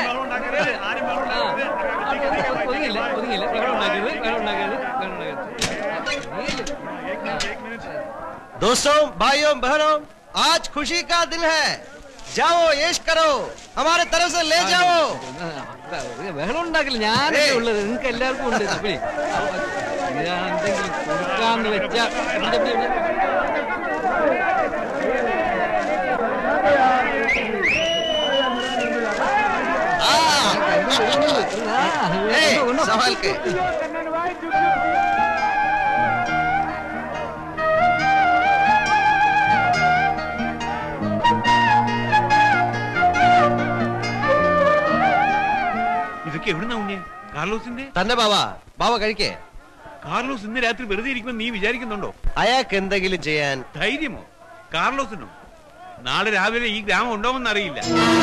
ഒതുങ്ങില്ല ഒതുങ്ങില്ല വെള്ളം ഉണ്ടാക്കരുത് വെള്ളം ഉണ്ടാക്കരുത് വെള്ളം ഉണ്ടാക്കരുത് दोस्तों भाइयों बहनों आज खुशी का दिन है जाओ ऐश करो हमारे तरफ से ले जाओ ബഹളം ഉണ്ടാക്കില്ല ഞാനല്ലേ ഉള്ളത് നിങ്ങൾക്ക് എല്ലാവർക്കും ഉണ്ട് തപ്പിടി ഞാൻ എന്തെങ്കിലും കൊടുക്കാന്ന് വെച്ചാ ഇവിടെ, ഇവിടെ, ഇവിടെ. ए, संभाल के ഇതൊക്കെ എവിടുന്ന ഉണ്ണിയെ കാർലോസിന്റെ തന്നെ ബാബ ബാബ കഴിക്കേ കാർലോസ് ഇന്ന് രാത്രി വെറുതെ ഇരിക്കുമെന്ന് നീ വിചാരിക്കുന്നുണ്ടോ അയാൾക്ക് എന്തെങ്കിലും ചെയ്യാൻ ധൈര്യമോ കാർലോസിനോ നാളെ രാവിലെ ഈ ഗ്രാമം ഉണ്ടാവുമെന്ന് അറിയില്ല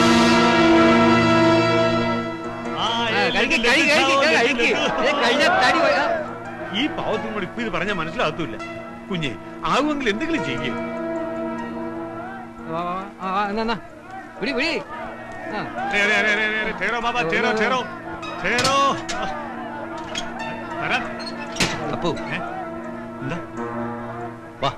കഴിക്ക്, കഴിക്ക്, കഴിക്ക്, കഴിക്ക്. ഏ, കഴിഞ്ഞ തടി പോയി. ആ. ഈ പാവത്തിനും കൂടി ഇപ്പൊ ഇത് പറഞ്ഞാൽ മനസ്സിലാകത്തില്ല കുഞ്ഞെ ആകുമെങ്കിൽ എന്തെങ്കിലും ചെയ്യേ വാ, വാ, വാ. ആ, ആ, എന്നാ, എന്നാ. വിടി വിടി ആ ठहरे अरे अरे अरे ठहरो बाबा ठहरो ठहरो ठहरो भरत അപ്പു എന്താ വാ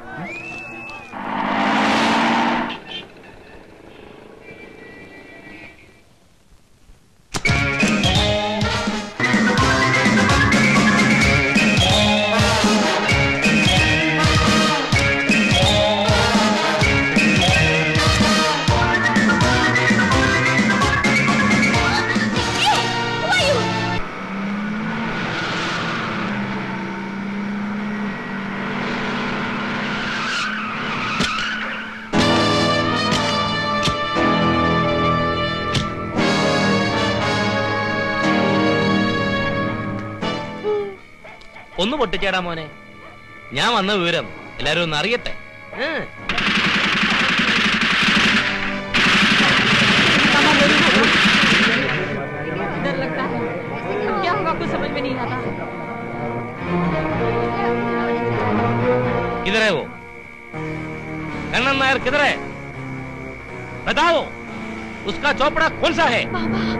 ഒന്ന് പൊട്ടിച്ചേടാ മോനെ ഞാൻ വന്ന വിവരം എല്ലാരും ഒന്ന് അറിയട്ടെ ഏ. डर लगता है क्या होगा कुछ समझ में नहीं आता किधर है वो कन्नन नायर किधर है बताओ उसका चौपड़ा कौन सा है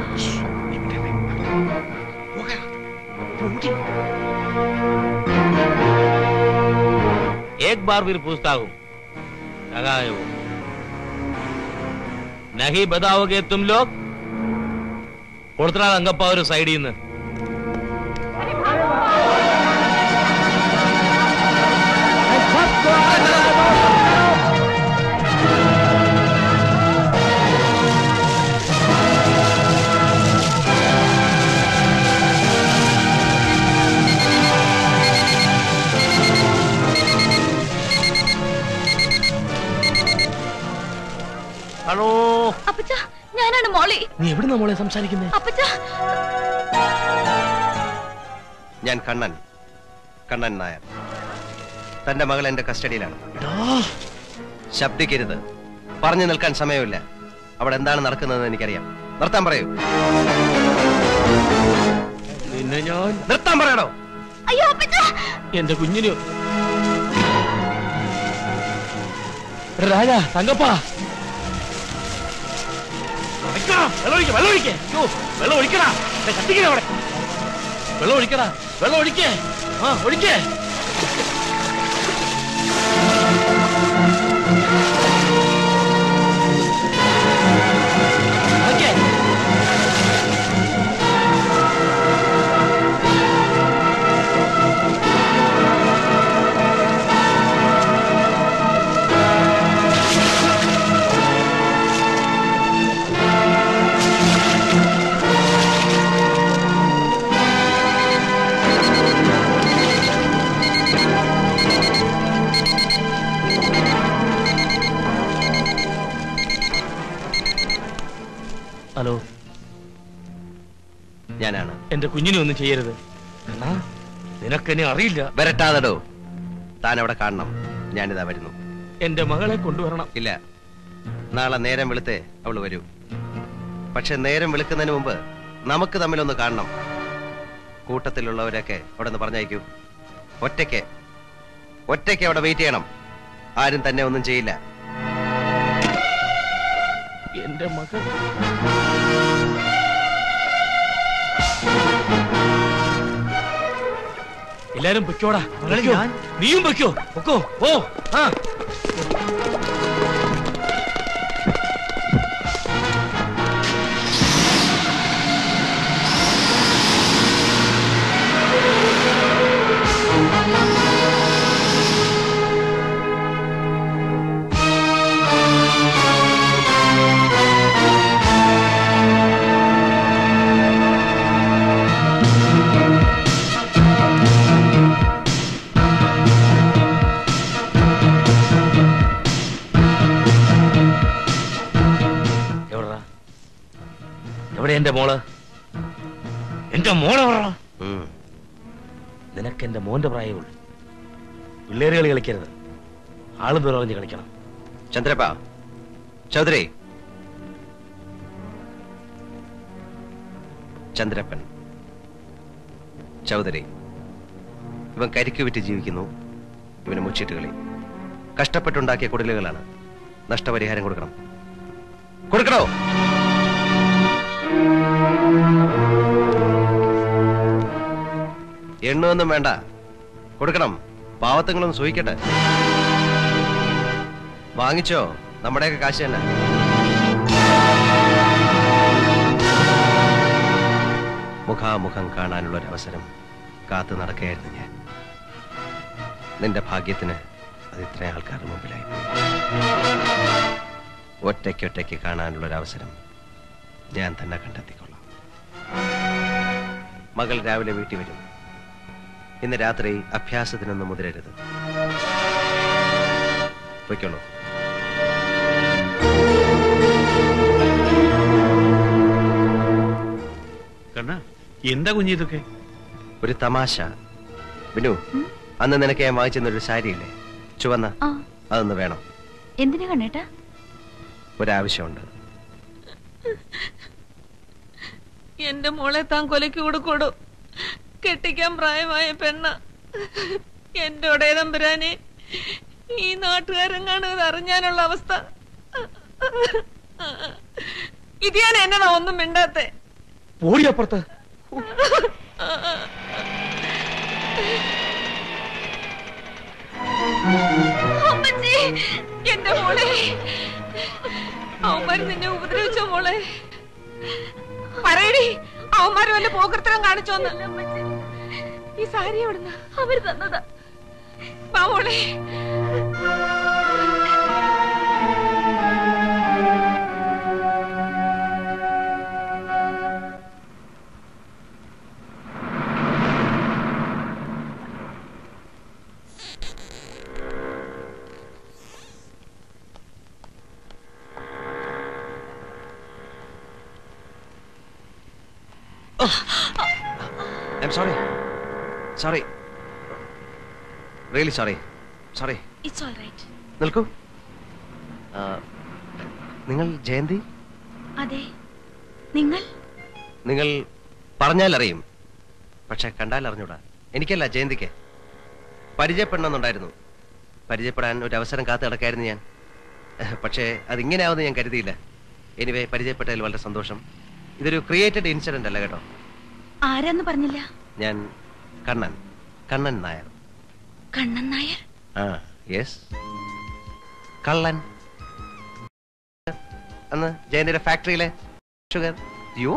एक बार फिर पूछता हूँ कहाँ है वो नहीं बताओगे तुम लोग കൊടുത്തടാ അങ്കപ്പ ഒരു സൈഡിൽ നിന്ന് ഹലോ അപ്പച്ച ഞാനാണ് മോളി നീ എവിടുന്ന മോളെ സംസാരിക്കുന്നേ അപ്പച്ച ഞാൻ കണ്ണൻ കണ്ണൻ നായർ തന്റെ മകൾ എന്റെ കസ്റ്റഡിയിലാണ് ശബ്ദിക്കരുത് പറഞ്ഞു നിൽക്കാൻ സമയമില്ല അവിടെ എന്താണ് നടക്കുന്നതെന്ന് എനിക്കറിയാം നിർത്താൻ പറയൂ നിന്നെ ഞാൻ നിർത്താൻ പറയണോ അയ്യോ അപ്പച്ച എന്റെ കുഞ്ഞിന് രാജ തങ്കപ്പ വെക്കണം, വെള്ളം ഒഴിക്ക വെള്ളം ഒഴിക്കേ അയ്യോ വെള്ളം ഒഴിക്കടാ ദേ കത്തിക്കണ അവിടെ വെള്ളം ഒഴിക്കടാ വെള്ളം ഒഴിക്കേ ആ ഒഴിക്കേ ഒഴിക്കേ. ഹലോ ഞാനാണ് എന്റെ കുഞ്ഞിനെ ഒന്നും ചെയ്യരുത് എന്നാ നിനക്കെന്നെ അറിയില്ല വരട്ടാതടോ താൻ അവിടെ കാണണം ഞാനിതാ വരുന്നു എന്റെ മകളെ കൊണ്ടുവരണം ഇല്ല നാളെ നേരം വെളുത്തേ അവള് വരൂ പക്ഷെ നേരം വെളുക്കുന്നതിന് മുമ്പ് നമുക്ക് തമ്മിലൊന്ന് കാണണം കൂട്ടത്തിലുള്ളവരൊക്കെ അവിടെ നിന്ന് പറഞ്ഞയക്കൂ ഒറ്റയ്ക്ക് ഒറ്റയ്ക്ക് അവിടെ വെയിറ്റ് ചെയ്യണം ആരും തന്നെ ഒന്നും ചെയ്യില്ല എന്റെ മകൾ എല്ലാരും പൊയ്ക്കോടാ പൊയ്ക്കോ. നീയും പൊയ്ക്കോ പൊക്കോ ഓ ആ എവിടാ എവിടെ എന്റെ മോള് എന്റെ മോളെ എവിടാ നിനക്ക് എന്റെ മോന്റെ പ്രായമുള്ളൂ പിള്ളേര് കളി കളിക്കരുത് ആള് പേരറിഞ്ഞ് കളിക്കണം ചന്ദ്രപ്പ ചൗധരി ചന്ദ്രപ്പൻ ചൗധരി ഇവൻ കരിക്ക് വിറ്റ് ജീവിക്കുന്നു ഇവന് മുച്ചിട്ട് കളി കഷ്ടപ്പെട്ടുണ്ടാക്കിയ കുടിലുകളാണ് നഷ്ടപരിഹാരം കൊടുക്കണം കൊടുക്കണോ എണ്ണൊന്നും വേണ്ട കൊടുക്കണം പാവത്തങ്ങളൊന്നും സൂഹിക്കട്ടെ വാങ്ങിച്ചോ നമ്മുടെയൊക്കെ കാശ് തന്നെ മുഖാമുഖം കാണാനുള്ള ഒരു അവസരം കാത്തു നടക്കുകയായിരുന്നു ഞാൻ നിന്റെ ഭാഗ്യത്തിന് അത് ഇത്ര ആൾക്കാരുടെ മുമ്പിലായി പോയി. ഒറ്റയ്ക്കൊറ്റയ്ക്ക് കാണാനുള്ള ഒരു അവസരം ഞാൻ തന്നെ കണ്ടെത്തിക്കൊള്ളാം മകൾ രാവിലെ വീട്ടിൽ വരും ഇന്ന് രാത്രി അഭ്യാസത്തിനൊന്നും മുതിരരുത് പൊയ്ക്കോളൂ കണ്ണ എന്താ കുഞ്ഞി ഇതൊക്കെ ഒരു തമാശ ബിനു അന്ന് നിനക്ക് ഞാൻ വാങ്ങിച്ചെന്നൊരു സാരിയില്ലേ ചുവന്ന ആ അതൊന്ന് വേണം എന്തിനാ കണ്ണേട്ടാ ഒരാവശ്യമുണ്ട് എന്റെ മോളെ താൻ കൊലയ്ക്ക് കൊടുക്കൂടൂ കെട്ടിക്കാൻ പ്രായമായ പെണ്ണ എന്റെ ഒടേതമ്പുരാനെ ഈ നാട്ടുകാരെങ്ങാണ് ഇത് അറിഞ്ഞാനുള്ള അവസ്ഥ ഇത് ഞാൻ എന്നതാ ഒന്നും മിണ്ടാത്തെ ഓടി അപ്പുറത്ത് അമ്മച്ചി എന്റെ മോളെ അവന്മാര് നിന്നെ ഉപദ്രവിച്ചോ മോളെ പറയടി അവന്മാര് വല്ല പോകൃത്തരം കാണിച്ചോന്ന് ഈ സാരി എവിടുന്ന അവര് തന്നതാ വാ മോളെ I am sorry sorry really sorry sorry it's all right നിൽക്കൂ ആ, നിങ്ങൾ ജയന്തി അതെ നിങ്ങൾ നിങ്ങൾ പറഞ്ഞാൽ അറിയും പക്ഷെ കണ്ടാൽ അറിഞ്ഞൂടാ എനിക്കല്ല ജയന്തിക്ക് പരിചയപ്പെടണമെന്നുണ്ടായിരുന്നു പരിചയപ്പെടാൻ ഒരു അവസരം കാത്തു കിടക്കായിരുന്നു ഞാൻ പക്ഷേ അതിങ്ങനെയാവുമെന്ന് ഞാൻ കരുതിയില്ല എനിവേ പരിചയപ്പെട്ടതിൽ വളരെ സന്തോഷം ഇതൊരു ക്രിയേറ്റഡ് ഇൻസിഡന്റ് അല്ല കേട്ടോ ആരാന്ന് പറഞ്ഞില്ല ഞാൻ കണ്ണൻ കണ്ണൻ നായർ കണ്ണൻ നായർ ആ യെസ് കള്ളൻ അന്ന് ജയന്തിയുടെ ഫാക്ടറിയിലെ ഷുഗർ യു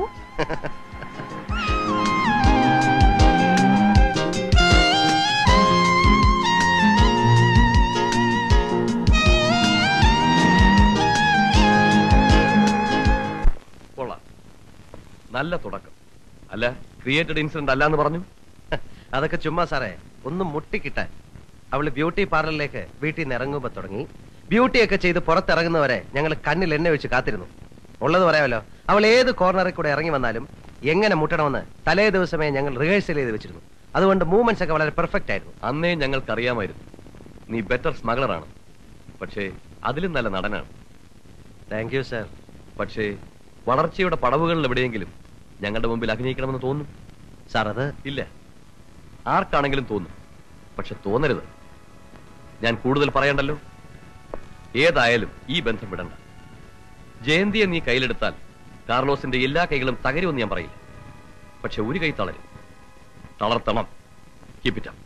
കൊള്ളാം നല്ല തുടക്കം അല്ല ക്രിയേറ്റഡ് ഇൻസിഡന്റ് അല്ലാന്ന് പറഞ്ഞു അതൊക്കെ ചുമ്മാ സാറേ ഒന്ന് മുട്ടിക്കിട്ടാൻ അവള് ബ്യൂട്ടി പാർലറിലേക്ക് വീട്ടിൽ നിന്ന് ഇറങ്ങുമ്പോ തുടങ്ങി ബ്യൂട്ടിയൊക്കെ ചെയ്ത് പുറത്തിറങ്ങുന്നവരെ ഞങ്ങൾ കണ്ണിൽ എണ്ണ വെച്ച് കാത്തിരുന്നു ഉള്ളത് പറയാമല്ലോ അവൾ ഏത് കോർണറിൽ കൂടെ ഇറങ്ങി വന്നാലും എങ്ങനെ മുട്ടണമെന്ന് തലേ ദിവസമേ ഞങ്ങൾ റിഹേഴ്സൽ ചെയ്ത് വെച്ചിരുന്നു അതുകൊണ്ട് മൂവ്മെന്റ്സ് ഒക്കെ വളരെ പെർഫെക്റ്റ് ആയിരുന്നു അന്നേ ഞങ്ങൾക്കറിയാമായിരുന്നു നീ ബെറ്റർ സ്മഗ്ലറാണ് പക്ഷേ അതിലും നല്ല നടനാണ് താങ്ക് യു സർ പക്ഷേ വളർച്ചയുടെ പടവുകളിൽ എവിടെയെങ്കിലും ഞങ്ങളുടെ മുമ്പിൽ അഭിനയിക്കണമെന്ന് തോന്നും സാർ അത് ഇല്ല ആർക്കാണെങ്കിലും തോന്നും പക്ഷെ തോന്നരുത് ഞാൻ കൂടുതൽ പറയണ്ടല്ലോ ഏതായാലും ഈ ബന്ധം വിടണ്ട ജയന്തിയെ നീ കയ്യിലെടുത്താൽ കാർലോസിന്റെ എല്ലാ കൈകളും തകരുമെന്ന് ഞാൻ പറയില്ല പക്ഷെ ഒരു കൈ തളരും തളർത്തണം കീപ് ഇറ്റ്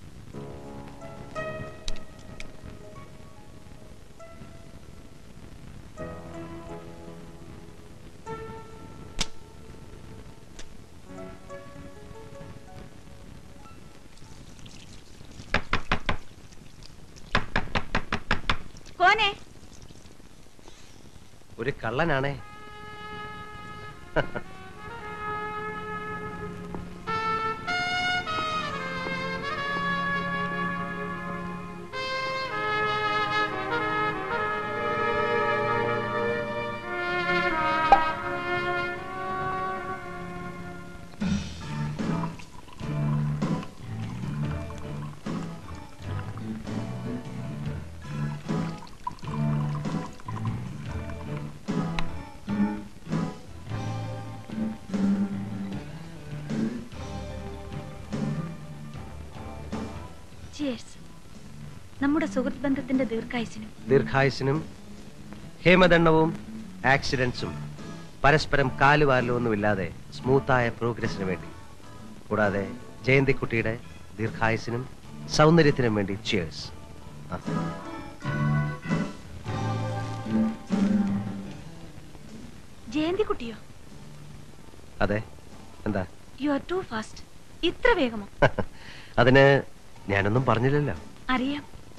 കോനെ ഒരു കള്ളനാണേ ചിയേഴ്സ് നമ്മുടെ സുഹൃത്ത് ബന്ധത്തിന്റെ ദീർഘായുസിനും ദീർഘായുസിനും ഹേമദണ്ഡവും ആക്സിഡൻസും പരസ്പരം കാലുവാരലും ഒന്നുമില്ലാതെ സ്മൂത്തായ പ്രോഗ്രസിന് വേണ്ടി കൂടാതെ ജയന്തിക്കുട്ടിയുടെ ദീർഘായുസിനും സൗന്ദര്യത്തിനും വേണ്ടി ചിയേഴ്സ് ജയന്തിക്കുട്ടിയോ അതെ എന്താ യു ആർ ടു ഫാസ്റ്റ് ഇത്ര വേഗമോ അതിന് ഞാനൊന്നും പറഞ്ഞില്ലല്ലോ അറിയാം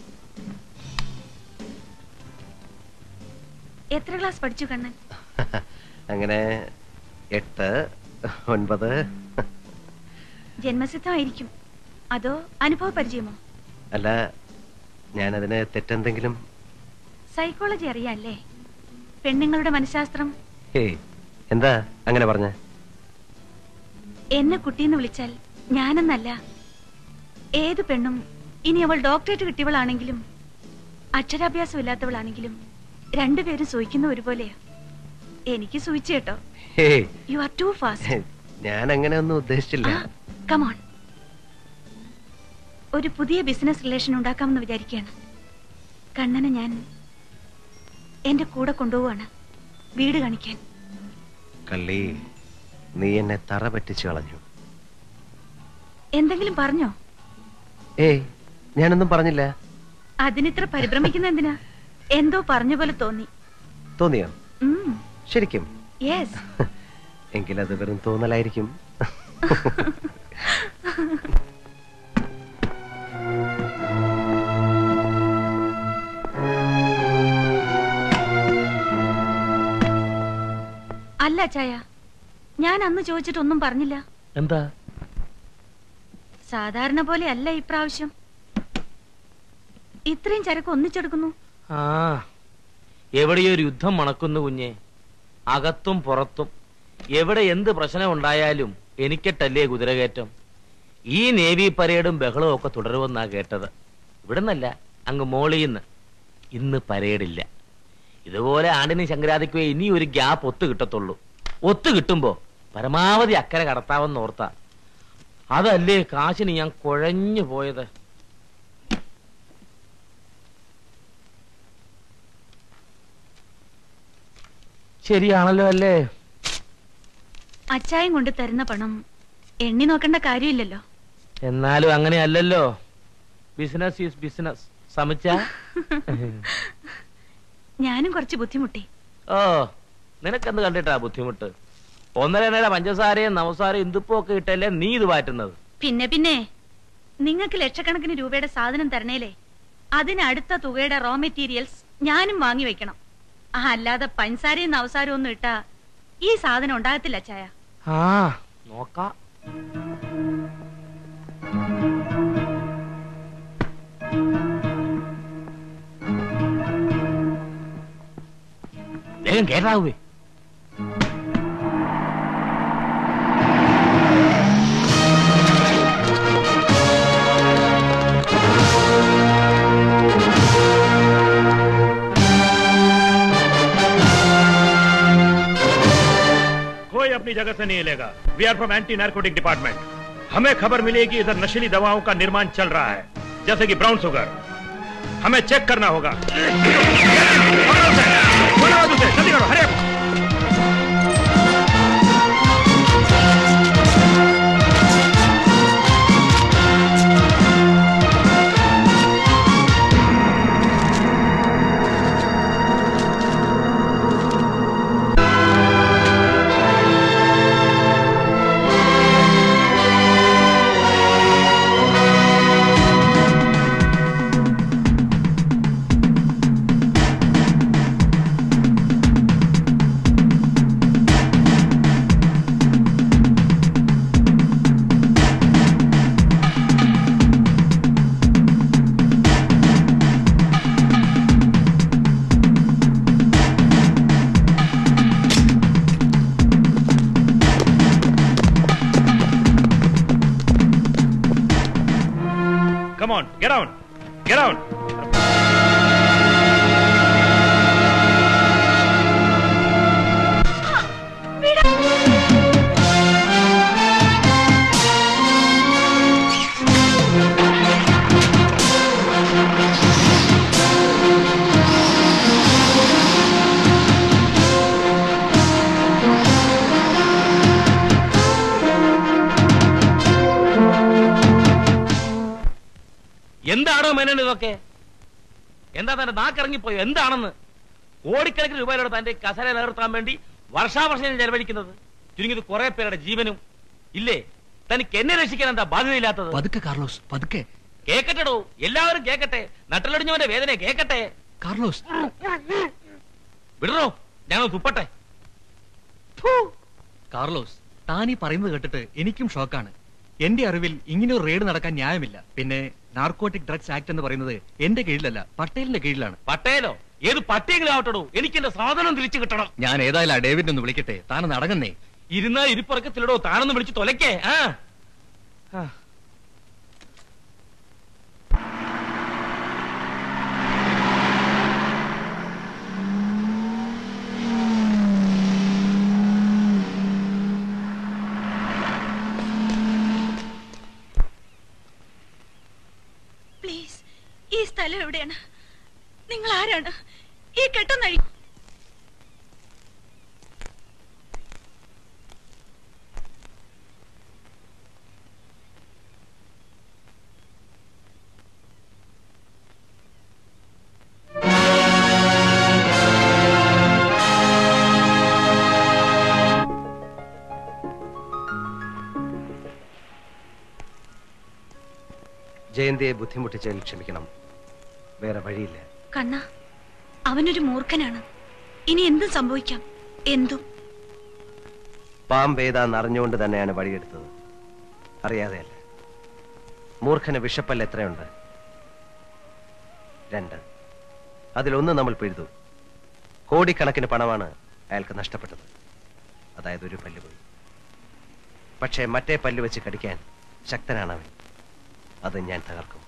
എത്ര ക്ലാസ് പഠിച്ചു കണ്ണൻ അങ്ങനെ എട്ട് ഒൻപത് ജന്മസിദ്ധമായിരിക്കും അതോ അനുഭവ പരിചയമോ അല്ല ഞാനതിന് തെറ്റെന്തെങ്കിലും സൈക്കോളജി അറിയാല്ലേ പെണ്ണുങ്ങളുടെ മനഃശാസ്ത്രം ഹേയ് എന്താ അങ്ങനെ പറഞ്ഞ എന്നെ കുട്ടിയെന്ന് വിളിച്ചാൽ ഞാനെന്നല്ല ഏത് പെണ്ണും ഇനി അവൾ ഡോക്ടറേറ്റ് കിട്ടിയവളാണെങ്കിലും അക്ഷരാഭ്യാസം ഇല്ലാത്തവളാണെങ്കിലും രണ്ടുപേരും സൂയിക്കുന്ന ഒരുപോലെയാ എനിക്ക് സൂയിച്ചു കേട്ടോ hey you are too fast ഞാൻ അങ്ങനെ ഒന്നും ഉദ്ദേശിച്ചില്ല കമോൺ ഒരു പുതിയ ബിസിനസ് റിലേഷൻ ഉണ്ടാക്കാമെന്ന് വിചാരിക്കുകയാണ് കണ്ണനെ ഞാൻ എന്റെ കൂടെ കൊണ്ടുപോവാണ് വീട് കാണിക്കാൻ കള്ളി നീ എന്നെ തറ പറ്റിച്ചു കളഞ്ഞു എന്തെങ്കിലും പറഞ്ഞോ ഏയ് ഞാനൊന്നും പറഞ്ഞില്ല അതിനിത്ര പരിഭ്രമിക്കുന്ന എന്തിനാ എന്തോ പറഞ്ഞ പോലെ തോന്നി തോന്നിയോ ശരിക്കും യെസ് എങ്കിലത് വെറും തോന്നലായിരിക്കും അല്ല ചായ ഞാൻ അന്ന് ചോദിച്ചിട്ടൊന്നും പറഞ്ഞില്ല എന്താ സാധാരണ പോലെ അല്ല ഇപ്രാവശ്യം ഇത്രയും ചരക്ക് ഒന്നിച്ചെടുക്കുന്നു ആ എവിടെയോ ഒരു യുദ്ധം മണക്കുന്നു കുഞ്ഞെ അകത്തും പുറത്തും എവിടെ എന്ത് പ്രശ്നം ഉണ്ടായാലും എനിക്കിട്ടല്ലേ കുതിരകയറ്റം ഈ നേവി പരേഡും ബഹളവും ഒക്കെ തുടരുമെന്നാ കേട്ടത് ഇവിടുന്നല്ല അങ്ങ് മോളിന്ന് ഇന്ന് പരേഡില്ല ഇതുപോലെ ആണ്ടിന് ശങ്കരാതിക്ക് ഇനി ഒരു ഗ്യാപ്പ് ഒത്തു കിട്ടത്തുള്ളൂ ഒത്തു കിട്ടുമ്പോ പരമാവധി അക്കരെ കടത്താമെന്ന് ഓർത്താ അതല്ലേ കാശിന് ഞാൻ കുഴഞ്ഞു പോയത് ശരിയാണല്ലോ അല്ലേ അച്ചായം കൊണ്ട് തരുന്ന പണം എണ്ണി നോക്കേണ്ട കാര്യമില്ലല്ലോ എന്നാലും അങ്ങനെ അല്ലല്ലോ ബിസിനസ് ഈസ് ബിസിനസ് സമിച്ച ഞാനും കുറച്ച് ബുദ്ധിമുട്ടി ഓ നിനക്കെന്ത് കണ്ടിട്ടാ ബുദ്ധിമുട്ട് ഒന്നര എണ്ണയുടെ പഞ്ചസാരയും നവസാരയും ഇന്ദുപ്പും ഒക്കെ ഇട്ടല്ലേ നീ ഇത് മാറ്റുന്നത് പിന്നെ പിന്നെ നിങ്ങൾക്ക് ലക്ഷക്കണക്കിന് രൂപയുടെ സാധനം തരണേലേ അതിനടുത്ത തുകയുടെ റോ മെറ്റീരിയൽസ് ഞാനും വാങ്ങി വെക്കണം ആ അല്ലാതെ പഞ്ചസാരയും നവസാരവും ഒന്നും ഇട്ടാ ഈ സാധനം ഉണ്ടാകത്തില്ല ചായ ആ നോക്കാം വേഗം കേറാവേ कोई अपनी जगह से नहीं हिलेगा we are from anti narcotic department हमें खबर मिली है कि इधर नशीली दवाओं का निर्माण चल रहा है जैसे कि ब्राउन शुगर हमें चेक करना होगा जल्दी करो हरे Come on, get down, get down. എന്താണോ മേനോൻ ഇതൊക്കെ എന്താ തന്റെ നാക്കിറങ്ങിപ്പോയോ എന്താണെന്ന് കോടിക്കണക്കിന് രൂപയിലൂടെ തന്റെ കസര നിലനിർത്താൻ വേണ്ടി വർഷാവർഷം ഞാൻ ചെലവഴിക്കുന്നത് ചുരുങ്ങിയത് കുറെ പേരുടെ ജീവനും ഇല്ലേ തനിക്ക് എന്നെ രക്ഷിക്കാൻ എന്താ ബാധ്യതയില്ലാത്തത് പതുക്കെ കാർലോസ് പതുക്കെ കേക്കട്ടെടോ എല്ലാവരും കേക്കട്ടെ നട്ടലടിഞ്ഞവന്റെ വേദന കേക്കട്ടെ കാർലോസ് വിടണോ ഞങ്ങൾ തുപ്പട്ടെ കാർലോസ് താൻ ഈ പറയുന്നത് കേട്ടിട്ട് എനിക്കും ഷോക്കാണ് എന്റെ അറിവിൽ ഇങ്ങനെ ഒരു റെയ്ഡ് നടക്കാൻ ന്യായമില്ല പിന്നെ നാർക്കോട്ടിക് ഡ്രഗ്സ് ആക്ട് എന്ന് പറയുന്നത് എന്റെ കീഴിലല്ല പട്ടേലിന്റെ കീഴിലാണ് പട്ടേലോ ഏത് പട്ടിയെങ്കിലും ആവട്ടെടോ എനിക്ക് എന്റെ സാധനം തിരിച്ചു കിട്ടണം ഞാൻ ഏതായാലും ആ ഡേവിഡ് ഒന്ന് വിളിക്കട്ടെ താനൊന്ന് അടങ്ങുന്നേ ഇരുന്നാ ഇരിപ്പറക്കത്തിലടോ താനൊന്ന് വിളിച്ച് തൊലക്കേ ആ ആ. പ്ലീസ് ഈ സ്ഥലം എവിടെയാണ് നിങ്ങൾ ആരാണ് ഈ കെട്ടൊന്നഴി ജയന്തിയെ ബുദ്ധിമുട്ടിച്ചതിൽ ക്ഷമിക്കണം വേറെ വഴിയില്ല കണ്ണ അവനൊരു മൂർഖനാണ് ഇനി എന്തും സംഭവിക്കാം എന്തും പാമ്പേതാന്ന് അറിഞ്ഞുകൊണ്ട് തന്നെയാണ് വഴിയെടുത്തത് അറിയാതെയല്ല മൂർഖന് വിഷപ്പല്ല എത്രയുണ്ട് രണ്ട് അതിലൊന്ന് നമ്മൾ പിഴുതു കോടിക്കണക്കിന് പണമാണ് അയാൾക്ക് നഷ്ടപ്പെട്ടത് അതായത് ഒരു പല്ല് പോയി പക്ഷേ മറ്റേ പല്ല് വെച്ച് കടിക്കാൻ ശക്തനാണ് അവൻ അത് ഞാൻ തകർക്കും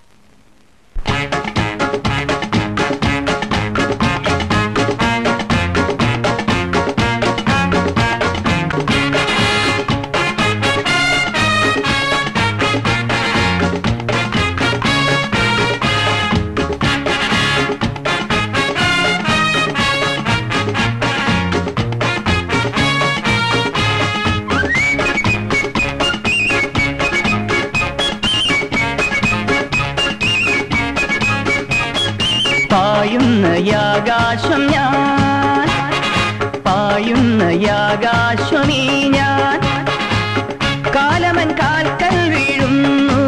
പായുന്ന യാകാശം ഞാൻ പായുന്ന യാകാശമീ ഞാൻ കാലമൻ കാൽക്കൽ വീഴുന്നു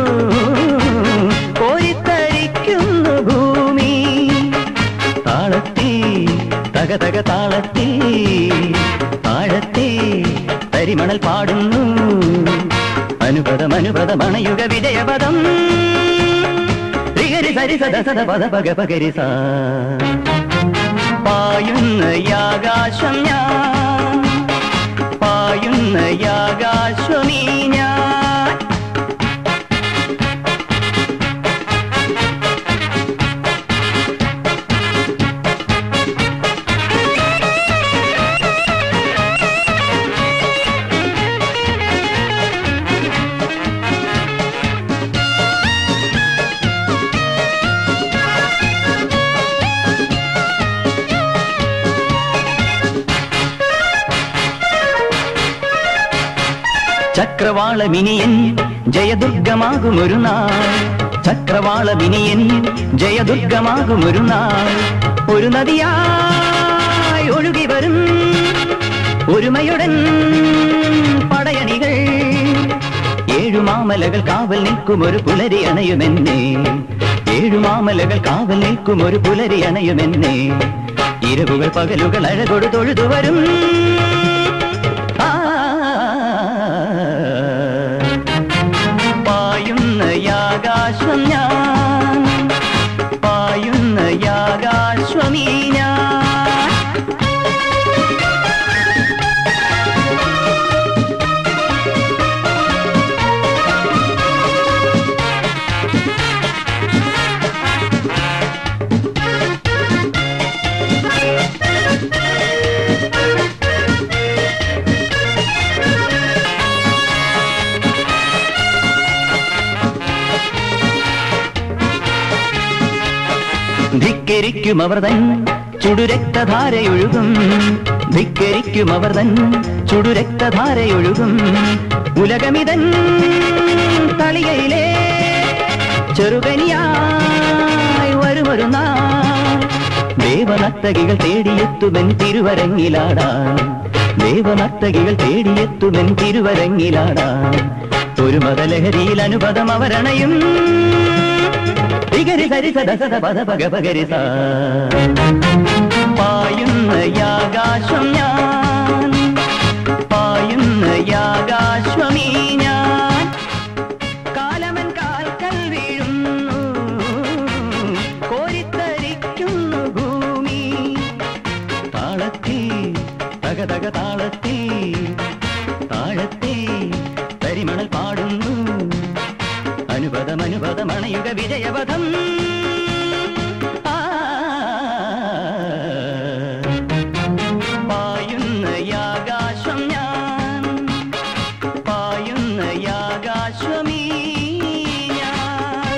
കോരിത്തരിക്കുന്നു ഭൂമി താളത്തി തക തക താളത്തി താഴത്തെ തരിമണൽ പാടുന്നു അനുപദം അനുപദം അണയുക വിജയപദം രിഗരി സരി സദ സദ പദ പഗ പഗരി സാ പായുന്ന യാകാശം ഞാൻ പായുന്ന യാകാശമീ ഞാൻ ചക്രവാളമിനിയൻ ജയദുർഗമാകും ഒരു നാൾ ചക്രവാളമിനിയൻ ജയദുർഗമാകും ഒരു നാൾ ഒരു നദിയായി ഒഴുകി വരും ഒരുമയുടൻ പടയണികൾ ഏഴുമാമലകൾ കാവൽ നിൽക്കും ഒരു പുലരി അണയുമെന്നേ ഏഴുമാമലകൾ കാവൽ നിൽക്കും ഒരു പുലരി അണയുമെന്നേ ഇരവുകൾ പകലുകൾ അഴകൊടു തൊഴുതു വരും പായുന്ന യാകാശം ഞാൻ പായുന്ന യാകാശ്വമീ ഞാൻ ധിക്കരിക്കും അവർ തൻ ചുടുരക്തധാരയൊഴുകും ധിക്കരിക്കും അവർ തൻ ചുടുരക്തധാരയൊഴുകും ഉലകമിതൻ തളികയിലെ ചെറുകനിയായി വരുമൊരു നാൾ ദേവനർത്തകികൾ തേടിയെത്തുമെൻ തിരുവരങ്ങിലാടാൻ ദേവനർത്തകികൾ തേടിയെത്തുമെൻ തിരുവരങ്ങിലാടാൻ ഒരു മതലഹരിയിൽ അനുപദം അവരണയും ിഗരി സരി സദ സദ പദ പഗ പഗരി സാ പായുന്ന യാകാശം ഞാൻ പായുന്ന യാകാശ്വമീ ഞാൻ കാലമൻ കാൽക്കൽ വീഴുന്നു കോരിത്തരിക്കുന്നു ഭൂമി താളത്തി തക തക താളത്തി താഴത്തെ തരിമണൽ പാടുന്നു അനുപദം അനുപദം അണയുക വിജയപഥം ആ, പായുന്ന യാകാശം ഞാൻ പായുന്ന യാകാശ്വമീ ഞാൻ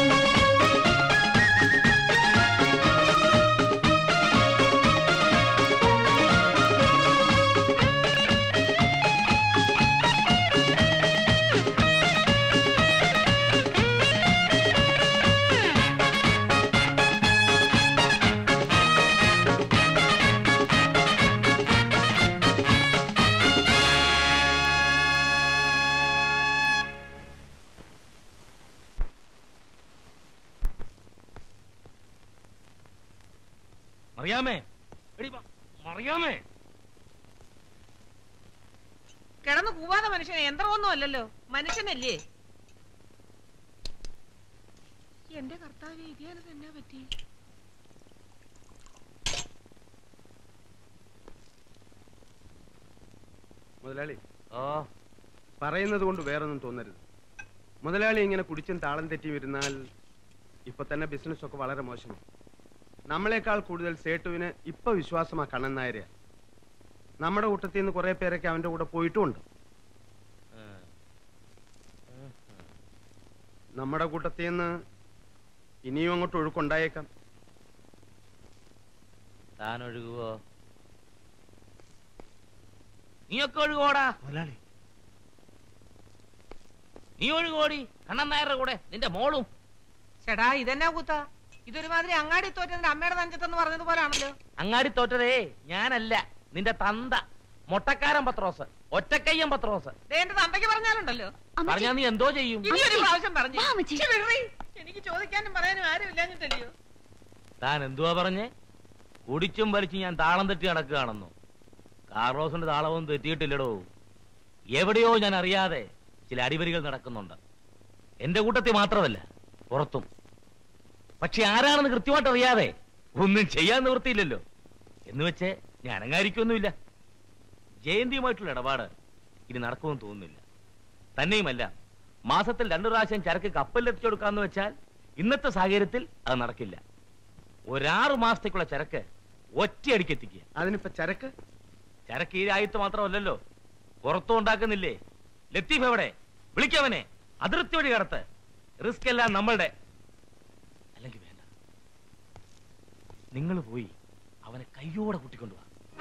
അറിയാമേ എടി വാ, മറിയാമേ കിടന്ന് കൂവാതെ മനുഷ്യനെ യന്ത്രമൊന്നും അല്ലല്ലോ മനുഷ്യനല്ലേ എന്റെ കർത്താവ് ഇതിയാനത് എന്നാ പറ്റി മുതലാളി ഓ പറയുന്നത് കൊണ്ട് വേറൊന്നും തോന്നരുത് മുതലാളി ഇങ്ങനെ കുടിച്ചും താളം തെറ്റിയും ഇരുന്നാൽ ഇപ്പൊ തന്നെ ബിസിനസ് ഒക്കെ വളരെ മോശമാണ് നമ്മളെക്കാൾ കൂടുതൽ സേട്ടുവിന് ഇപ്പൊ വിശ്വാസമാ കണ്ണൻ നായരെയാ നമ്മുടെ കൂട്ടത്തിൽ നിന്ന് കുറെ പേരൊക്കെ അവന്റെ കൂടെ പോയിട്ടുമുണ്ട് നമ്മുടെ കൂട്ടത്തിൽ നിന്ന് ഇനിയും അങ്ങോട്ട് ഒഴുക്കുണ്ടായേക്കാം താൻ ഒഴുകുവോ നീയൊക്കെ ഒഴുകോടാ മുതലാളി നീ ഒഴുകോടി കണ്ണൻ നായരുടെ കൂടെ നിന്റെ മോളും ചേടാ ഇതെന്നാ കൂത്ത ഇതൊരുമാതിരി അങ്ങാടി തോറ്റതിന്റെ അമ്മയുടെ തഞ്ചത്തെന്ന് പറഞ്ഞതുപോലാണല്ലോ അങ്ങാടി തോറ്റതേ ഞാനല്ല നിന്റെ തന്ത മൊട്ടക്കാരൻ പത്രോസ് ഒറ്റക്കയ്യൻ പത്രോസ് ദേ എന്റെ തന്തയ്ക്ക് പറഞ്ഞാലുണ്ടല്ലോ പറഞ്ഞാ നീ എന്തോ ചെയ്യും ഇനി ഒരു പ്രാവശ്യം പറഞ്ഞു ഛെ, വിടറി. എനിക്ക് ചോദിക്കാനും പറയാനും ആരും ഇല്ലാഞ്ഞിട്ടല്ലയോ താൻ എന്തുവാ പറഞ്ഞേ കുടിച്ചും വലിച്ചും ഞാൻ താളം തെറ്റി നടക്കുകയാണെന്നോ കാർലോസിന്റെ താളവും തെറ്റിയിട്ടില്ലടോ എവിടെയോ ഞാൻ അറിയാതെ ചില അടിവരികൾ നടക്കുന്നുണ്ട് എന്റെ കൂട്ടത്തിൽ മാത്രമല്ല പുറത്തും പക്ഷെ ആരാണെന്ന് കൃത്യമായിട്ട് അറിയാതെ ഒന്നും ചെയ്യാൻ നിവൃത്തിയില്ലല്ലോ എന്ന് വെച്ച് ഞാൻ അനങ്ങാരിക്കൊന്നുമില്ല ജയന്തിയുമായിട്ടുള്ള ഇടപാട് ഇനി നടക്കുമെന്ന് തോന്നുന്നില്ല തന്നെയുമല്ല മാസത്തിൽ രണ്ടു പ്രാവശ്യം ചരക്ക് കപ്പലിൽ എത്തിച്ചു കൊടുക്കാന്ന് വെച്ചാൽ ഇന്നത്തെ സാഹചര്യത്തിൽ അത് നടക്കില്ല ഒരാറു മാസത്തേക്കുള്ള ചരക്ക് ഒറ്റയടിക്ക് എത്തിക്കുക അതിനിപ്പോ ചരക്ക് ചരക്ക് ഈ രാജ്യത്ത് മാത്രമല്ലല്ലോ പുറത്തും ഉണ്ടാക്കുന്നില്ലേ ലത്തീഫ് എവിടെ വിളിക്കവനെ അതിർത്തി വഴി കടത്ത് റിസ്ക് എല്ലാം നമ്മളുടെ അല്ലെങ്കിൽ വേണ്ട നിങ്ങൾ പോയി അവനെ കയ്യോടെ കൂട്ടിക്കൊണ്ടുവാ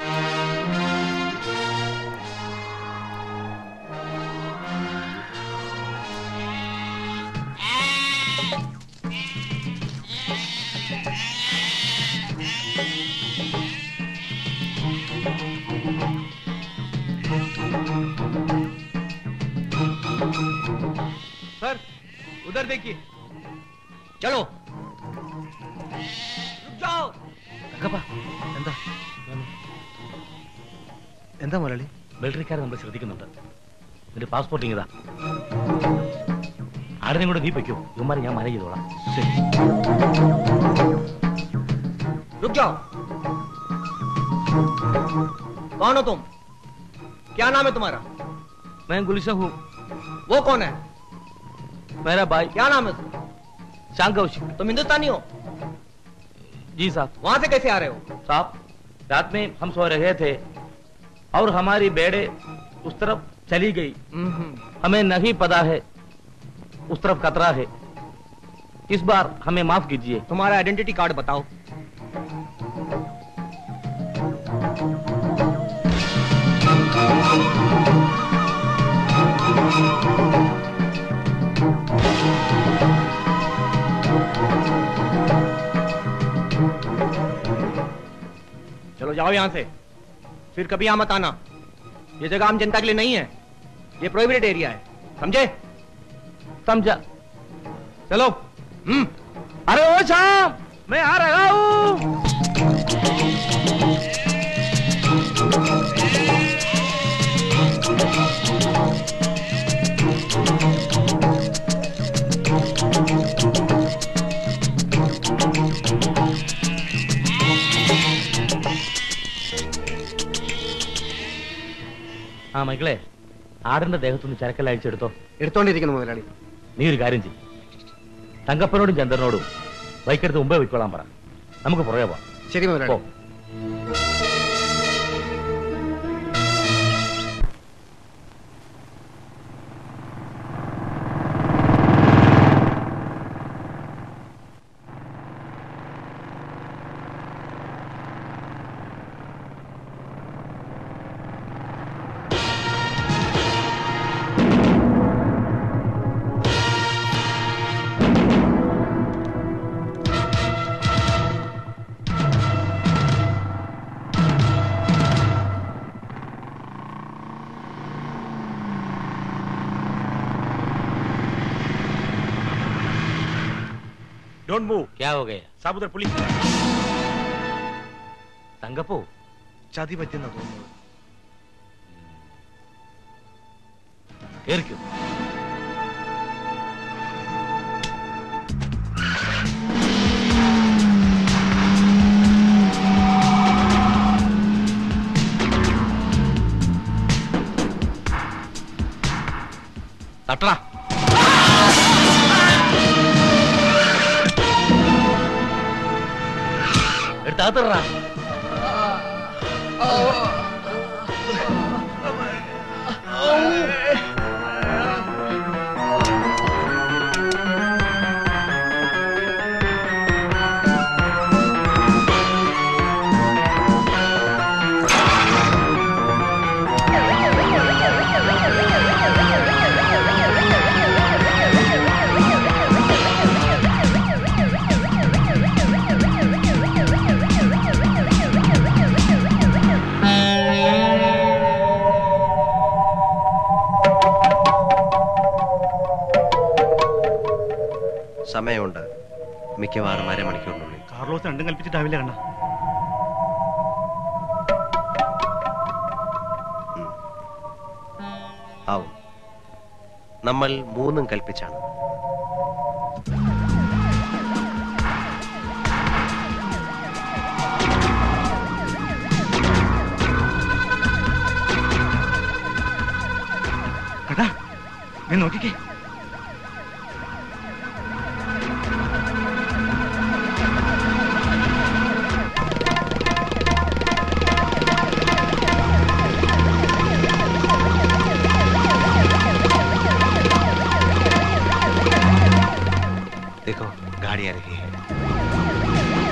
सर उधर देखिए चलो जाओ എന്താ എന്താ മുരളി മിലിറ്ററിക്കാരെ നമ്മൾ ശ്രദ്ധിക്കുന്നുണ്ട് നിന്റെ പാസ്പോർട്ട് ഇങ്ങതാ ആരെയും കൂടെ നീ പൊയ്ക്കോ ഇവന്മാരെ ഞാൻ മാനേജ് ചെയ്തോളാം रुक जाओ कौन हो तुम क्या नाम है तुम्हारा मैं गुलशन हूँ वो कौन है मेरा भाई क्या नाम है तुम शांग कौशिक तुम हिंदुस्तानी हो जी साहब वहां से कैसे आ रहे हो साहब रात में हम सो रहे थे और हमारी बेड़े उस तरफ चली गई हमें नहीं पता है उस तरफ खतरा है इस बार हमें माफ कीजिए तुम्हारा आइडेंटिटी कार्ड बताओ चलो जाओ यहां से फिर कभी यहां मत आना ये जगह आम जनता के लिए नहीं है ये प्रोहिबिटेड एरिया है समझे समझा चलो हम्म अरे ओ शाम मैं आ रहा हूँ ആ മക്കളെ ആടിന്റെ ദേഹത്തുനിന്ന് ചരക്കെല്ലാം അഴിച്ചെടുത്തോ എടുത്തോണ്ടിരിക്കുന്നു മുതലാളി നീ ഒരു കാര്യം ചെയ്യും തങ്കപ്പനോടും ചന്ദ്രനോടും ബൈക്കെടുത്ത് മുമ്പേ പോയിക്കോളാൻ പറ നമുക്ക് പുറകെ പോവാം ശരി മുതലാളി डोंट मूव क्या हो गया साहब उधर पुलिस തങ്കപ്പോ ചതി പറ്റുന്ന തോന്നുന്നത് കേറിക്കോ തട്ടടാ എടുത്താത്തടാ സമയമുണ്ട് മിക്കവാറും അരമണിക്കൂറിനുള്ളിൽ കാർലോസ് രണ്ടും കൽപ്പിച്ചിട്ടാവില്ല കണ്ട ആവും നമ്മൾ മൂന്നും കൽപ്പിച്ചാണ് കണ്ടാ നീ നോക്കിക്കേ देखो गाड़ी आ रही है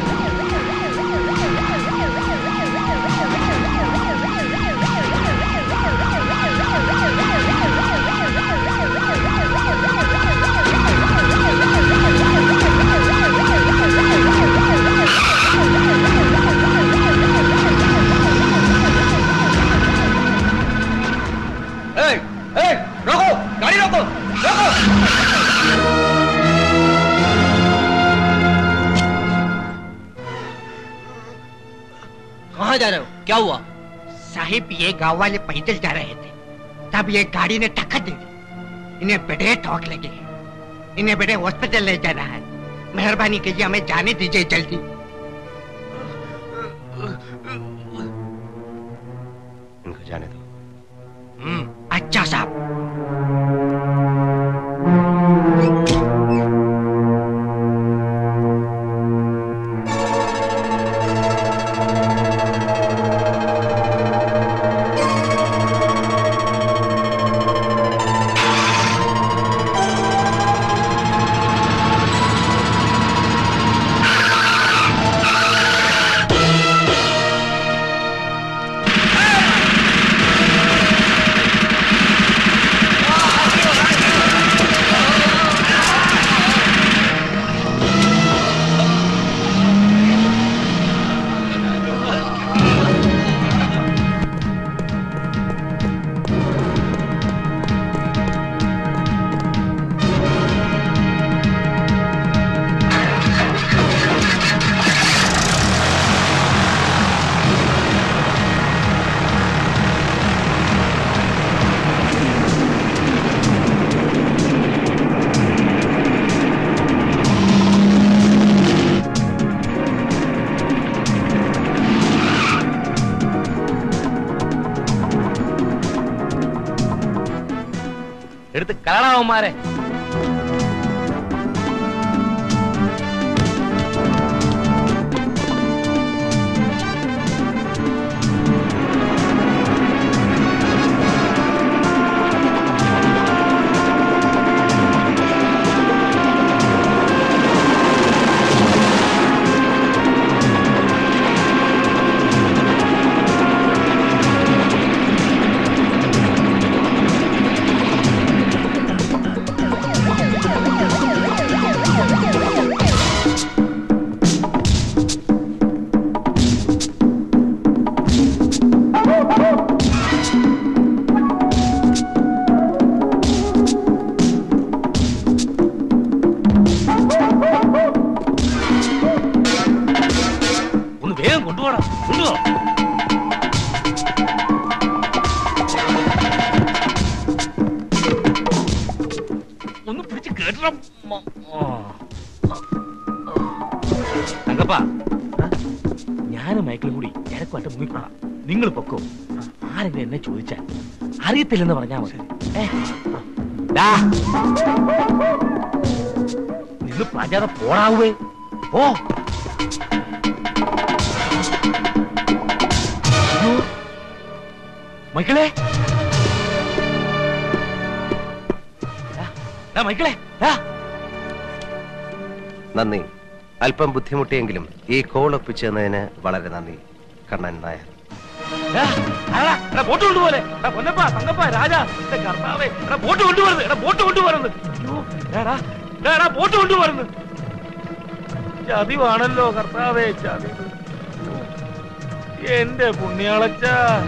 रोको गाड़ी रोको रोको कहाँ जा रहे हो क्या हुआ साहिब ये गांव वाले पैदल जा रहे थे तब ये गाड़ी ने टक्कर दे दी इन्हें बड़े ठोक लगे इन्हें बड़े हॉस्पिटल ले जाना है मेहरबानी कीजिए हमें जाने दीजिए जल्दी इनको जाने दो अच्छा साहब എടുത്ത് കളാവന്മാരെ ഒന്ന് വേഗം കൊണ്ടുപോകണം കൊണ്ടുപോ ഒന്ന് പിടിച്ച് കേട്ടണം തങ്കപ്പ ഞാനും മൈക്കിളും കൂടി ഇടക്കുമായിട്ട് മുങ്ങിക്കോളാം നിങ്ങൾ പൊക്കോ ആരെങ്കിലും എന്നെ ചോദിച്ചാൽ അറിയത്തില്ലെന്ന് പറഞ്ഞാൽ മതി ഏ നിന്ന് പാചാതെ പോടാവേ ഓ മൈക്കിളെ ഡാ, മൈക്കിളെ ഡാ. നന്ദി അല്പം ബുദ്ധിമുട്ടിയെങ്കിലും ഈ കോൾ ഒപ്പിച്ചതിന് വളരെ നന്ദി കണ്ണൻ നായർ ഡാ, ആടാ, എടാ, ബോട്ട് കൊണ്ടുപോലെ എടാ പൊന്നപ്പ തങ്കപ്പ രാജ എന്റെ കർത്താവേ എടാ ബോട്ട് കൊണ്ടുവരുന്നത് എടാ ബോട്ട് കൊണ്ടുവരുന്നത് അയ്യോ എടാ എടാ, എടാ ബോട്ട് കൊണ്ടുവരുന്നത് ചതിവാണല്ലോ കർത്താവേ ചതി എന്റെ പുണ്യാളച്ച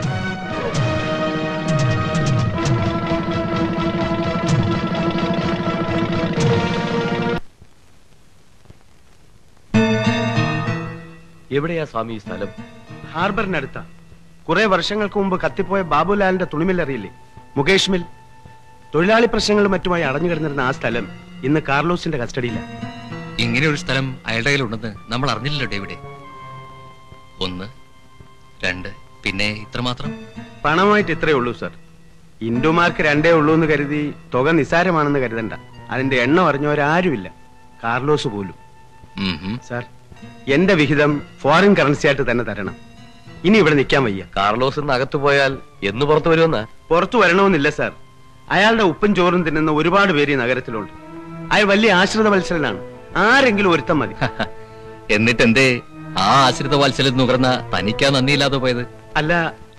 എവിടെയാ സ്വാമി ഈ സ്ഥലം ഹാർബറിനടുത്ത കുറെ വർഷങ്ങൾക്ക് മുമ്പ് കത്തിപ്പോയ ബാബുലാലിന്റെ തുണിമിൽ അറിയില്ലേ മുകേഷ് മിൽ തൊഴിലാളി പ്രശ്നങ്ങളും മറ്റുമായി അടഞ്ഞു കിടന്നിരുന്ന ആ സ്ഥലം ഇന്ന് കാർലോസിന്റെ കസ്റ്റഡിയിലാണ് ഇങ്ങനെ ഒരു സ്ഥലം അയാളുടെ കയ്യിലുണ്ടെന്ന് നമ്മൾ അറിഞ്ഞില്ലല്ലോ ഡേവിഡെ ഒന്ന് രണ്ട് പിന്നെ ഇത്രമാത്രം പണമായിട്ട് ഇത്രയേ ഉള്ളൂ സർ ഇന്ദുമാർക്ക് രണ്ടേ ഉള്ളൂ എന്ന് കരുതി തുക നിസാരമാണെന്ന് കരുതണ്ട അതിന്റെ എണ്ണം അറിഞ്ഞവരാരുമില്ല കാർലോസ് പോലും സാർ എന്റെ വിഹിതം ഫോറിൻ കറൻസി ആയിട്ട് തന്നെ തരണം ഇനി ഇവിടെ നിൽക്കാൻ വയ്യ കാർലോസ് ഇന്ന് അകത്ത് പോയാൽ എന്ന് പുറത്തു വരുമെന്നാ പുറത്തു വരണമെന്നില്ല സാർ അയാളുടെ ഉപ്പും ചോറും തിന്നുന്ന ഒരുപാട് പേര് ഈ നഗരത്തിലുണ്ട് അയാൾ വലിയ ആശ്രിത മത്സരനാണ് ആരെങ്കിലും ഒരുത്തം മതി എന്നിട്ട് എന്തേ ആ ആശ്രിത വാത്സല്യം നുകർന്ന തനിക്കാ നന്ദിയില്ലാതെ പോയത് അല്ല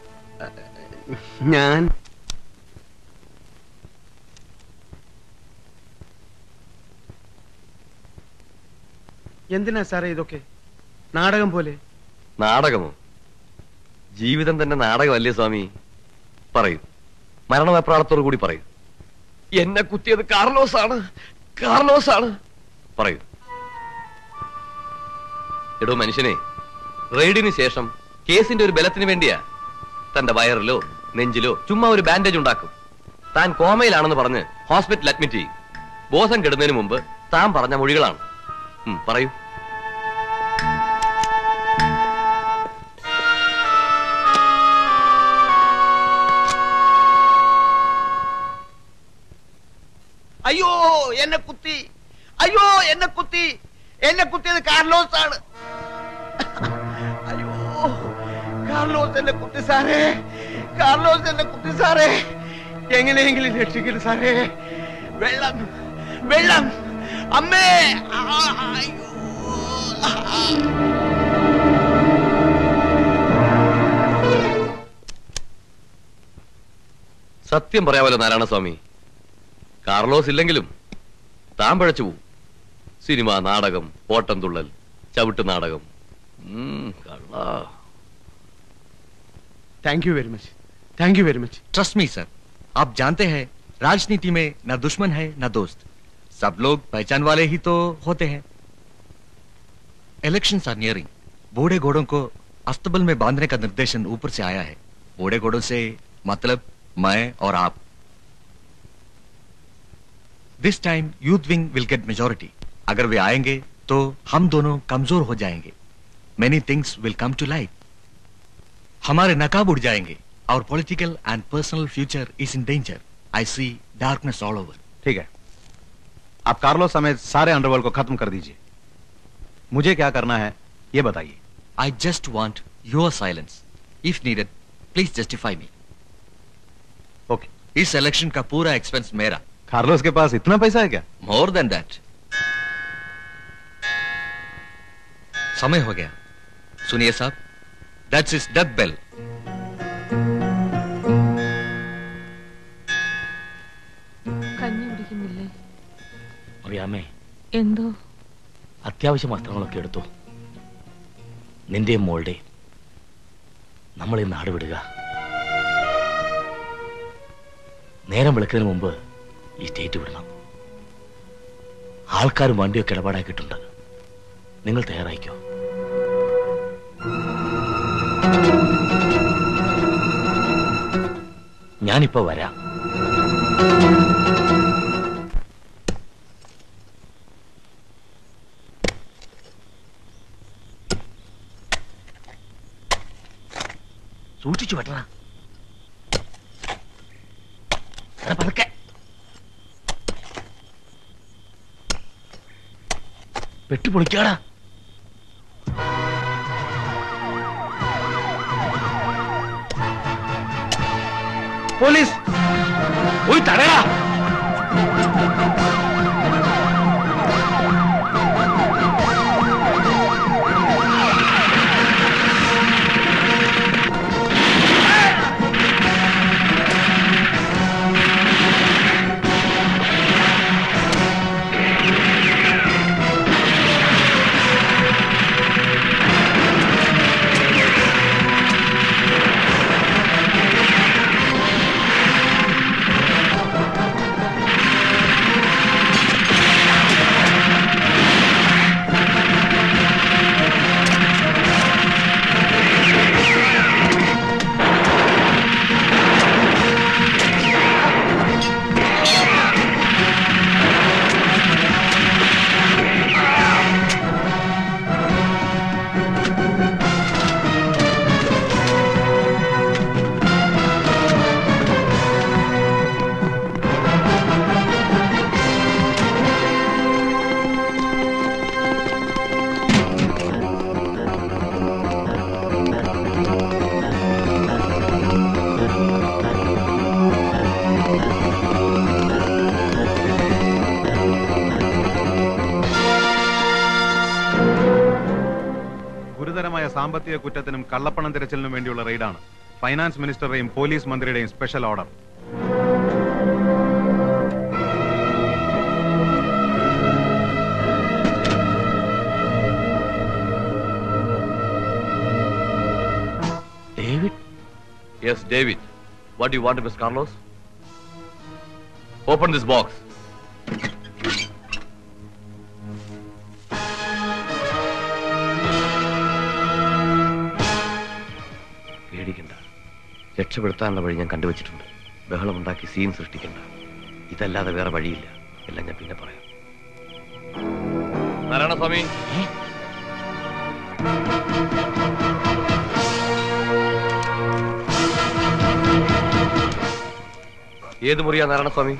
ഞാൻ എന്തിനാ സാറേ ഇതൊക്കെ നാടകം പോലെ നാടകമോ ജീവിതം തന്നെ നാടകമല്ലേ സ്വാമി പറയൂ മരണവെപ്രാളത്തോടു കൂടി പറയൂ എന്നെ കുത്തിയത് കാർലോസ് ആണ് കാർലോസ് ആണ് പറയൂ എടോ മനുഷ്യനെ റെയ്ഡിന് ശേഷം കേസിന്റെ ഒരു ബലത്തിന് വേണ്ടിയാ തന്റെ വയറിലോ നെഞ്ചിലോ ചുമ്മാ ഒരു ബാൻഡേജ് ഉണ്ടാക്കും താൻ കോമയിലാണെന്ന് പറഞ്ഞ് ഹോസ്പിറ്റൽ അഡ്മിറ്റ് ചെയ്യും ബോധം കെടുന്നതിന് മുമ്പ് താൻ പറഞ്ഞ മൊഴികളാണ് ഉം, പറയൂ അയ്യോ എന്നെ കുത്തി അയ്യോ എന്നെ കുത്തി എന്നെ കുത്തിയത് കാർലോസ് ആണ് അയ്യോ കാർലോസ് എന്നെ കുത്തി സാറേ കാർലോസ് എന്നെ കുത്തി സാറേ എങ്ങനെയെങ്കിലും രക്ഷിക്കരുത് സാറേ വെള്ളം വെള്ളം അമ്മേ ആ, അയ്യോ സത്യം പറയാമല്ലോ നാരായണസ്വാമി കാർലോസ് ഇല്ലെങ്കിലും താൻ പഴച്ചു പോവും സിനിമ നാടകം ഓട്ടം തുള്ളൽ ചവിട്ട് നാടകം ഉം, കള്ളാ. Thank you very much thank you very much trust me sir आप जानते हैं राजनीति में न दुश्मन है न दोस्त सब लोग पहचान वाले ही तो होते हैं इलेक्शन आर नियरिंग बूढ़े घोड़ों को अस्तबल में बांधने का निर्देशन ऊपर से आया है बूढ़े घोड़ों से मतलब मैं और आप this time youth wing will get majority अगर वे आएंगे तो हम दोनों कमजोर हो जाएंगे many things will come to light हमारे नकाब उड़ जाएंगे और political and personal future is in danger I see darkness all over ठीक है आप कार्लो समेत सारे अंडरवर्ल्ड को खत्म कर दीजिए मुझे क्या करना है ये बताइए I just want your silence if needed please justify me okay इस इलेक्शन का पूरा एक्सपेंस मेरा कार्लोस के पास इतना पैसा है क्या मोर देन दैट समय हो गया सुनिए साहब दैट्स इज डेथ बेल കഞ്ഞി കുടിക്കുന്നില്ലേ അറിയാമേ എന്തോ അത്യാവശ്യ വസ്ത്രങ്ങളൊക്കെ എടുത്തു നിന്റെയും മോളുടെയും നമ്മൾ ഈ നാട് വിടുക നേരം വെളുക്കുന്നതിന് മുമ്പ് ഈ സ്റ്റേറ്റ് വിടണം ആൾക്കാരും വണ്ടിയൊക്കെ ഇടപാടാക്കിയിട്ടുണ്ട് നിങ്ങൾ തയ്യാറായിക്കോ ഞാനിപ്പോ വരാം സൂക്ഷിച്ചു വെട്ടണ എടാ, പതുക്കെ വെട്ടുപൊളിക്കാടാ പോലീസ് പോയി തടയടാ ഗുരുതരമായ സാമ്പത്തിക കുറ്റത്തിനും കള്ളപ്പണം തിരച്ചിലിനും വേണ്ടിയുള്ള റെയ്ഡാണ് ഫൈനാൻസ് മിനിസ്റ്ററുടെയും പോലീസ് മന്ത്രിയുടെയും special order David? Yes, David. What do you want, Miss Carlos? Open this box. പേടിക്കണ്ട രക്ഷപ്പെടുത്താനുള്ള വഴി ഞാൻ കണ്ടുവച്ചിട്ടുണ്ട് ബഹളമുണ്ടാക്കി സീൻ സൃഷ്ടിക്കണ്ട ഇതല്ലാതെ വേറെ വഴിയില്ല എല്ലാം ഞാൻ പിന്നെ പറയാം നാരായണസ്വാമി ഏത് മുറിയാ നാരായണസ്വാമി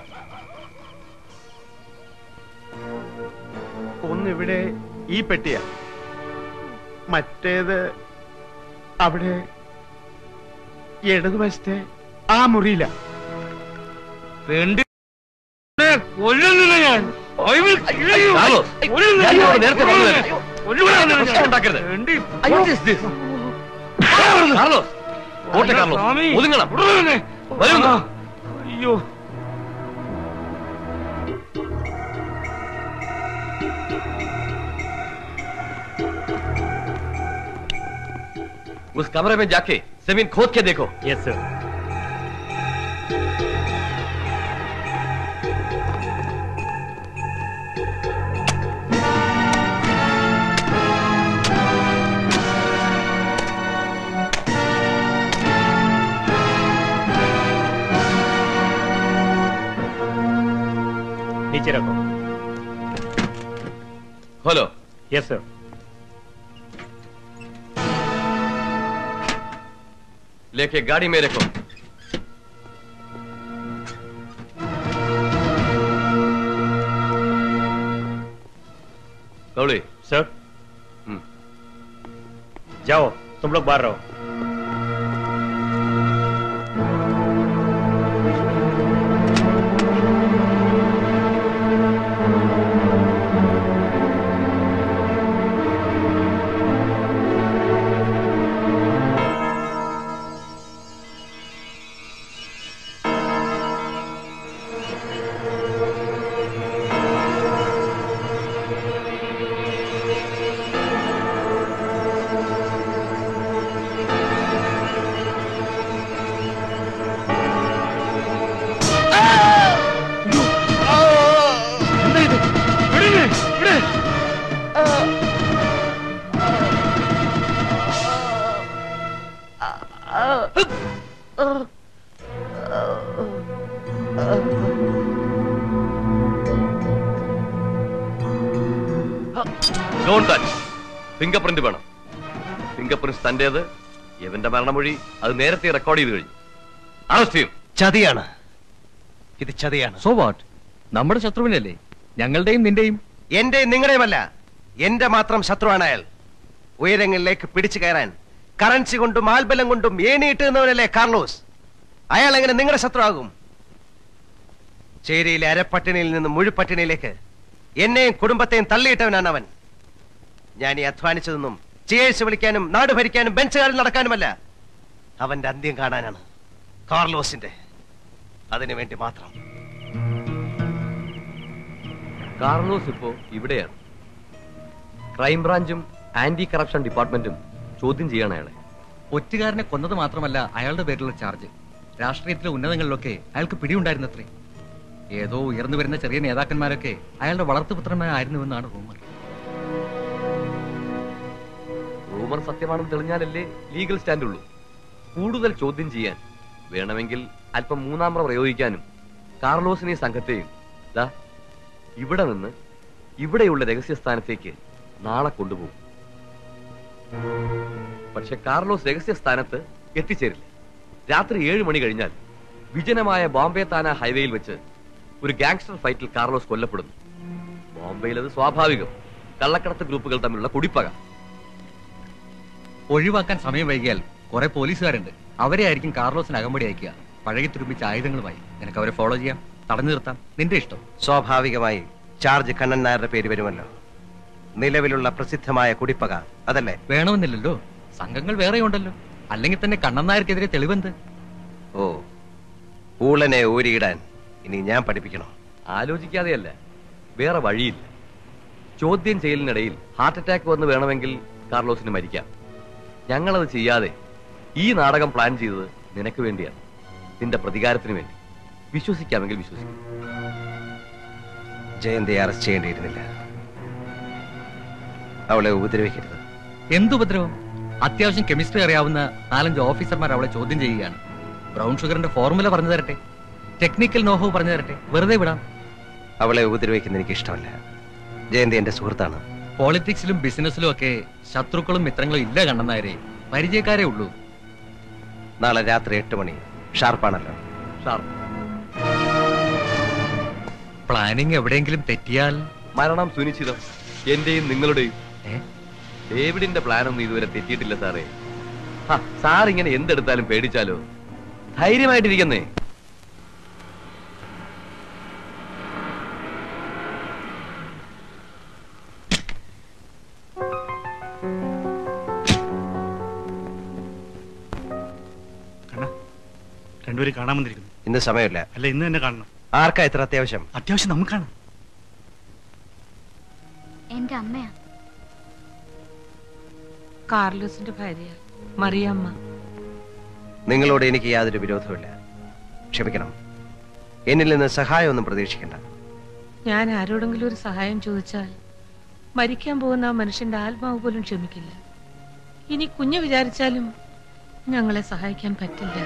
ഒന്നിവിടെ ഈ പെട്ടിയ മറ്റേത് അവിടെ ഇടതുവശത്തെ ആ മുറിയില രണ്ട് കൊല്ലുന്നില്ല ഞാൻ I will kill you. Carlos, കൊല്ലുന്നില്ല. ഞാൻ നിന്നോട് നേരത്തെ പറഞ്ഞതല്ലേ? കൊല്ലുവാ നിന്നെ ഞാൻ. പ്രശ്നം ഉണ്ടാക്കരുത്. രണ്ട് What is this? കാർലോസ്, പോട്ടെ കാർലോസ്. സ്വാമി. ഒതുങ്ങണം. വിടരുത്. വരൂ. അയ്യോ उस कमरे में जाके जमीन खोद के देखो यस सर नीचे रखो खोलो यस सर लेके गाड़ी में रखो गौड़ी सर हम्म। जाओ तुम लोग बाहर रहो ഡോണ്ട് ടച്ച് ഫിംഗർ പ്രിന്റ് വേണം ഫിംഗർ പ്രിന്റ് തന്റേത് ഇവന്റെ മരണമൊഴി അത് നേരത്തെ റെക്കോർഡ് ചെയ്ത് കഴിഞ്ഞു അറസ്റ്റ് ചെയ്യും ചതിയാണ് ഇത് ചതിയാണ് സോ വാട്ട് നമ്മുടെ ശത്രുവിനല്ലേ ഞങ്ങളുടെയും നിന്റെയും എന്റെയും നിങ്ങളുടെയുമല്ല എന്റെ മാത്രം ശത്രുവാണ് അയാൾ ഉയരങ്ങളിലേക്ക് പിടിച്ചു കയറാൻ കറൻസി കൊണ്ടും ആൽബലം കൊണ്ടും ഏണിയിട്ടുന്നവനല്ലേ കാർലോസ് അയാൾ എങ്ങനെ നിങ്ങളുടെ ശത്രുവാകും ചേരിയിലെ അരപ്പട്ടിണിയിൽ നിന്ന് മുഴുപട്ടിണിയിലേക്ക് എന്നെയും കുടുംബത്തെയും തള്ളിയിട്ടവനാണ് അവൻ ഞാൻ ഈ അധ്വാനിച്ചതൊന്നും ചേഴ്സ് വിളിക്കാനും നാട് ഭരിക്കാനും ബെഞ്ചുകാരിൽ നടക്കാനുമല്ല അവന്റെ അന്ത്യം കാണാനാണ് കാർലോസിന്റെ അതിനു വേണ്ടി മാത്രം കാർലോസ് ഇപ്പോ ഇവിടെയാണ് ക്രൈംബ്രാഞ്ചും ആന്റി കറപ്ഷൻ ഡിപ്പാർട്ട്മെന്റും ചോദ്യം ചെയ്യണം അയാളെ ഒറ്റുകാരനെ കൊന്നത് മാത്രമല്ല അയാളുടെ പേരിലുള്ള ചാർജ് രാഷ്ട്രീയത്തിലെ ഉന്നതങ്ങളിലൊക്കെ അയാൾക്ക് പിടിയുണ്ടായിരുന്നത്രേ ഏതോ ഉയർന്നു വരുന്ന ചെറിയ നേതാക്കന്മാരൊക്കെ അയാളുടെ വളർത്തുപുത്രന്മാരായിരുന്നുവെന്നാണ് റൂമർ റൂമർ സത്യമാണെന്ന് തെളിഞ്ഞാലല്ലേ ലീഗൽ സ്റ്റാൻഡ് ഉള്ളൂ കൂടുതൽ ചോദ്യം ചെയ്യാൻ വേണമെങ്കിൽ അല്പം മൂന്നാം പ്രയോഗിക്കാനും കാർലോസിനെയും സംഘത്തെയും ദാ ഇവിടെ നിന്ന് ഇവിടെയുള്ള രഹസ്യസ്ഥാനത്തേക്ക് നാളെ കൊണ്ടുപോകും പക്ഷെ കാർലോസ് രഹസ്യസ്ഥാനത്ത് എത്തിച്ചേരില്ല രാത്രി ഏഴ് മണി കഴിഞ്ഞാൽ വിജനമായ ബോംബെ താന ഹൈവേയിൽ വെച്ച് ഒരു ഗാങ്സ്റ്റർ ഫൈറ്റിൽ കാർലോസ് കൊല്ലപ്പെടുന്നു ബോംബെയിൽ അത് സ്വാഭാവികം കള്ളക്കടത്ത് ഗ്രൂപ്പുകൾ തമ്മിലുള്ള കുടിപ്പക ഒഴിവാക്കാൻ സമയം വൈകിയാൽ കുറെ പോലീസുകാരുണ്ട് അവരെ ആയിരിക്കും കാർലോസിന് അകമ്പടി അയക്കുക പഴകി തുരുമ്പിച്ച ആയുധങ്ങളുമായി നിനക്ക് അവരെ ഫോളോ ചെയ്യാം തടഞ്ഞു നിർത്താം നിന്റെ ഇഷ്ടം സ്വാഭാവികമായി ചാർജ് കണ്ണൻ നായരുടെ പേര് വരുമല്ലോ നിലവിലുള്ള പ്രസിദ്ധമായ കുടിപ്പക അതല്ലേ വേണമെന്നില്ലല്ലോ സംഘങ്ങൾ വേറെ ഉണ്ടല്ലോ അല്ലെങ്കിൽ തന്നെ കണ്ണൻ നായർക്കെതിരെ തെളിവെന്ത് ഓ ഊളനെ ഊരിയിടാൻ ഇനി ഞാൻ പഠിപ്പിക്കണം ആലോചിക്കാതെയല്ല വേറെ വഴിയില്ല ചോദ്യം ചെയ്യലിനിടയിൽ ഹാർട്ട് അറ്റാക്ക് വന്ന് വേണമെങ്കിൽ കാർലോസിന് മരിക്കാം ഞങ്ങളത് ചെയ്യാതെ ഈ നാടകം പ്ലാൻ ചെയ്തത് നിനക്ക് വേണ്ടിയാണ് നിന്റെ പ്രതികാരത്തിന് വേണ്ടി വിശ്വസിക്കാമെങ്കിൽ വിശ്വസിക്കും ജയന്തിയെ അറസ്റ്റ് ചെയ്യേണ്ടിയിരുന്നില്ല അവളെ ഉപദ്രവിക്കരുത് എന്തുപദ്രവം അത്യാവശ്യം കെമിസ്ട്രി അറിയാവുന്ന നാലഞ്ച് ഓഫീസർമാർ അവളെ ചോദ്യം ചെയ്യുകയാണ് ബ്രൗൺ ഷുഗറിന്റെ ഫോർമുല പറഞ്ഞു തരട്ടെ ടെക്നിക്കൽ നോഹവ് പറഞ്ഞു തരട്ടെ വെറുതെ വിടാം അവളെ ഉപദ്രവിക്കുന്ന എനിക്ക് ഇഷ്ടമല്ല ജയന്തി എന്റെ സുഹൃത്താണ് പോളിറ്റിക്സിലും ബിസിനസ്സിലും ഒക്കെ ശത്രുക്കളും മിത്രങ്ങളും ഇല്ല കണ്ടെന്നായരെ പരിചയക്കാരേ ഉള്ളൂ നാളെ രാത്രി എട്ട് മണി ഷാർപ്പാണല്ലോ ഷാർപ്പ് പ്ലാനിങ് എവിടെയെങ്കിലും തെറ്റിയാൽ മരണം സുനിശ്ചിതം എന്റെയും നിങ്ങളുടെയും ഡേവിഡിന്റെ പ്ലാനൊന്നും ഇതുവരെ തെറ്റിയിട്ടില്ല സാറേ ഹ, സാർ ഇങ്ങനെ എന്തെടുത്താലും പേടിച്ചാലോ ധൈര്യമായിട്ടിരിക്കുന്നേ കണ്ണാ രണ്ടുപേരും കാണാൻ വന്നിരിക്കുന്നു ഇന്ന് സമയമില്ല അല്ല ഇന്ന് തന്നെ കാണണം ആർക്കാ ഇത്ര അത്യാവശ്യം അത്യാവശ്യം നമുക്കാണ് എന്റെ അമ്മയാ കാർലോസിന്റെ ഭാര്യ മറിയമ്മ നിങ്ങളോട് എനിക്ക് യാതൊരു വിരോധവുമില്ല ക്ഷമിക്കണം എന്നിൽ നിന്ന് സഹായമൊന്നും പ്രതീക്ഷിക്കണ്ട ഞാൻ ആരോടെങ്കിലും ഒരു സഹായം ചോദിച്ചാൽ മരിക്കാൻ പോകുന്ന ആ മനുഷ്യന്റെ ആത്മാവ് പോലും ക്ഷമിക്കില്ല ഇനി കുഞ്ഞ് വിചാരിച്ചാലും ഞങ്ങളെ സഹായിക്കാൻ പറ്റില്ല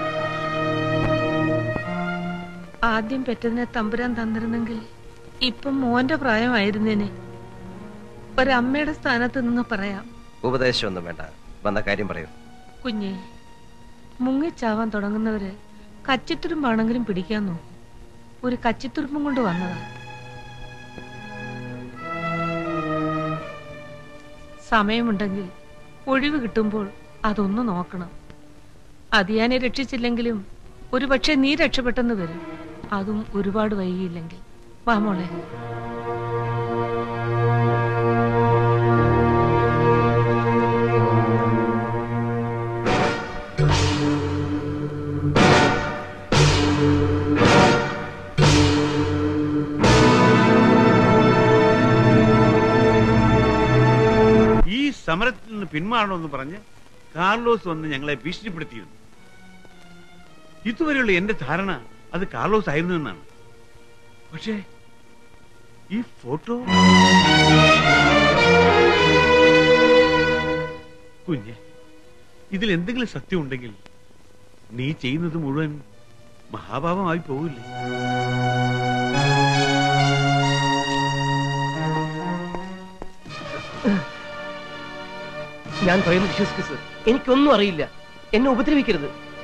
ആദ്യം പെറ്റതിനെ തമ്പുരാൻ തന്നിരുന്നെങ്കിൽ ഇപ്പം മോന്റെ പ്രായമായിരുന്നേനെ ഒരമ്മയുടെ സ്ഥാനത്ത് നിന്ന് പറയാം ഉപദേശമൊന്നും വേണ്ട വന്ന കാര്യം പറയൂ കുഞ്ഞെ മുങ്ങിച്ചാവാൻ തുടങ്ങുന്നവര് കച്ചിത്തുരുമ്പാണെങ്കിലും പിടിക്കാൻ നോക്കും ഒരു കച്ചിത്തുരുമ്പും കൊണ്ട് വന്നതാ സമയമുണ്ടെങ്കിൽ ഒഴിവ് കിട്ടുമ്പോൾ അതൊന്ന് നോക്കണം അതിയാനെ രക്ഷിച്ചില്ലെങ്കിലും ഒരുപക്ഷെ നീ രക്ഷപ്പെട്ടെന്ന് വരും അതും ഒരുപാട് വൈകിയില്ലെങ്കിൽ വാ മോളെ ഈ സമരത്തിൽ നിന്ന് പിന്മാറണമെന്ന് പറഞ്ഞ് കാർലോസ് വന്ന് ഞങ്ങളെ ഭീഷണിപ്പെടുത്തിയിരുന്നു ഇതുവരെയുള്ള എന്റെ ധാരണ അത് കാർലോസ് ആയിരുന്നു എന്നാണ് പക്ഷേ ഈ ഫോട്ടോ കുഞ്ഞെ ഇതിൽ എന്തെങ്കിലും സത്യം ഉണ്ടെങ്കിൽ നീ ചെയ്യുന്നത് മുഴുവൻ മഹാഭാവമായി പോകില്ലേ ഞാൻ പറയുന്നത് വിശ്വസിക്കു സർ എനിക്കൊന്നും അറിയില്ല എന്നെ ഉപദ്രവിക്കരുത്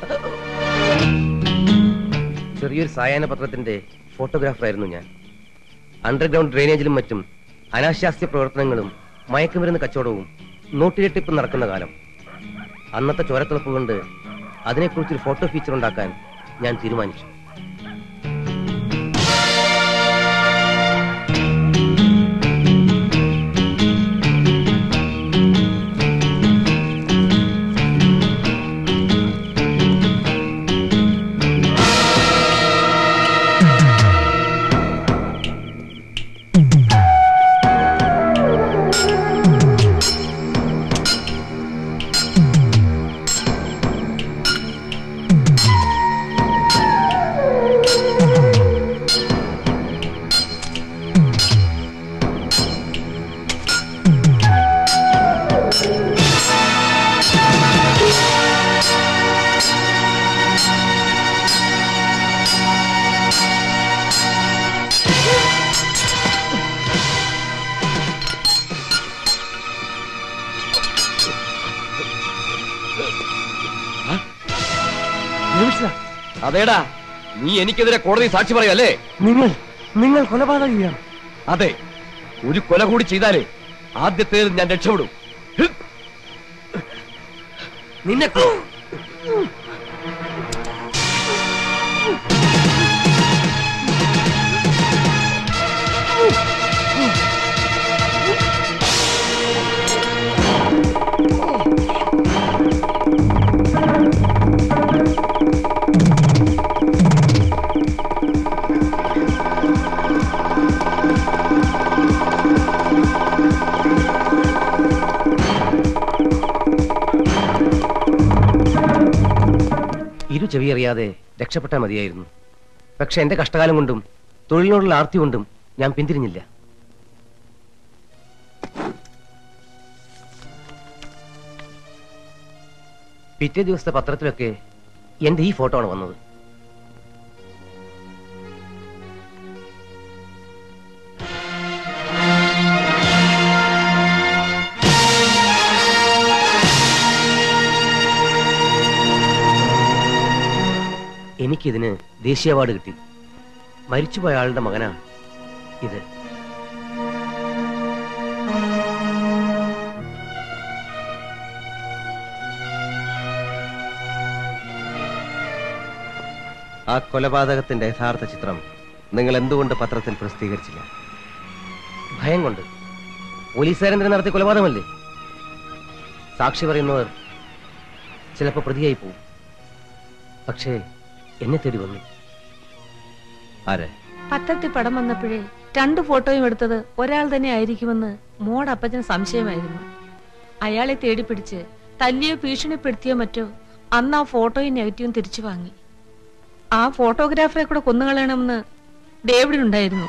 ചെറിയൊരു സായാഹ്ന പത്രത്തിന്റെ ഫോട്ടോഗ്രാഫറായിരുന്നു ഞാൻ അണ്ടർഗ്രൗണ്ട് ഡ്രെയിനേജിലും മറ്റും അനാശാസ്യ പ്രവർത്തനങ്ങളും മയക്കുമരുന്ന് കച്ചവടവും നോട്ടുകെട്ടിപ്പും നടക്കുന്ന കാലം അന്നത്തെ ചോരത്തിളപ്പ് കൊണ്ട് അതിനെക്കുറിച്ചൊരു ഫോട്ടോ ഫീച്ചർ ഉണ്ടാക്കാൻ ഞാൻ തീരുമാനിച്ചു അതേടാ നീ എനിക്കെതിരെ കോടതി സാക്ഷി പറയല്ലേ നിങ്ങൾ നിങ്ങൾ കൊലപാതകയാണ് അതെ ഒരു കൊല കൂടി ചെയ്താലേ ആദ്യത്തേത് ഞാൻ രക്ഷപ്പെടും നിന്നെ ഇരു ചെവിയറിയാതെ രക്ഷപ്പെട്ടാൽ മതിയായിരുന്നു പക്ഷെ എന്റെ കഷ്ടകാലം കൊണ്ടും തൊഴിലിനോടുള്ള ആർത്തി കൊണ്ടും ഞാൻ പിന്തിരിഞ്ഞില്ല പിറ്റേ ദിവസത്തെ പത്രത്തിലൊക്കെ എന്റെ ഈ ഫോട്ടോ ആണ് വന്നത് എനിക്കിതിന് ദേശീയ അവാർഡ് കിട്ടി മരിച്ചുപോയ ആളുടെ മകനാണ് ഇത് ആ കൊലപാതകത്തിന്റെ യഥാർത്ഥ ചിത്രം നിങ്ങൾ എന്തുകൊണ്ട് പത്രത്തിൽ പ്രസിദ്ധീകരിച്ചില്ല ഭയം കൊണ്ട് പോലീസുകാരെന്തിനും നടത്തിയ കൊലപാതകമല്ലേ സാക്ഷി പറയുന്നവർ ചിലപ്പോൾ പ്രതിയായി പോവും പക്ഷേ എന്നെ തേടി വന്നു ആരെ പത്രത്തിൽ പടം വന്നപ്പോഴേ രണ്ട് ഫോട്ടോയും എടുത്തത് ഒരാൾ തന്നെ ആയിരിക്കുമെന്ന് മോടപ്പച്ചന് സംശയമായിരുന്നു അയാളെ തേടിപ്പിടിച്ച് തല്ലിയോ ഭീഷണിപ്പെടുത്തിയോ മറ്റോ അന്ന് ആ ഫോട്ടോയും നെഗറ്റീവും തിരിച്ചു വാങ്ങി ആ ഫോട്ടോഗ്രാഫറെ കൂടെ കൊന്നുകളയണമെന്ന് ഡേവിഡിനുണ്ടായിരുന്നു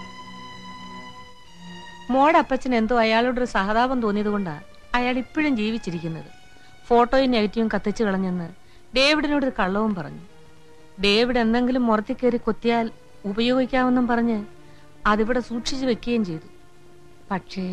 മോടപ്പച്ചൻ എന്തോ അയാളോടൊരു സഹതാപം തോന്നിയതുകൊണ്ടാ അയാൾ ഇപ്പോഴും ജീവിച്ചിരിക്കുന്നത് ഫോട്ടോയും നെഗറ്റീവും കത്തിച്ചു കളഞ്ഞെന്ന് ഡേവിഡിനോട് ഒരു കള്ളവും പറഞ്ഞു ഡേവിഡ് എന്തെങ്കിലും മുറത്തി കയറി കൊത്തിയാൽ ഉപയോഗിക്കാമെന്നും പറഞ്ഞ് അതിവിടെ സൂക്ഷിച്ചു വെക്കുകയും ചെയ്തു പക്ഷേ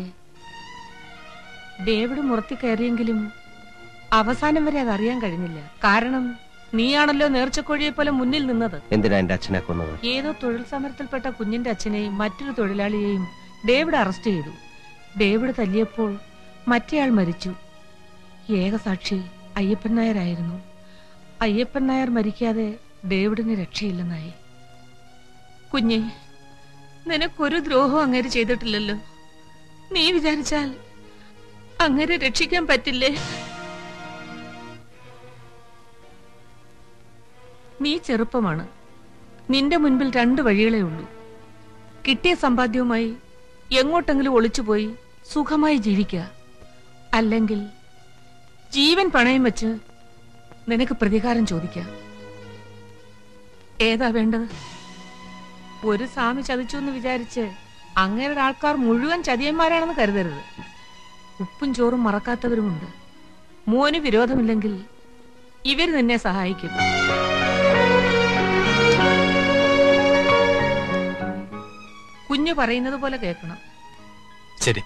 ഡേവിഡ് മുറത്തി കയറിയെങ്കിലും അവസാനം വരെ അതറിയാൻ കഴിഞ്ഞില്ല കാരണം നീയാണല്ലോ നേർച്ചക്കോഴിയെ പോലെ മുന്നിൽ നിന്നത് എന്തിനാ എന്റെ അച്ഛനെ കൊന്നത് ഏതോ തൊഴിൽ സമരത്തിൽപ്പെട്ട കുഞ്ഞിന്റെ അച്ഛനെയും മറ്റൊരു തൊഴിലാളിയെയും ഡേവിഡ് അറസ്റ്റ് ചെയ്തു ഡേവിഡ് തല്ലിയപ്പോൾ മറ്റേയാൾ മരിച്ചു ഏകസാക്ഷി അയ്യപ്പൻ നായരായിരുന്നു അയ്യപ്പൻ നായർ മരിക്കാതെ ഡേവിഡിന് രക്ഷയില്ലെന്നായി കുഞ്ഞെ നിനക്കൊരു ദ്രോഹവും അങ്ങേര് ചെയ്തിട്ടില്ലല്ലോ നീ വിചാരിച്ചാൽ അങ്ങേരെ രക്ഷിക്കാൻ പറ്റില്ലേ നീ ചെറുപ്പമാണ് നിന്റെ മുൻപിൽ രണ്ട് വഴികളേ ഉള്ളൂ കിട്ടിയ സമ്പാദ്യവുമായി എങ്ങോട്ടെങ്കിലും ഒളിച്ചുപോയി സുഖമായി ജീവിക്കുക അല്ലെങ്കിൽ ജീവൻ പണയം വെച്ച് നിനക്ക് പ്രതികാരം ചോദിക്കാം ഏതാ വേണ്ടത് ഒരു സ്വാമി ചതിച്ചു എന്ന് വിചാരിച്ച് അങ്ങനെയുടെ ആൾക്കാർ മുഴുവൻ ചതിയന്മാരാണെന്ന് കരുതരുത് ഉപ്പും ചോറും മറക്കാത്തവരുമുണ്ട് മോന് വിരോധമില്ലെങ്കിൽ ഇവർ നിന്നെ സഹായിക്കും കുഞ്ഞു പറയുന്നത് പോലെ കേൾക്കണം ശരി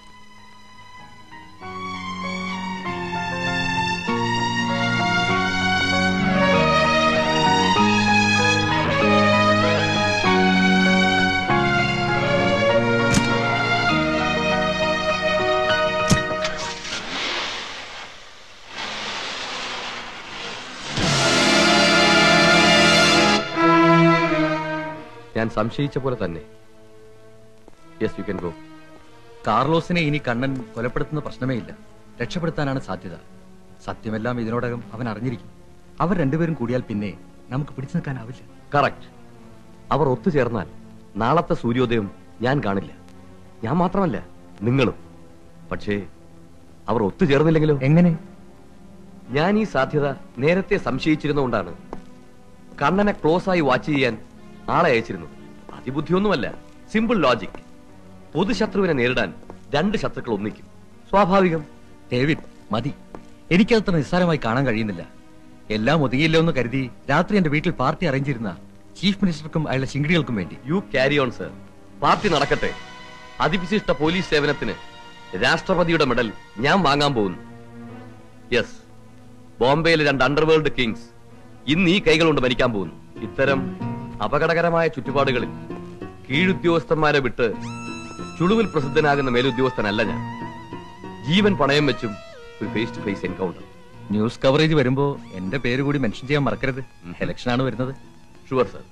ഞാൻ സംശയിച്ച പോലെ തന്നെ യെസ് യു കൻ ഗോ കാർലോസിനെ ഇനി കണ്ണൻ കൊലപ്പെടുത്തുന്ന പ്രശ്നമേ ഇല്ല രക്ഷപ്പെടുത്താനാണ് സാധ്യത സത്യമെല്ലാം ഇതിനോടകം അവൻ അറിഞ്ഞിരിക്കും അവർ രണ്ടുപേരും കൂടിയാൽ പിന്നെ നമുക്ക് പിടിച്ചു നിൽക്കാനാവില്ല കറക്റ്റ് അവർ ഒത്തുചേർന്നാൽ നാളത്തെ സൂര്യോദയം ഞാൻ കാണില്ല ഞാൻ മാത്രമല്ല നിങ്ങളും പക്ഷേ അവർ ഒത്തുചേർന്നില്ലെങ്കിലോ എങ്ങനെ ഞാൻ ഈ സാധ്യത നേരത്തെ സംശയിച്ചിരുന്നുകൊണ്ടാണ് കണ്ണനെ ക്ലോസ് ആയി വാച്ച് ചെയ്യാൻ ആളെ അയച്ചിരുന്നു അതിബുദ്ധിയൊന്നുമല്ല സിമ്പിൾ ലോജിക് പൊതുശത്രുവിനെ നേരിടാൻ രണ്ട് ശത്രുക്കൾ ഒന്നിക്കും സ്വാഭാവികം ഡേവിഡ് മതി എനിക്കത്ര നിസ്സാരമായി കാണാൻ കഴിയുന്നില്ല എല്ലാം ഒതുങ്ങിയില്ലോ എന്ന് കരുതി രാത്രി എന്റെ വീട്ടിൽ പാർട്ടി അറേഞ്ച് ചെയ്യുന്ന ചീഫ് മിനിസ്റ്റർക്കും അയാളുടെ ചിങ്കിടികൾക്കും വേണ്ടി you carry on sir party നടക്കട്ടെ അതിവിശിഷ്ട പോലീസ് സേവനത്തിന് രാഷ്ട്രപതിയുടെ മെഡൽ ഞാൻ വാങ്ങാൻ പോകുന്നു യെസ് ബോംബെയിലെ രണ്ട് അണ്ടർവേൾഡ് കിങ്സ് ഇന്ന് ഈ കൈകൾ കൊണ്ട് മരിക്കാൻ പോകുന്നു ഇത്തരം അപകടകരമായ ചുറ്റുപാടുകളിൽ കീഴുദ്യോഗസ്ഥന്മാരെ വിട്ട് ചുളുവിൽ പ്രസിദ്ധനാകുന്ന മേലുദ്യോഗസ്ഥനല്ല ഞാൻ ജീവൻ പണയം വെച്ചും ഒരു face to face encounter news coverage വരുമ്പോ എന്റെ പേര് കൂടി മെൻഷൻ ചെയ്യാൻ മറക്കരുത് ഇലക്ഷൻ ആണ് വരുന്നത് ഷുവർ സർ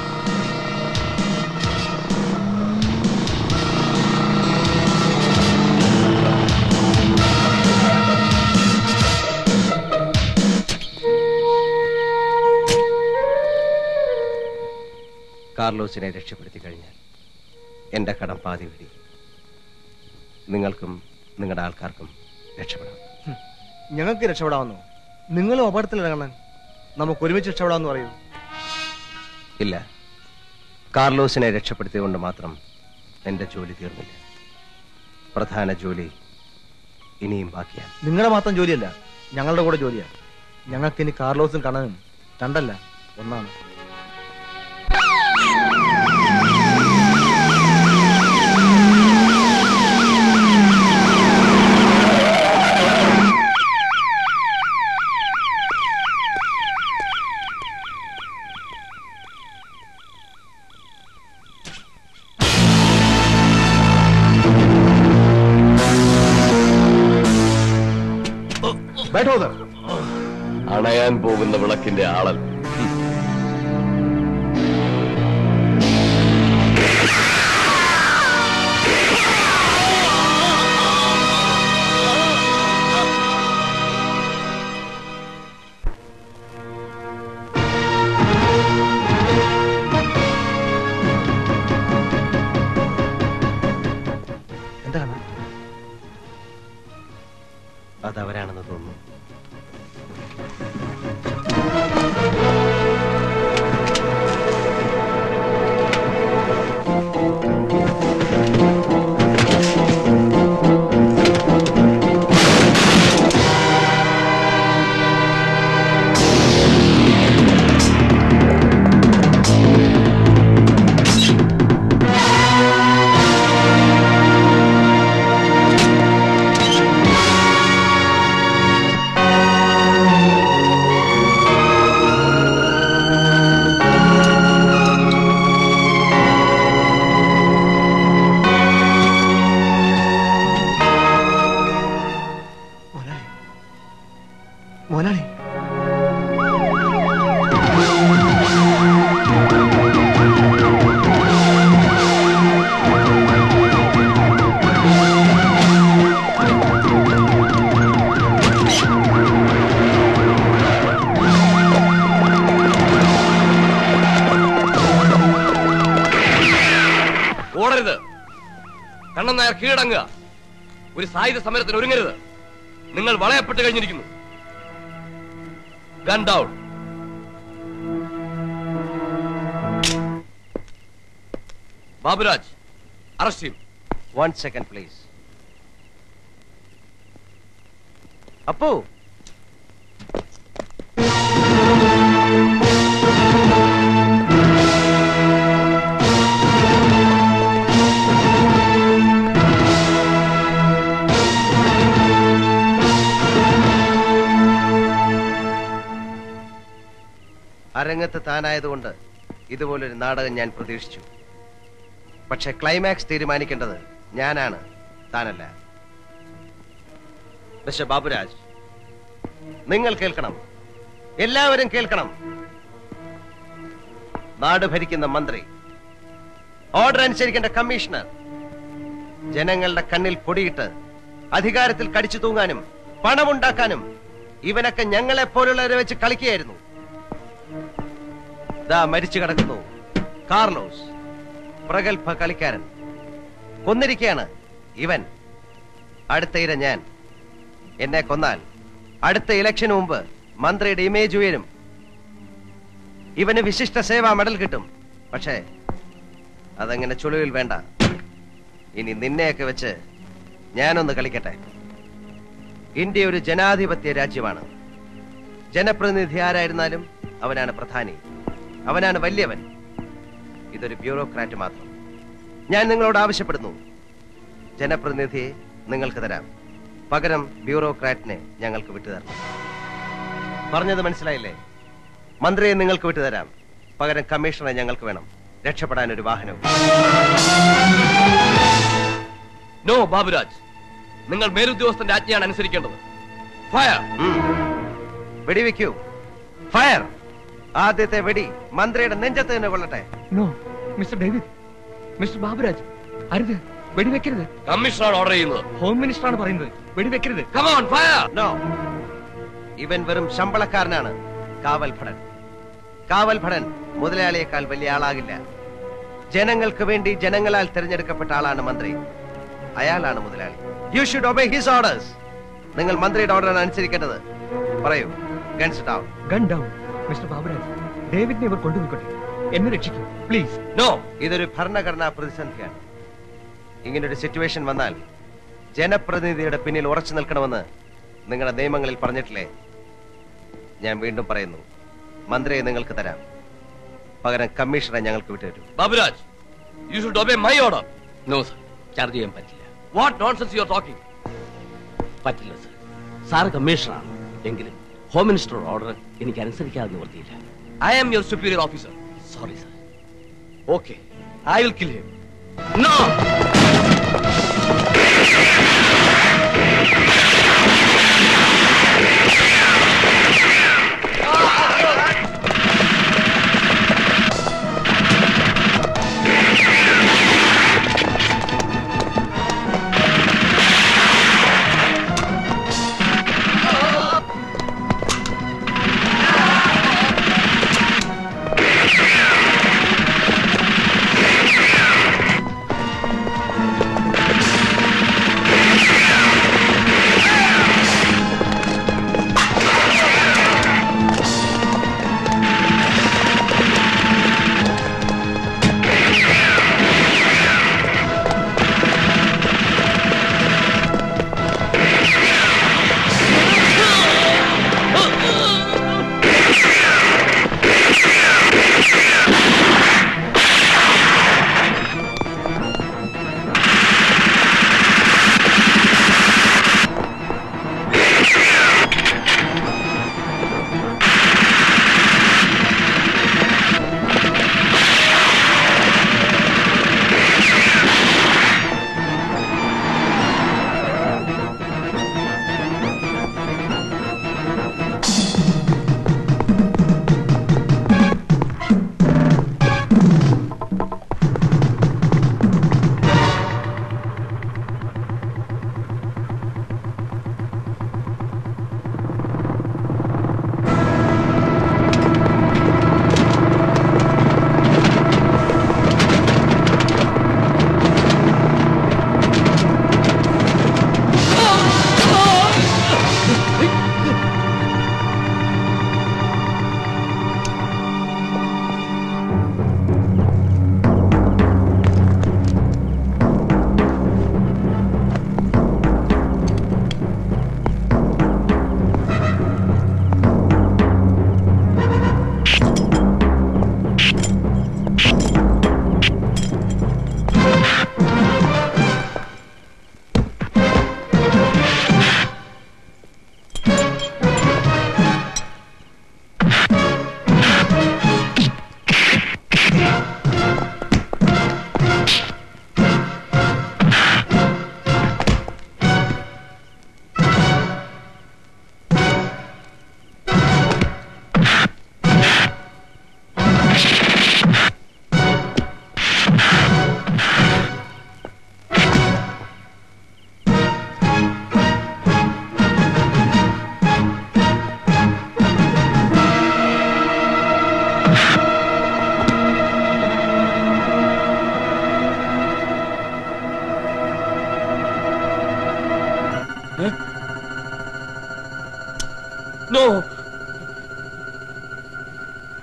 കാർലോസിനെ രക്ഷപ്പെടുത്തി കഴിഞ്ഞാൽ എന്റെ കടം പാതി വിടി നിങ്ങൾക്കും നിങ്ങളുടെ ആൾക്കാർക്കും രക്ഷപ്പെടാം ഞങ്ങൾക്ക് രക്ഷപ്പെടാമെന്നോ നിങ്ങളും അപകടത്തിലിറങ്ങണം നമുക്ക് ഒരുമിച്ച് രക്ഷപ്പെടാമെന്ന് പറയൂ ഇല്ല കാർലോസിനെ രക്ഷപ്പെടുത്തിയതുകൊണ്ട് മാത്രം എന്റെ ജോലി തീർന്നില്ല പ്രധാന ജോലി ഇനിയും ബാക്കിയാണ് നിങ്ങളുടെ മാത്രം ജോലിയല്ല ഞങ്ങളുടെ കൂടെ ജോലിയാണ് ഞങ്ങൾക്ക് ഇനി കാർലോസും കണ്ണനും രണ്ടല്ല ഒന്നാണ് അണയാൻ പോകുന്ന വിളക്കിന്റെ ആളൽ എന്താണ് അതവരാണെന്ന് തോന്നുന്നു മുതലാളി ഓടരുത് കണ്ണൻ നായർ കീഴടങ്ങുക ഒരു സായുധ സമരത്തിന് ഒരുങ്ങരുത് നിങ്ങൾ വളയപ്പെട്ട് കഴിഞ്ഞിരിക്കുന്നു ഗൺ ഡൗൺ ബാബുരാജ് അറസ്റ്റ് ചെയ്യും വൺ സെക്കൻഡ് പ്ലീസ് അപ്പു അരങ്ങത്ത് താനായതുകൊണ്ട് ഇതുപോലൊരു നാടകം ഞാൻ പ്രതീക്ഷിച്ചു പക്ഷെ ക്ലൈമാക്സ് തീരുമാനിക്കേണ്ടത് ഞാനാണ് താനല്ല മിസ്റ്റർ ബാബുരാജ് നിങ്ങൾ കേൾക്കണം എല്ലാവരും കേൾക്കണം നാട് ഭരിക്കുന്ന മന്ത്രി ഓർഡർ അനുസരിക്കേണ്ട കമ്മീഷണർ ജനങ്ങളുടെ കണ്ണിൽ പൊടിയിട്ട് അധികാരത്തിൽ കടിച്ചു തൂങ്ങാനും പണമുണ്ടാക്കാനും ഇവനൊക്കെ ഞങ്ങളെ പോലുള്ളവരെ വെച്ച് കളിക്കുകയായിരുന്നു ദാ മരിച്ചു കിടക്കുന്നു കാർലോസ് പ്രഗത്ഭ കളിക്കാരൻ കൊന്നിരിക്കുകയാണ് ഇവൻ അടുത്ത ഇര ഞാൻ എന്നെ കൊന്നാൽ അടുത്ത ഇലക്ഷന് മുമ്പ് മന്ത്രിയുടെ ഇമേജ് ഉയരും ഇവന് വിശിഷ്ട സേവാ മെഡൽ കിട്ടും പക്ഷേ അതങ്ങനെ ചുളിവിൽ വേണ്ട ഇനി നിന്നെയൊക്കെ വെച്ച് ഞാനൊന്ന് കളിക്കട്ടെ ഇന്ത്യ ഒരു ജനാധിപത്യ രാജ്യമാണ് ജനപ്രതിനിധി ആരായിരുന്നാലും അവനാണ് പ്രധാനി അവനാണ് വലിയവൻ ഇതൊരു ബ്യൂറോക്രാറ്റ് മാത്രം ഞാൻ നിങ്ങളോട് ആവശ്യപ്പെടുന്നു ജനപ്രതിനിധിയെ നിങ്ങൾക്ക് തരാം പകരം ബ്യൂറോക്രാറ്റിനെ ഞങ്ങൾക്ക് വിട്ടുതരണം പറഞ്ഞത് മനസ്സിലായില്ലേ മന്ത്രിയെ നിങ്ങൾക്ക് വിട്ടുതരാം പകരം കമ്മീഷണറെ ഞങ്ങൾക്ക് വേണം രക്ഷപ്പെടാൻ ഒരു വാഹനവും നോ ബാബുരാജ് നിങ്ങൾ മേലുദ്യോഗസ്ഥന്റെ ആജ്ഞയാണ് അനുസരിക്കേണ്ടത് ഫയർ വെടിവെക്കൂ ഫയർ ആദ്യത്തെ വെടി മന്ത്രിയുടെ നെഞ്ചത്ത് തന്നെ കൊള്ളട്ടെ no mister David mister Baburaj അരുത് വെടിവെക്കരുത് കമ്മീഷണർ ഓർഡർ ചെയ്യുന്നത് ഹോം മിനിസ്റ്റർ ആണ് പറയുന്നത് വെടിവെക്കരുത് കമോൺ ഫയർ നോ ഇവൻ വെറും ശമ്പളക്കാരനാണ് കാവൽ ഭടൻ കാവൽ ഭടൻ മുതലാളിയേക്കാൾ വലിയ ആളാകില്ല ജനങ്ങൾക്ക് വേണ്ടി ജനങ്ങളാൽ തിരഞ്ഞെടുക്കപ്പെട്ട ആളാണ് മന്ത്രി അയാളാണ് മുതലാളി you should obey his orders നിങ്ങൾ മന്ത്രിയുടെ ഓർഡറാണ് അനുസരിക്കേണ്ടത് പറയൂ guns down gun down mister Baburaj ഡേവിഡിനെ ഇവർ കൊണ്ടുപോയിക്കോട്ടെ എന്നെ രക്ഷിക്കൂ പ്ലീസ് നോ ഇതൊരു ഭരണഘടനാ പ്രതിസന്ധിയാണ് ഇങ്ങനൊരു സിറ്റുവേഷൻ വന്നാൽ ജനപ്രതിനിധിയുടെ പിന്നിൽ ഉറച്ചു നിൽക്കണമെന്ന് നിങ്ങളുടെ നിയമങ്ങളിൽ പറഞ്ഞിട്ടില്ലേ ഞാൻ വീണ്ടും പറയുന്നു മന്ത്രിയെ നിങ്ങൾക്ക് തരാം പകരം കമ്മീഷണറെ ഞങ്ങൾക്ക് വിട്ടുതരും Baburaj you should obey my order no sir charge ചെയ്യാൻ പറ്റില്ല what nonsense you are talking പറ്റില്ല സർ സാറ് കമ്മീഷണറാണ് എങ്കിലും ഹോം മിനിസ്റ്റർ ഓർഡർ എനിക്ക് അനുസരിക്കാതെ നിവർത്തിയില്ല I am your superior officer sorry sir okay I will kill him no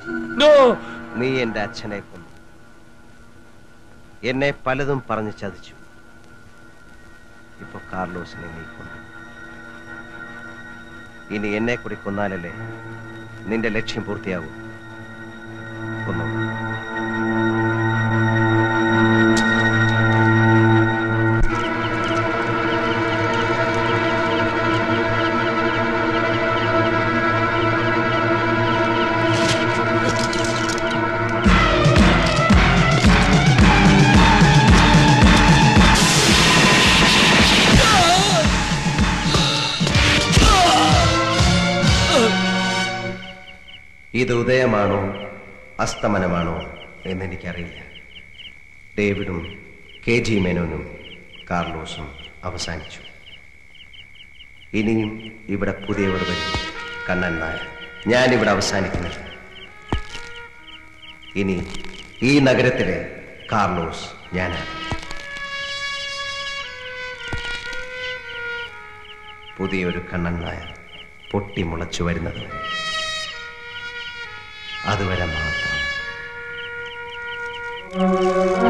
no നീ എന്റെ അച്ഛനെ കൊന്നു എന്നെ പലതും പറഞ്ഞ് ചതിച്ചു ഇപ്പൊ കാർലോസിനെ നീ കൊന്നു ഇനി എന്നെ കൂടി കൊന്നാലല്ലേ നിന്റെ ലക്ഷ്യം പൂർത്തിയാകൂ കൊന്നു ഇത് ഉദയമാണോ അസ്തമനമാണോ എന്നെനിക്കറിയില്ല ഡേവിഡും കെ ജി മേനോനും കാർലോസും അവസാനിച്ചു ഇനിയും ഇവിടെ പുതിയവർ വരും കണ്ണൻ നായർ ഞാനിവിടെ അവസാനിക്കുന്നില്ല ഇനി ഈ നഗരത്തിലെ കാർലോസ് ഞാനാണ് പുതിയൊരു കണ്ണൻ നായർ പൊട്ടിമുളച്ചു വരുന്നത് വരെ. അതുവരെ മാത്രം